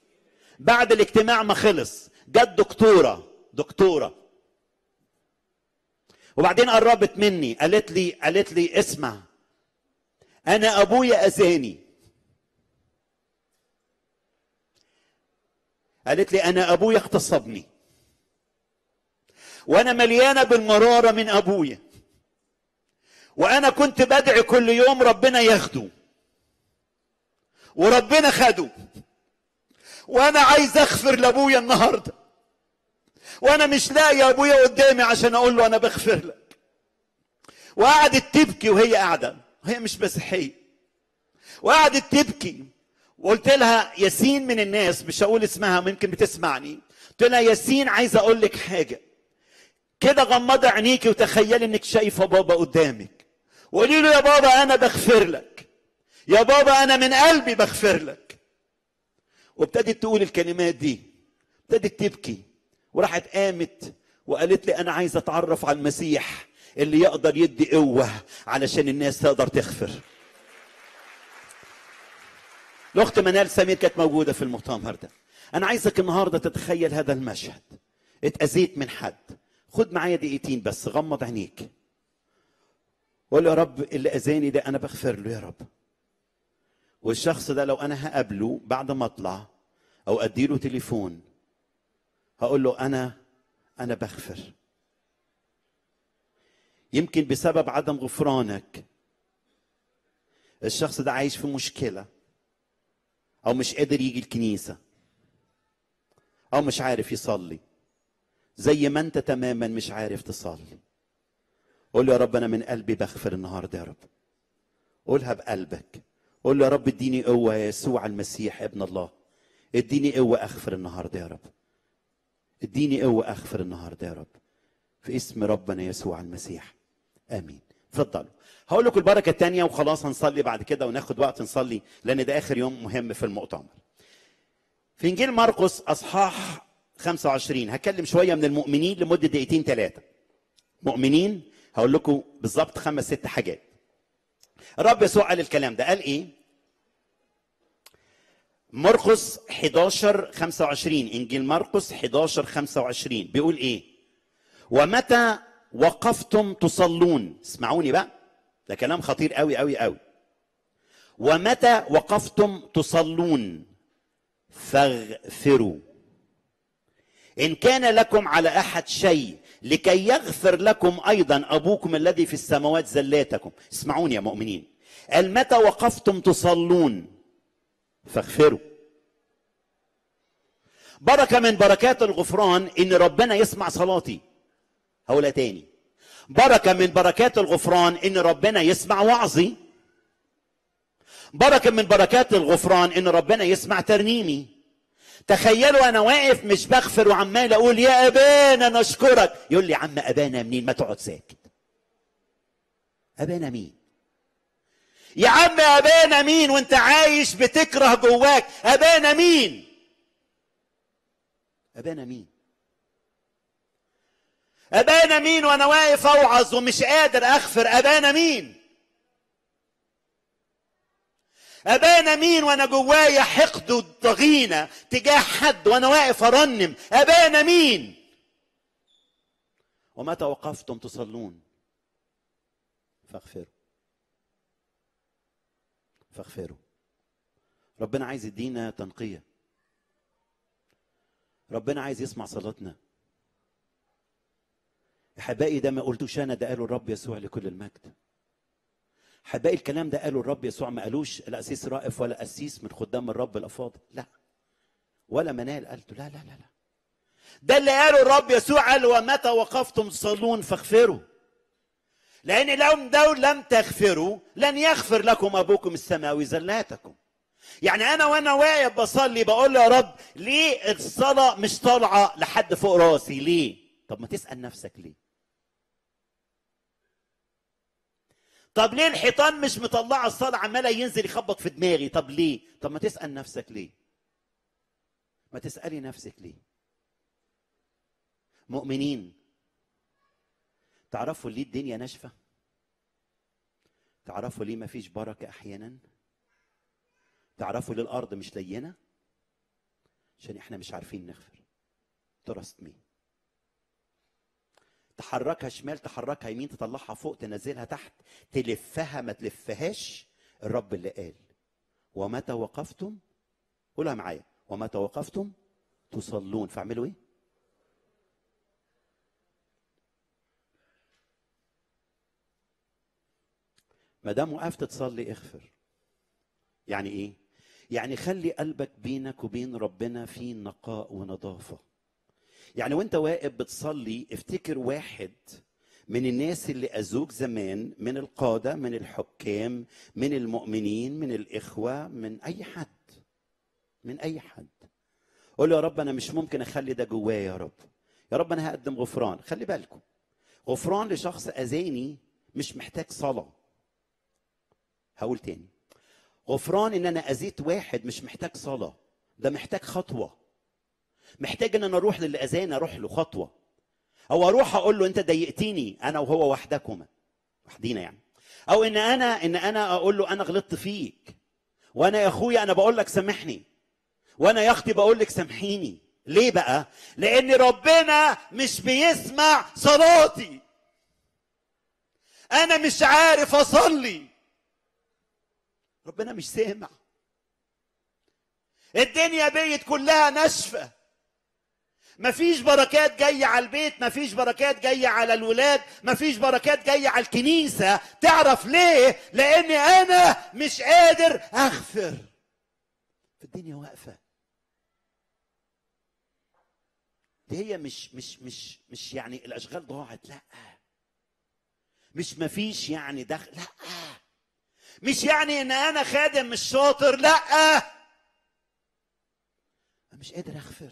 Speaker 8: بعد الاجتماع ما خلص جت دكتوره دكتوره وبعدين قربت مني قالت لي قالت لي اسمع انا ابويا اذاني قالت لي انا ابويا اغتصبني وانا مليانه بالمراره من ابويا وانا كنت بدعي كل يوم ربنا ياخده وربنا خده وانا عايز اغفر لابويا النهارده وانا مش لاقي ابويا قدامي عشان اقول له انا بغفر لك وقعدت تبكي وهي قاعده وهي مش مسيحيه وقعدت تبكي وقلت لها ياسين من الناس مش هقول اسمها ممكن بتسمعني قلت لها ياسين عايز اقول لك حاجه كده غمضي عينيكي وتخيلي انك شايفه بابا قدامك وقولي له يا بابا انا بغفر لك يا بابا انا من قلبي بغفر لك وابتدت تقول الكلمات دي ابتدت تبكي وراحت قامت وقالت لي انا عايزه اتعرف على المسيح اللي يقدر يدي قوه علشان الناس تقدر تغفر الاخت منال سمير كانت موجوده في المؤتمر ده انا عايزك النهارده تتخيل هذا المشهد اتاذيت من حد خد معايا دقيقتين بس غمض عينيك قول يا رب اللي اذاني ده انا بغفر له يا رب والشخص ده لو انا هقابله بعد ما اطلع او اديله تليفون هقول له انا انا بغفر يمكن بسبب عدم غفرانك الشخص ده عايش في مشكله او مش قادر يجي الكنيسه او مش عارف يصلي زي ما انت تماما مش عارف تصلي قول له يا رب انا من قلبي بغفر النهارده يا رب قولها بقلبك قول له يا رب اديني قوه يا يسوع المسيح ابن الله اديني قوه اغفر النهارده يا رب اديني قوه اغفر النهارده يا رب في اسم ربنا يسوع المسيح امين اتفضلوا هقول لكم البركه الثانيه وخلاص هنصلي بعد كده وناخد وقت نصلي لان ده اخر يوم مهم في المؤتمر في انجيل مرقس اصحاح 25 هتكلم شويه من المؤمنين لمده دقيقتين ثلاثه مؤمنين هقول لكم بالظبط خمس ست حاجات الرب يسوع قال الكلام ده قال ايه مرقس 11 25 انجيل مرقس 11 25 بيقول ايه ومتى وقفتم تصلون اسمعوني بقى ده كلام خطير قوي قوي قوي ومتى وقفتم تصلون فاغفروا ان كان لكم على احد شيء لكي يغفر لكم ايضا ابوكم الذي في السماوات زلاتكم اسمعوني يا مؤمنين قال متى وقفتم تصلون فاغفروا بركه من بركات الغفران ان ربنا يسمع صلاتي هقولها تاني بركه من بركات الغفران ان ربنا يسمع وعظي بركه من بركات الغفران ان ربنا يسمع ترنيمي تخيلوا انا واقف مش بغفر وعمال اقول يا ابانا نشكرك يقول لي عم ابانا منين ما تقعد ساكت ابانا مين يا عم ابانا مين وانت عايش بتكره جواك ابانا مين ابانا مين ابانا مين وانا واقف اوعظ ومش قادر اغفر ابانا مين ابانا مين وانا جوايا حقد وضغينه تجاه حد وانا واقف ارنم ابانا مين ومتى وقفتم تصلون فاغفروا فاغفروا ربنا عايز يدينا تنقيه ربنا عايز يسمع صلاتنا احبائي ده ما قلتوش انا ده قاله الرب يسوع لكل المجد حبائي الكلام ده قاله الرب يسوع ما قالوش الاسيس رائف ولا قسيس من خدام الرب الافاضل لا ولا منال قالته لا لا لا لا ده اللي قاله الرب يسوع قال ومتى وقفتم تصلون فاغفروا لان لو لو لم تغفروا لن يغفر لكم ابوكم السماوي زلاتكم يعني انا وانا واقف بصلي بقول له يا رب ليه الصلاه مش طالعه لحد فوق راسي ليه طب ما تسال نفسك ليه طب ليه الحيطان مش مطلعه الصلاه عماله ينزل يخبط في دماغي طب ليه طب ما تسال نفسك ليه ما تسالي نفسك ليه مؤمنين تعرفوا ليه الدنيا ناشفه تعرفوا ليه ما فيش بركه احيانا تعرفوا ليه الارض مش لينه عشان احنا مش عارفين نغفر ترست مين تحركها شمال تحركها يمين تطلعها فوق تنزلها تحت تلفها ما تلفهاش الرب اللي قال ومتى وقفتم قولها معايا ومتى وقفتم تصلون فاعملوا ايه ما دام وقفت تصلي اغفر يعني ايه يعني خلي قلبك بينك وبين ربنا في نقاء ونظافه يعني وانت واقف بتصلي افتكر واحد من الناس اللي اذوك زمان من القاده من الحكام من المؤمنين من الاخوه من اي حد من اي حد قول له يا رب انا مش ممكن اخلي ده جوايا يا رب يا رب انا هقدم غفران خلي بالكم غفران لشخص اذاني مش محتاج صلاه هقول تاني غفران ان انا اذيت واحد مش محتاج صلاه ده محتاج خطوه محتاج ان انا اروح للي اذاني اروح له خطوه او اروح اقول له انت ضايقتني انا وهو وحدكما وحدينا يعني او ان انا ان انا اقول له انا غلطت فيك وانا يا اخويا انا بقول لك سامحني وانا يا اختي بقول لك سامحيني ليه بقى لان ربنا مش بيسمع صلاتي انا مش عارف اصلي ربنا مش سامع الدنيا بيت كلها ناشفه مفيش بركات جاية على البيت مفيش بركات جاية على الولاد مفيش بركات جاية على الكنيسة تعرف ليه لأني أنا مش قادر أغفر في الدنيا واقفة دي هي مش مش مش مش يعني الأشغال ضاعت لا مش مفيش يعني دخل لا مش يعني ان انا خادم مش شاطر لا مش قادر اغفر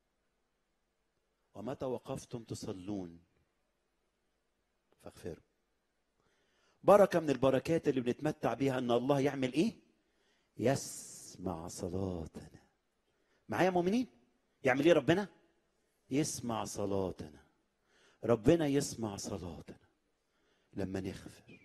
Speaker 8: ومتى وقفتم تصلون فاغفروا بركة من البركات اللي بنتمتع بيها ان الله يعمل ايه يسمع صلاتنا معايا مؤمنين يعمل ايه ربنا يسمع صلاتنا ربنا يسمع صلاتنا لما نغفر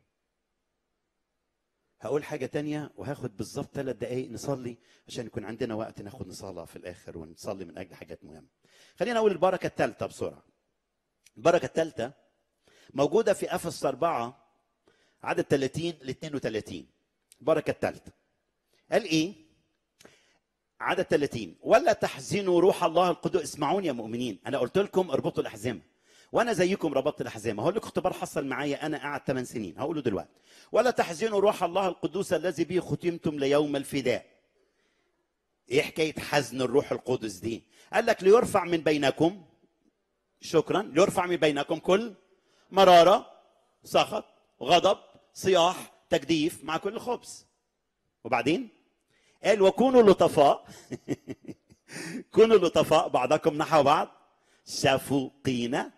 Speaker 8: هقول حاجة تانية وهاخد بالظبط ثلاث دقايق نصلي عشان يكون عندنا وقت ناخد صلاة في الآخر ونصلي من أجل حاجات مهمة. خلينا أقول البركة الثالثة بسرعة. البركة الثالثة موجودة في أفس أربعة عدد 30 ل 32. البركة الثالثة. قال إيه؟ عدد 30 ولا تحزنوا روح الله القدس اسمعوني يا مؤمنين انا قلت لكم اربطوا الاحزمه وانا زيكم ربطت الاحزمه هقول لكم اختبار حصل معايا انا قاعد 8 سنين هقوله دلوقتي ولا تحزنوا روح الله القدوس الذي به ختمتم ليوم الفداء ايه حكايه حزن الروح القدس دي قال لك ليرفع من بينكم شكرا ليرفع من بينكم كل مراره سخط غضب صياح تجديف مع كل خبز وبعدين قال وكونوا لطفاء كونوا لطفاء بعضكم نحو بعض شفوقين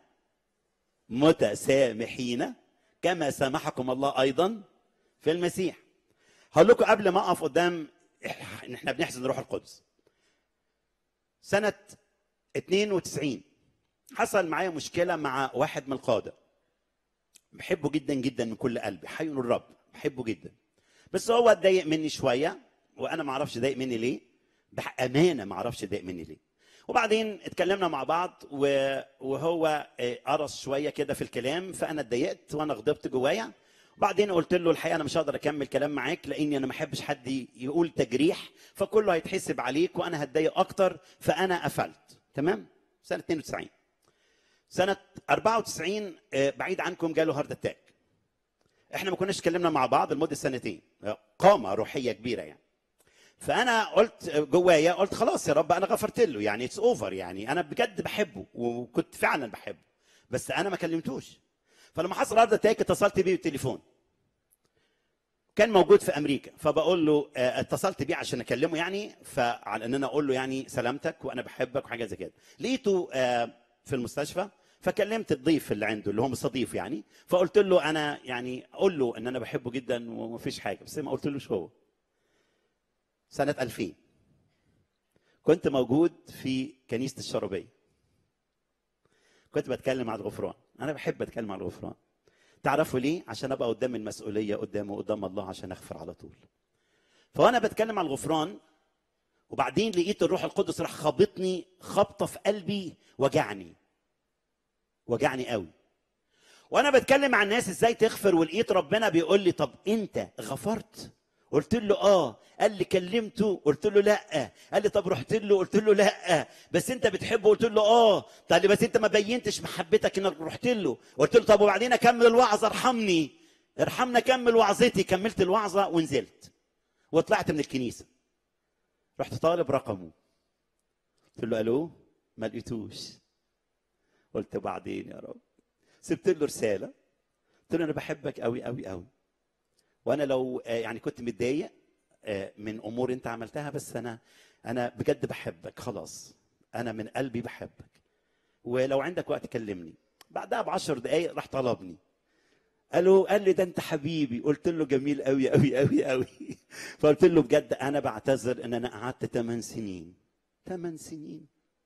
Speaker 8: متسامحين كما سامحكم الله ايضا في المسيح هقول لكم قبل ما اقف قدام ان احنا بنحزن روح القدس سنه 92 حصل معايا مشكله مع واحد من القاده بحبه جدا جدا من كل قلبي حي الرب بحبه جدا بس هو اتضايق مني شويه وانا ما اعرفش ضايق مني ليه بامانه ما اعرفش ضايق مني ليه وبعدين اتكلمنا مع بعض و- وهو آه، قرص شويه كده في الكلام فانا اتضايقت وانا غضبت جوايا وبعدين قلت له الحقيقه انا مش هقدر اكمل كلام معاك لاني انا ما احبش حد يقول تجريح فكله هيتحسب عليك وانا هتضايق اكتر فانا قفلت تمام سنه 92 سنه 94 آه، بعيد عنكم جاله هارت اتاك احنا ما كناش اتكلمنا مع بعض لمده سنتين قامه روحيه كبيره يعني فانا قلت جوايا قلت خلاص يا رب انا غفرت له يعني اتس اوفر يعني انا بجد بحبه وكنت فعلا بحبه بس انا ما كلمتوش فلما حصل هارد اتاك اتصلت بيه بالتليفون كان موجود في امريكا فبقول له آه، اتصلت بيه عشان اكلمه يعني فعلى ان انا اقول له يعني سلامتك وانا بحبك وحاجه زي كده لقيته آه، في المستشفى فكلمت الضيف اللي عنده اللي هو مستضيف يعني فقلت له انا يعني اقول له ان انا بحبه جدا ومفيش حاجه بس ما قلتلوش هو سنة 2000 كنت موجود في كنيسة الشربية كنت بتكلم عن الغفران أنا بحب أتكلم عن الغفران تعرفوا ليه؟ عشان أبقى قدام المسؤولية قدامه قدام الله عشان أغفر على طول فوأنا بتكلم عن الغفران وبعدين لقيت الروح القدس راح خابطني خبطة في قلبي وجعني وجعني قوي وانا بتكلم عن الناس ازاي تغفر ولقيت ربنا بيقول لي طب انت غفرت قلت له اه قال لي كلمته قلت له لا قال لي طب رحت له قلت له لا بس انت بتحبه قلت له اه قال لي بس انت ما بينتش محبتك انك رحت له قلت له طب وبعدين اكمل الوعظه ارحمني ارحمنا كمل وعظتي كملت الوعظه ونزلت وطلعت من الكنيسه رحت طالب رقمه قلت له الو ما لقيتوش قلت بعدين يا رب سبت له رساله قلت له انا بحبك قوي قوي قوي وانا لو آه، يعني كنت متضايق آه، من امور انت عملتها بس انا انا بجد بحبك خلاص انا من قلبي بحبك ولو عندك وقت كلمني بعدها بعشر دقايق راح طلبني قالوا قال لي ده انت حبيبي قلت له جميل قوي قوي قوي قوي فقلت له بجد انا بعتذر ان انا قعدت 8 سنين 8 سنين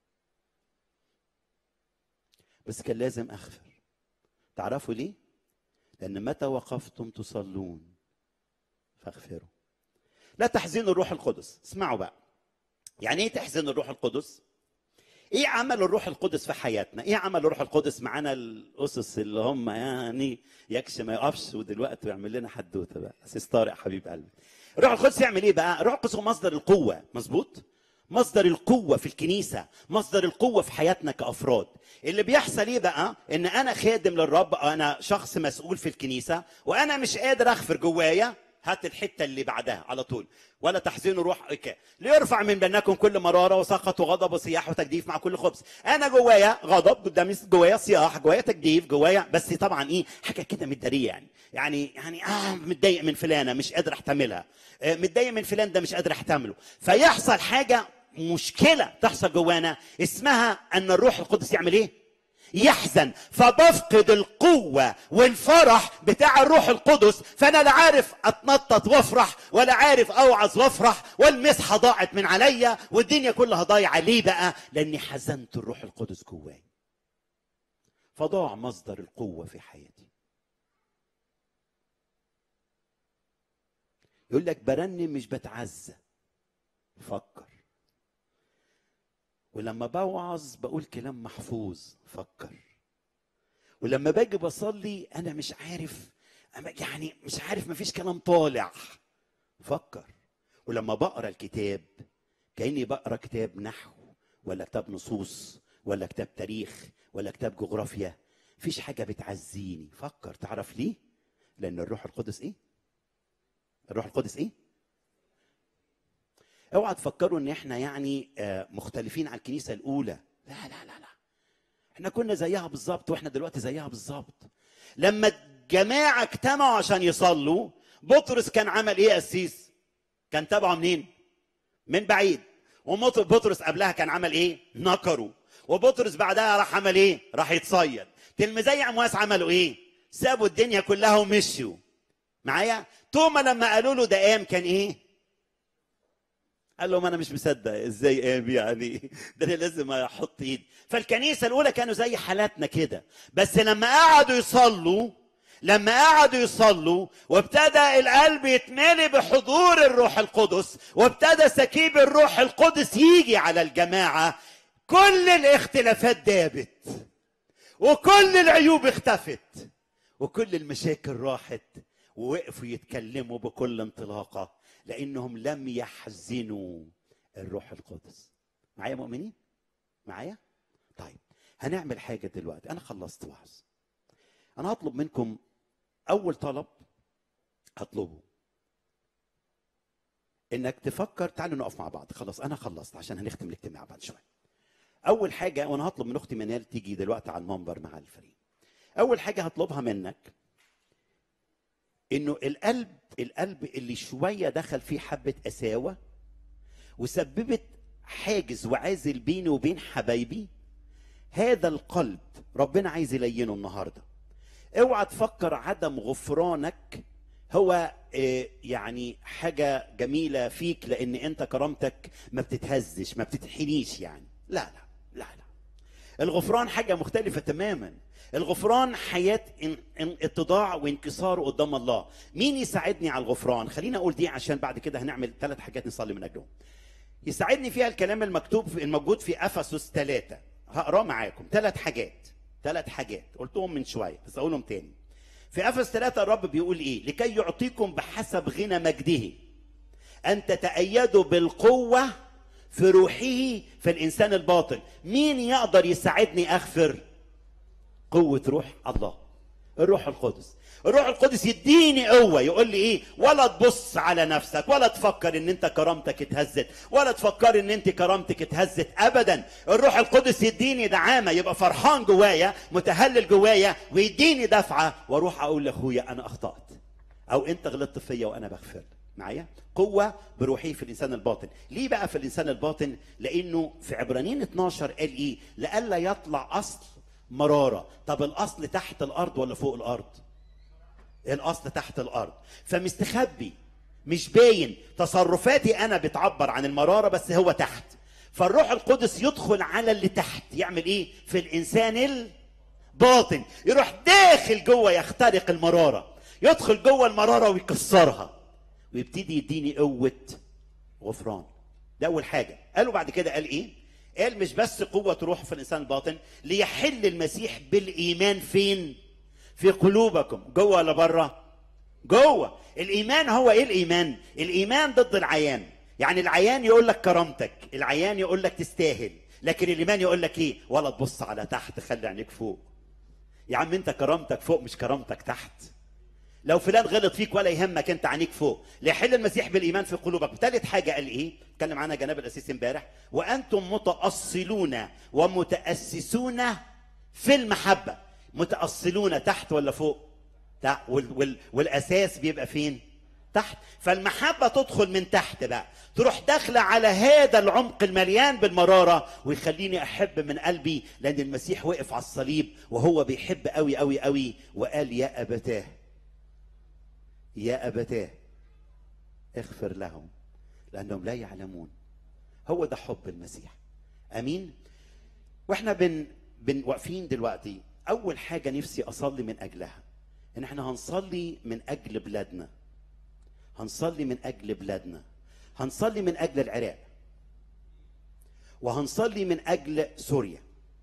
Speaker 8: بس كان لازم اغفر تعرفوا ليه لان متى وقفتم تصلون فاغفروا لا تحزنوا الروح القدس اسمعوا بقى يعني ايه تحزن الروح القدس ايه عمل الروح القدس في حياتنا ايه عمل الروح القدس معانا الاسس اللي هم يعني يكش ما يقفش ودلوقتي يعمل لنا حدوته بقى اسيس طارق حبيب قلبي الروح القدس يعمل ايه بقى الروح القدس هو مصدر القوه مظبوط مصدر القوة في الكنيسة مصدر القوة في حياتنا كأفراد اللي بيحصل ايه بقى ان انا خادم للرب انا شخص مسؤول في الكنيسة وانا مش قادر اغفر جوايا هات الحتة اللي بعدها على طول ولا تحزنوا روح إك- ليرفع من بينكم كل مرارة وسخط وغضب وصياح وتجديف مع كل خبز انا جوايا غضب قدامي جوايا صياح جوايا تجديف جوايا بس طبعا ايه حاجة كده متدارية يعني يعني يعني اه متضايق من فلانة مش قادر احتملها آه، متضايق من فلان ده مش قادر احتمله فيحصل حاجة مشكلة تحصل جوانا اسمها ان الروح القدس يعمل ايه يحزن فبفقد القوة والفرح بتاع الروح القدس فأنا لا عارف أتنطط وأفرح ولا عارف أوعظ وأفرح والمسحة ضاعت من عليا والدنيا كلها ضايعة ليه بقى؟ لأني حزنت الروح القدس جواي فضاع مصدر القوة في حياتي يقول لك برنم مش بتعزى فكر ولما بوعظ بقول كلام محفوظ فكر ولما باجي بصلي انا مش عارف أما- يعني مش عارف مفيش كلام طالع فكر ولما بقرا الكتاب كاني بقرا كتاب نحو ولا كتاب نصوص ولا كتاب تاريخ ولا كتاب جغرافيا مفيش حاجه بتعزيني فكر تعرف ليه لان الروح القدس ايه الروح القدس ايه اوعى تفكروا ان احنا يعني آه، مختلفين عن الكنيسه الاولى لا لا لا لا احنا كنا زيها بالظبط واحنا دلوقتي زيها بالظبط لما الجماعه اجتمعوا عشان يصلوا بطرس كان عمل ايه يا قسيس كان تابعه منين من بعيد وبطرس قبلها كان عمل ايه نكروا وبطرس بعدها راح عمل ايه راح يتصيد تلميذي عمواس عملوا ايه سابوا الدنيا كلها ومشوا معايا توما لما قالوا له ده قام كان ايه قال لهم انا مش مصدق ازاي قام يعني ده انا لازم احط ايد فالكنيسه الاولى كانوا زي حالاتنا كده بس لما قعدوا يصلوا لما قعدوا يصلوا وابتدى القلب يتملي بحضور الروح القدس وابتدى سكيب الروح القدس يجي على الجماعه كل الاختلافات دابت وكل العيوب اختفت وكل المشاكل راحت ووقفوا يتكلموا بكل انطلاقه لانهم لم يحزنوا الروح القدس معايا مؤمنين معايا طيب هنعمل حاجه دلوقتي انا خلصت وعظ انا هطلب منكم اول طلب هطلبه انك تفكر تعالوا نقف مع بعض خلاص انا خلصت عشان هنختم الاجتماع بعد شويه اول حاجه وانا هطلب من اختي منال تيجي دلوقتي على المنبر مع الفريق اول حاجه هطلبها منك انه القلب القلب اللي شويه دخل فيه حبه قساوه وسببت حاجز وعازل بيني وبين حبايبي هذا القلب ربنا عايز يلينه النهارده اوعى تفكر عدم غفرانك هو آه، يعني حاجة جميلة فيك لأن أنت كرامتك ما بتتهزش ما بتتحنيش يعني لا لا لا لا الغفران حاجة مختلفة تماما الغفران حياة ان- ان- اتضاع وانكسار قدام الله مين يساعدني على الغفران خليني أقول دي عشان بعد كده هنعمل ثلاث حاجات نصلي من أجلهم يساعدني فيها الكلام المكتوب في الموجود في افسس ثلاثة هقراه معاكم ثلاث حاجات ثلاث حاجات قلتهم من شويه بس اقولهم تاني في افسس ثلاثة الرب بيقول ايه لكي يعطيكم بحسب غنى مجده ان تتأيدوا بالقوة في روحه في الانسان الباطن مين يقدر يساعدني اغفر قوة روح الله الروح القدس الروح القدس يديني قوة يقول لي ايه ولا تبص على نفسك ولا تفكر ان انت كرامتك اتهزت ولا تفكر ان انت كرامتك اتهزت ابدا الروح القدس يديني دعامة يبقى فرحان جوايا متهلل جوايا ويديني دفعة واروح اقول لاخويا انا اخطأت او انت غلطت فيا وانا بغفر لك. معايا قوة بروحي في الإنسان الباطن ليه بقى في الإنسان الباطن لأنه في عبرانيين 12 قال إيه لئلا يطلع أصل مرارة طب الأصل تحت الأرض ولا فوق الأرض الأصل تحت الأرض فمستخبي مش باين تصرفاتي أنا بتعبر عن المرارة بس هو تحت فالروح القدس يدخل على اللي تحت يعمل إيه في الإنسان الباطن يروح داخل جوه يخترق المرارة يدخل جوه المرارة ويكسرها ويبتدي يديني قوة غفران ده أول حاجة قالوا بعد كده قال إيه قال مش بس قوة روح في الإنسان الباطن ليحل المسيح بالإيمان فين في قلوبكم جوه ولا بره جوه الايمان هو ايه الايمان الايمان ضد العيان يعني العيان يقول لك كرامتك العيان يقول لك تستاهل لكن الايمان يقول لك ايه ولا تبص على تحت خلي عينيك فوق يا عم انت كرامتك فوق مش كرامتك تحت لو فلان غلط فيك ولا يهمك انت عينيك فوق ليحل المسيح بالايمان في قلوبك ثالث حاجه قال ايه اتكلم عنها جناب الاسيس امبارح وانتم متاصلون ومتاسسون في المحبه متاصلون تحت ولا فوق تحت وال وال والاساس بيبقى فين تحت فالمحبة تدخل من تحت بقى تروح داخلة على هذا العمق المليان بالمرارة ويخليني أحب من قلبي لأن المسيح وقف على الصليب وهو بيحب قوي قوي قوي وقال يا أبتاه يا أبتاه اغفر لهم لأنهم لا يعلمون هو ده حب المسيح أمين واحنا بن بن واقفين دلوقتي اول حاجه نفسي اصلي من اجلها ان احنا هنصلي من اجل بلادنا هنصلي من اجل بلادنا هنصلي من اجل العراق وهنصلي من اجل سوريا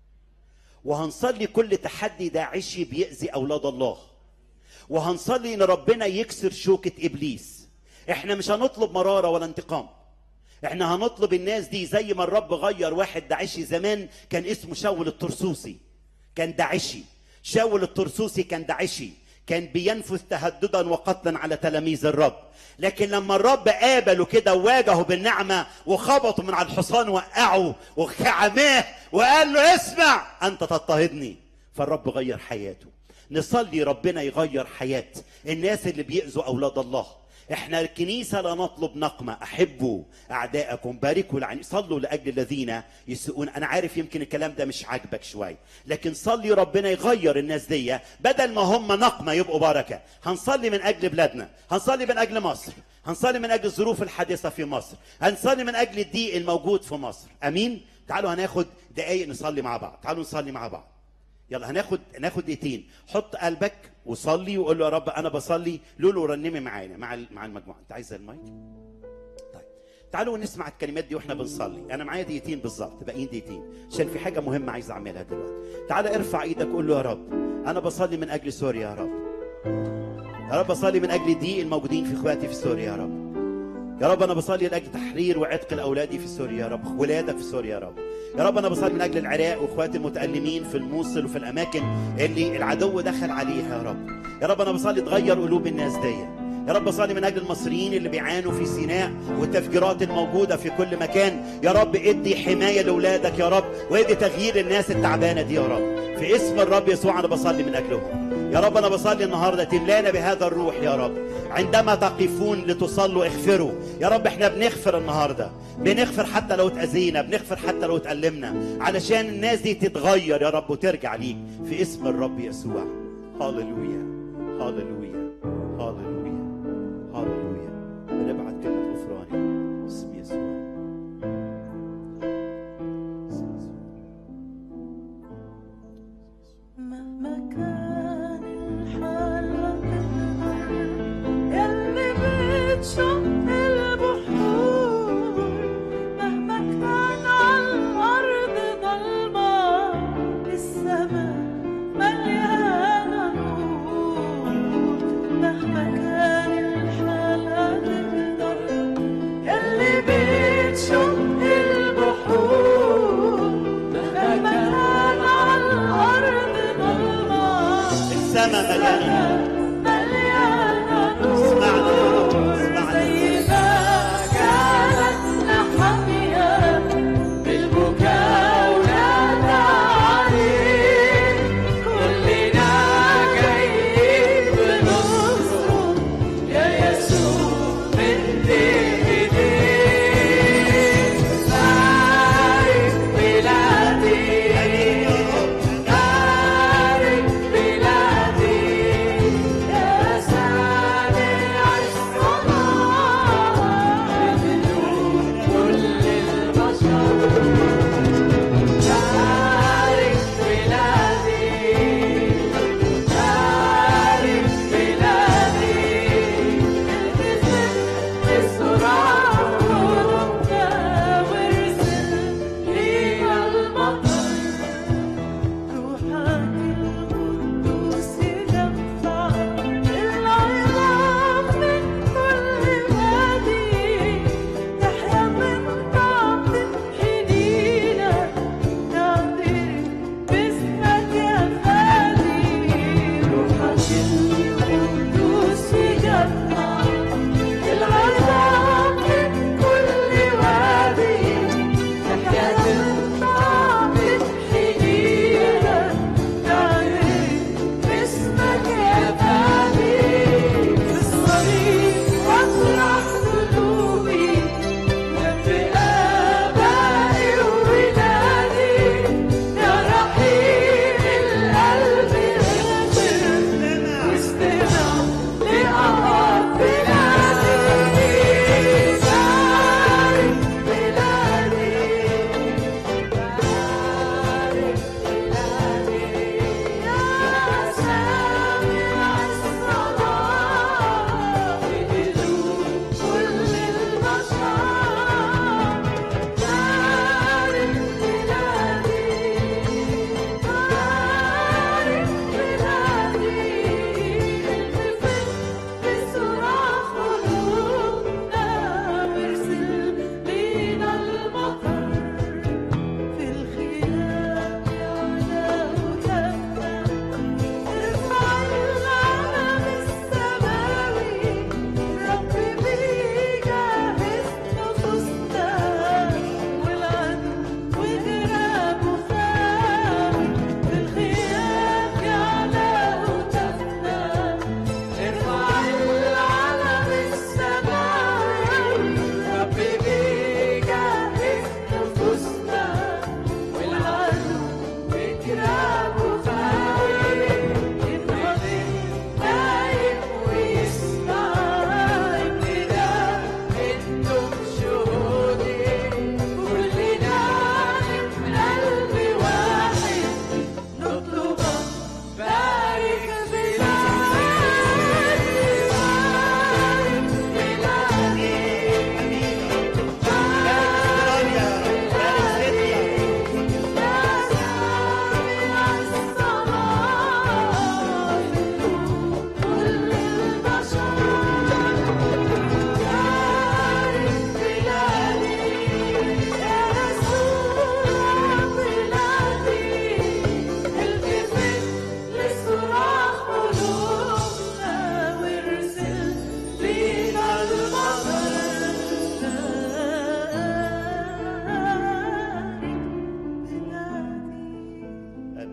Speaker 8: وهنصلي كل تحدي داعشي بيأذي اولاد الله وهنصلي ان ربنا يكسر شوكة ابليس احنا مش هنطلب مرارة ولا انتقام احنا هنطلب الناس دي زي ما الرب غير واحد داعشي زمان كان اسمه شاول الطرسوسي كان داعشي شاول الطرسوسي كان داعشي كان بينفذ تهددا وقتلا على تلاميذ الرب لكن لما الرب قابله كده وواجهه بالنعمة وخبطه من على الحصان وقعه وكعماه وقال له اسمع أنت تضطهدني فالرب غير حياته نصلي ربنا يغير حياة الناس اللي بيأذوا أولاد الله احنا الكنيسة لا نطلب نقمة احبوا اعدائكم باركوا لعن صلوا لاجل الذين يسوءون انا عارف يمكن الكلام ده مش عاجبك شوية لكن صلي ربنا يغير الناس دي بدل ما هم نقمة يبقوا بركة هنصلي من اجل بلادنا هنصلي من اجل مصر هنصلي من اجل الظروف الحادثة في مصر هنصلي من اجل الضيق الموجود في مصر امين تعالوا هناخد دقايق نصلي مع بعض تعالوا نصلي مع بعض يلا هناخد هناخد دقيقتين حط قلبك وصلي وقول له يا رب انا بصلي لولو رنمي معانا مع ال- مع المجموعه انت عايز المايك طيب تعالوا نسمع الكلمات دي واحنا بنصلي انا معايا دقيقتين بالظبط باقيين دقيقتين عشان في حاجه مهمه عايز اعملها دلوقتي تعالى ارفع ايدك قول له يا رب انا بصلي من اجل سوريا يا رب يا رب بصلي من اجل الضيق الموجودين في اخواتي في سوريا يا رب يا رب انا بصلي لاجل تحرير وعتق الاولادي في سوريا يا رب ولادك في سوريا يا رب يا رب انا بصلي من اجل العراق واخواتي المتالمين في الموصل وفي الاماكن اللي العدو دخل عليها يا رب يا رب انا بصلي تغير قلوب الناس دي يا رب بصلي من اجل المصريين اللي بيعانوا في سيناء والتفجيرات الموجوده في كل مكان يا رب ادي حمايه لاولادك يا رب وادي تغيير الناس التعبانه دي يا رب في اسم الرب يسوع انا بصلي من اجلهم يا رب انا بصلي النهارده تملانا بهذا الروح يا رب عندما تقفون لتصلوا اغفروا يا رب احنا بنغفر النهارده بنغفر حتى لو اتاذينا بنغفر حتى لو اتالمنا علشان الناس دي تتغير يا رب وترجع ليك في اسم الرب يسوع هاللويا هاللويا هاللويا هاللويا بنبعت كلمه غفران باسم يسوع باسم يسوع.
Speaker 6: مهما كان الحال وتقدر يلي بتشق البحور مهما كان على الأرض ضلمة السماء مليانة نور مهما كان الحال وتقدر يلي بتشق البحور مهما كان على الأرض ضلمة
Speaker 8: السماء مليانه
Speaker 6: مليانة
Speaker 8: اسمعنا يا رب
Speaker 6: نور
Speaker 8: اسمعنا
Speaker 6: زي ما كانت نحمية بالبكاء ونادى عليك كلنا جايين بنصرخ يا يسوع من ايديك بارك بلادي بارك بلادي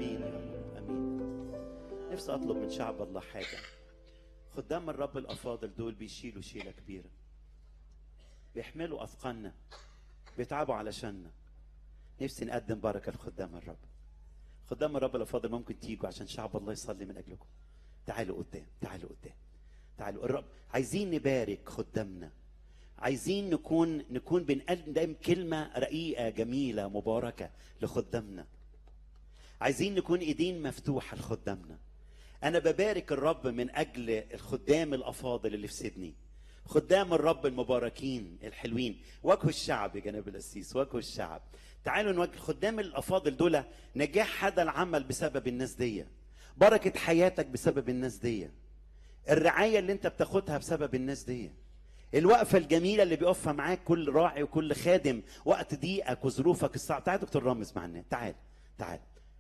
Speaker 8: امين يا رب امين نفسي اطلب من شعب الله حاجه خدام الرب الافاضل دول بيشيلوا شيله كبيره بيحملوا اثقالنا بيتعبوا علشاننا نفسي نقدم بركه لخدام الرب خدام الرب الافاضل ممكن تيجوا عشان شعب الله يصلي من اجلكم تعالوا قدام تعالوا قدام تعالوا الرب عايزين نبارك خدامنا عايزين نكون نكون بنقدم كلمه رقيقه جميله مباركه لخدامنا عايزين نكون ايدين مفتوحه لخدامنا انا ببارك الرب من اجل الخدام الافاضل اللي في سيدني خدام الرب المباركين الحلوين وجه الشعب يا جناب القسيس وجه الشعب تعالوا نوجه خدام الافاضل دول نجاح هذا العمل بسبب الناس دي بركه حياتك بسبب الناس دي الرعايه اللي انت بتاخدها بسبب الناس دي الوقفه الجميله اللي بيقفها معاك كل راعي وكل خادم وقت ضيقك وظروفك الصعبه تعال دكتور رامز معنا تعال تعال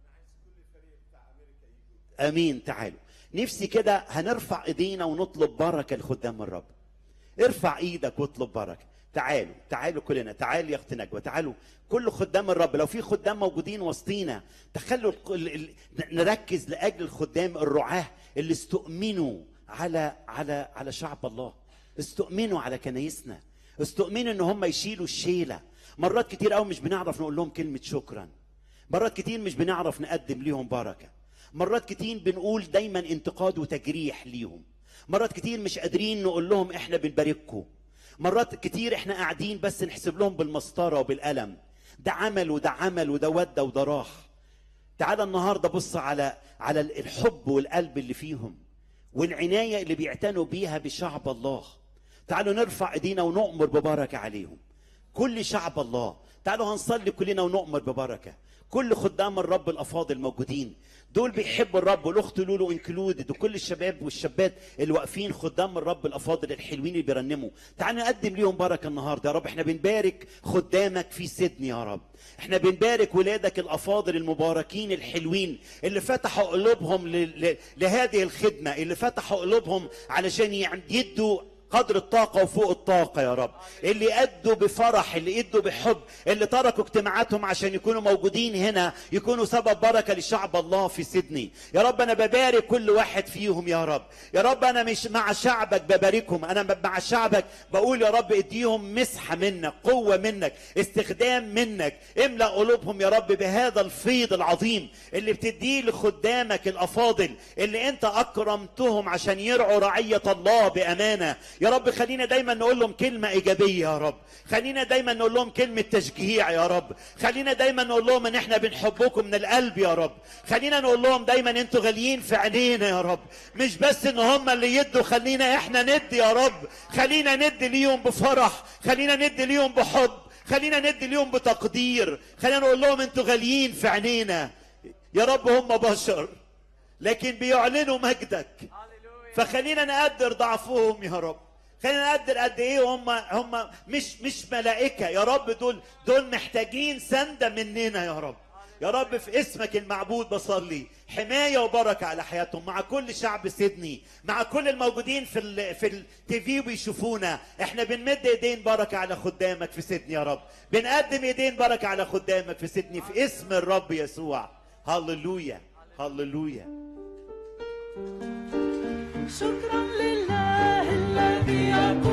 Speaker 8: امين تعالوا نفسي كده هنرفع ايدينا ونطلب بركه لخدام الرب ارفع ايدك واطلب بركه تعالوا تعالوا كلنا تعال يا اخت نجوى تعالوا كل خدام الرب لو في خدام موجودين وسطينا تخلوا ال- ال- ال- نركز لاجل الخدام الرعاه اللي استؤمنوا على على على شعب الله استؤمنوا على كنايسنا استؤمنوا ان هم يشيلوا الشيله مرات كتير قوي مش بنعرف نقول لهم كلمه شكرا مرات كتير مش بنعرف نقدم ليهم بركه مرات كتير بنقول دايما انتقاد وتجريح ليهم مرات كتير مش قادرين نقول لهم احنا بنبارككم مرات كتير احنا قاعدين بس نحسب لهم بالمسطره وبالقلم ده عمل وده عمل وده ودى وده راح تعالى النهارده بص على على الحب والقلب اللي فيهم والعنايه اللي بيعتنوا بيها بشعب الله تعالوا نرفع ايدينا ونؤمر ببركه عليهم كل شعب الله تعالوا هنصلي كلنا ونؤمر ببركه كل خدام الرب الافاضل موجودين دول بيحبوا الرب والاخت لولو انكلودد وكل الشباب والشابات اللي واقفين خدام الرب الافاضل الحلوين اللي بيرنموا تعالوا نقدم ليهم بركه النهارده يا رب احنا بنبارك خدامك في سيدني يا رب احنا بنبارك ولادك الافاضل المباركين الحلوين اللي فتحوا قلوبهم ل- ل- لهذه الخدمه اللي فتحوا قلوبهم علشان يعم- يدوا قدر الطاقة وفوق الطاقة يا رب اللي أدوا بفرح اللي أدوا بحب اللي تركوا اجتماعاتهم عشان يكونوا موجودين هنا يكونوا سبب بركة لشعب الله في سيدني يا رب أنا ببارك كل واحد فيهم يا رب يا رب أنا مش مع شعبك بباركهم أنا مع شعبك بقول يا رب اديهم مسحة منك قوة منك استخدام منك املأ قلوبهم يا رب بهذا الفيض العظيم اللي بتديه لخدامك الأفاضل اللي أنت أكرمتهم عشان يرعوا رعية الله بأمانة يا رب خلينا دايما نقول لهم كلمة إيجابية يا رب خلينا دايما نقول لهم كلمة تشجيع يا رب خلينا دايما نقول لهم ان احنا بنحبكم من القلب يا رب خلينا نقول لهم دايما انتوا غاليين في عينينا يا رب مش بس ان هم اللي يدوا خلينا احنا ندي يا رب خلينا ندي ليهم بفرح خلينا ندي ليهم بحب خلينا ندي ليهم بتقدير خلينا نقول لهم انتوا غاليين في عينينا يا رب هم بشر لكن بيعلنوا مجدك فخلينا نقدر ضعفهم يا رب خلينا نقدر قد ايه هم هم مش مش ملائكه يا رب دول دول محتاجين سنده مننا يا رب يا رب في اسمك المعبود بصلي حمايه وبركه على حياتهم مع كل شعب سيدني مع كل الموجودين في ال في التي في بيشوفونا احنا بنمد ايدين بركه على خدامك في سيدني يا رب بنقدم ايدين بركه على خدامك في سيدني في اسم الرب يسوع هللويا هللويا
Speaker 2: شكرا لله الذي يقول